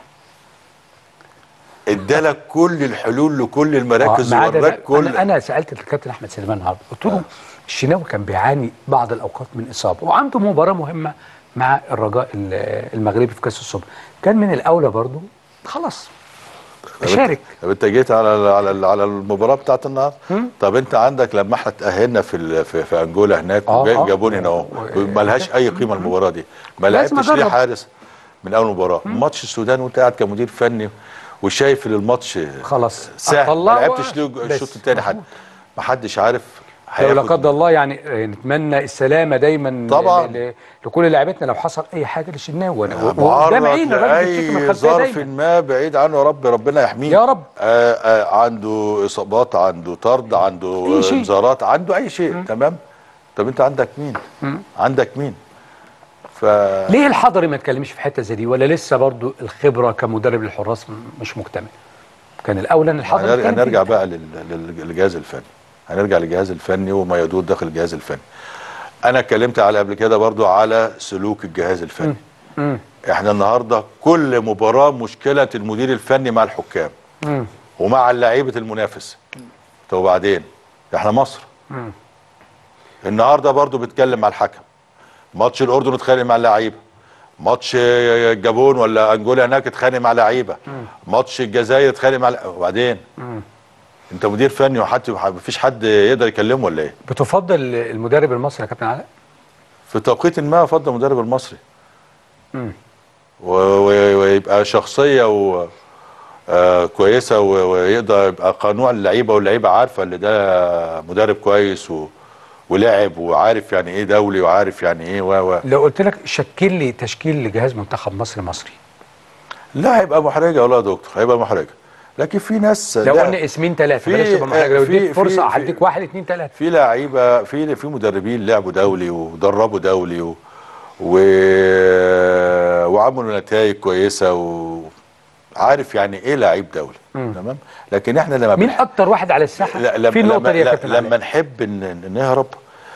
ادالك كل الحلول لكل المراكز آه، ما عدا ووراك ده- كل انا انا سالت الكابتن احمد سليمان النهارده قلت له الشناوي كان بيعاني بعض الاوقات من اصابه وعنده مباراه مهمه مع الرجاء ال- المغربي في كاس السوبر كان من الاولى برضه خلاص اشارك طب انت جيت على على على المباراه بتاعت النهارده طب انت عندك لما احنا تاهلنا في ال- في, في انجولا هناك آه، وجا- آه. جابوني هنا اهو ملهاش اي قيمه المباراه دي ما لازم لعبتش ليه أجرب. حارس من اول مباراه ماتش السودان وانت قاعد كمدير فني وشايف ان الماتش خلاص سهل ما أطلعه لعبتش ليه بس. الشوط الثاني حد ما حدش عارف لو لا هياخد قدر الله يعني آه، نتمنى السلامه دايما طبعاً. ل- ل- لكل لاعبتنا لو حصل اي حاجه للشناوي وقدام معرض عيني الراجل بيشتكي من لاي الخلفيه ظرف دايما ما بعيد عنه يا رب ربنا يحميه يا رب. آه آه عنده اصابات عنده طرد عنده أي شيء. انذارات عنده اي شيء تمام طب انت عندك مين مم. عندك مين ف ليه الحضري ما اتكلمش في حته زي دي ولا لسه برضو الخبره كمدرب للحراس م- مش مكتمل كان الاولى ان الحضري هنر- يتكلم هنرجع فيه. بقى لل- لل- للجهاز الفني هنرجع للجهاز الفني وما يدور داخل الجهاز الفني انا اتكلمت على قبل كده برضو على سلوك الجهاز الفني مم. احنا النهارده كل مباراه مشكله المدير الفني مع الحكام مم. ومع لعيبه المنافس طب وبعدين احنا مصر مم. النهارده برضو بيتكلم مع الحكم ماتش الاردن اتخانق مع اللعيبه ماتش الجابون ولا انجولا هناك اتخانق مع لعيبه ماتش الجزائر اتخانق مع لع- وبعدين مم. انت مدير فني وحد مفيش حد يقدر يكلمه ولا ايه بتفضل المدرب المصري يا كابتن علاء في توقيت ما افضل المدرب المصري مم. و- و- ويبقى شخصيه و آه كويسه و- ويقدر يبقى قنوع اللعيبه واللعيبه عارفه ان ده مدرب كويس و ولعب وعارف يعني ايه دولي وعارف يعني ايه و و لو قلت لك شكل لي تشكيل لجهاز منتخب مصر مصري لا هيبقى محرجه والله يا دكتور هيبقى محرجه لكن في ناس لو لا، قلنا اسمين ثلاثه في- بلاش تبقى محرجة. لو في- اديك فرصه في- هديك واحد اثنين ثلاثه في لعيبه في في مدربين لعبوا دولي ودربوا دولي و و وعملوا نتائج كويسه وعارف يعني ايه لعيب دولي مم. تمام لكن احنا لما مين بنح- اكتر واحد على الساحه لا لما في النقطه لما, دي يا لا- كابتن لما علاء نحب ان ان نهرب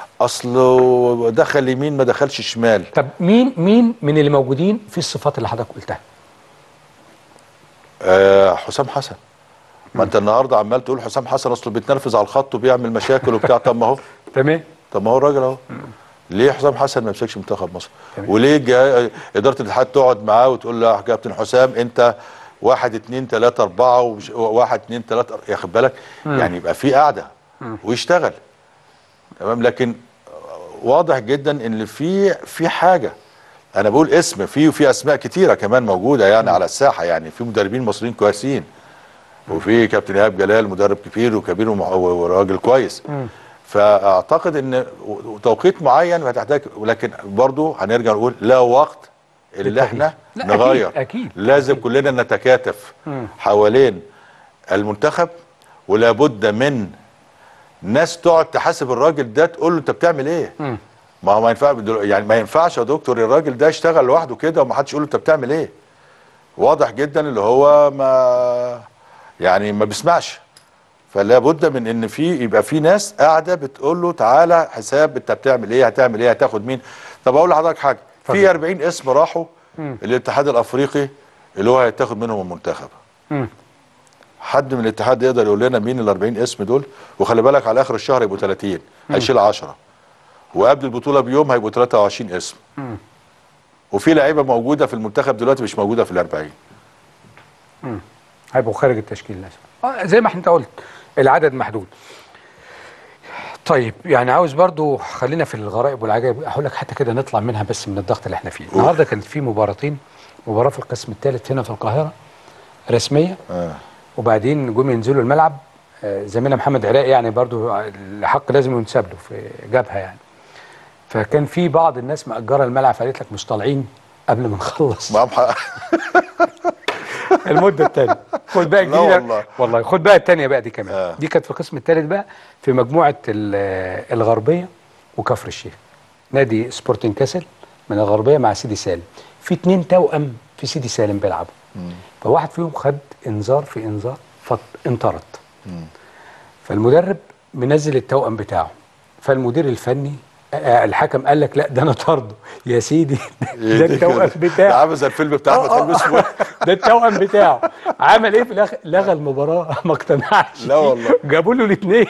اصله دخل يمين ما دخلش شمال طب مين مين من اللي موجودين في الصفات اللي حضرتك قلتها آه حسام حسن ما انت النهارده عمال تقول حسام حسن اصله بيتنرفز على الخط وبيعمل مشاكل وبتاع طب ما هو تمام طب ما هو الراجل اهو ليه حسام حسن ما يمسكش منتخب مصر وليه جا- اداره الاتحاد تقعد معاه وتقول له يا كابتن حسام انت واحد اتنين تلاته اربعه ومش واحد اتنين تلاته أر- ياخد بالك مم. يعني يبقى في قعده ويشتغل تمام لكن واضح جدا ان في في حاجه انا بقول اسم في وفي اسماء كتيره كمان موجوده يعني على الساحه يعني في مدربين مصريين كويسين وفي كابتن ايهاب جلال مدرب كبير وكبير ومع- وراجل كويس فاعتقد ان توقيت معين هتحتاج ولكن برضو هنرجع نقول لا وقت اللي احنا لا، نغير أكيد- أكيد. لازم كلنا نتكاتف مم. حوالين المنتخب ولا بد من ناس تقعد تحاسب الراجل ده تقول له انت بتعمل ايه مم. ما هو ما ينفع يعني ما ينفعش يا دكتور الراجل ده يشتغل لوحده كده وما حدش يقول له انت بتعمل ايه واضح جدا اللي هو ما يعني ما بيسمعش فلا بد من ان في يبقى في ناس قاعده بتقول له تعالى حساب انت بتعمل ايه هتعمل ايه هتاخد مين طب اقول لحضرتك حاجه في 40 اسم راحوا مم. الاتحاد الافريقي اللي هو هيتاخد منهم المنتخب مم. حد من الاتحاد يقدر يقول لنا مين ال 40 اسم دول وخلي بالك على اخر الشهر يبقوا 30 هيشيل 10 وقبل البطوله بيوم هيبقوا 23 اسم مم. وفي لعيبه موجوده في المنتخب دلوقتي مش موجوده في ال 40 مم. هيبقوا خارج التشكيل لازم آه زي ما انت قلت العدد محدود طيب يعني عاوز برضو خلينا في الغرائب والعجائب هقول لك حتى كده نطلع منها بس من الضغط اللي احنا فيه النهارده كانت في مباراتين مباراه في القسم الثالث هنا في القاهره رسميه آه. وبعدين جم ينزلوا الملعب آه، زميلنا محمد عراقي يعني برضو الحق لازم ينسب له في جبهه يعني فكان في بعض الناس مأجره الملعب فقالت لك مش طالعين قبل ما نخلص معاهم حق المده الثانيه خد بقى لا الجديده والله. والله خد بقى الثانيه بقى دي كمان آه. دي كانت في القسم الثالث بقى في مجموعه ال- الغربيه وكفر الشيخ نادي سبورتنج كاسل من الغربيه مع سيدي سالم في اتنين توأم في سيدي سالم بيلعبوا فواحد فيهم خد انذار في انذار فانطرد فالمدرب منزل التوأم بتاعه فالمدير الفني آه، الحكم قال لك لا ده انا طرده يا سيدي ده التوأم بتاعه ده عامل زي الفيلم بتاع احمد حلمي اسمه ده التوأم بتاعه عمل ايه في الاخر لغى المباراه ما اقتنعش لا والله. جابوا له الاثنين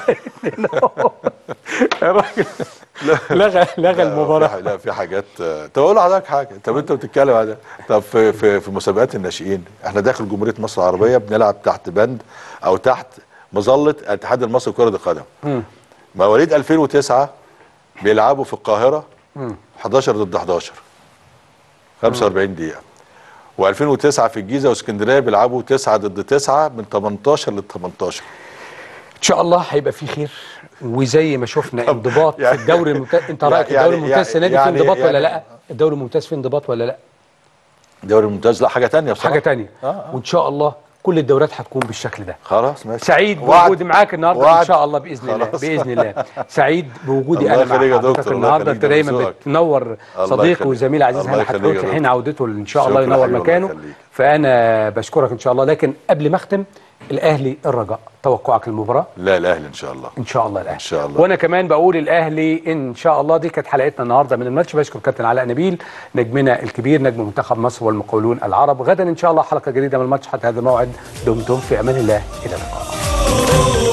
الراجل لغى لغى المباراه في- لا في حاجات طب اقول لحضرتك حاجه طب انت بتتكلم على ده طب في في في مسابقات الناشئين احنا داخل جمهوريه مصر العربيه بنلعب تحت بند او تحت مظله الاتحاد المصري لكره القدم مم. مواليد 2009 بيلعبوا في القاهره مم. 11 ضد 11 45 دقيقه و2009 في الجيزه واسكندريه بيلعبوا 9 ضد 9 من 18 ل 18 ان شاء الله هيبقى في خير وزي ما شفنا انضباط يعني- في الدوري الممتاز انت رايك يعني- الدوري الممتاز السنه دي في يعني- انضباط ولا يعني- لا الدوري الممتاز في انضباط ولا لا الدوري الممتاز لا حاجه تانية بصراحه حاجه تانية وان شاء الله كل الدورات هتكون بالشكل ده خلاص ماشي سعيد وعد. بوجودي معاك النهارده ان وعد. شاء الله باذن الله خلاص. باذن الله سعيد بوجودي الله انا مع يخليك يا حضرتك دكتور، الله النهارده يخليك، انت ده دايما بذوقك. بتنور الله صديقي يخليك. وزميل عزيز الله هاني يخليك حتحوت يا في دكتور. حين عودته ان شاء الله شكرا ينور حبيبي، الله مكانه يخليك. فانا بشكرك ان شاء الله لكن قبل ما اختم الاهلي الرجاء توقعك المباراه لا الاهلي ان شاء الله ان شاء الله الاهلي ان شاء الله وانا كمان بقول الاهلي ان شاء الله دي كانت حلقتنا النهارده من الماتش بشكر كابتن علاء نبيل نجمنا الكبير نجم منتخب مصر والمقاولون العرب غدا ان شاء الله حلقه جديده من الماتش حتى هذا الموعد دمتم في امان الله الى اللقاء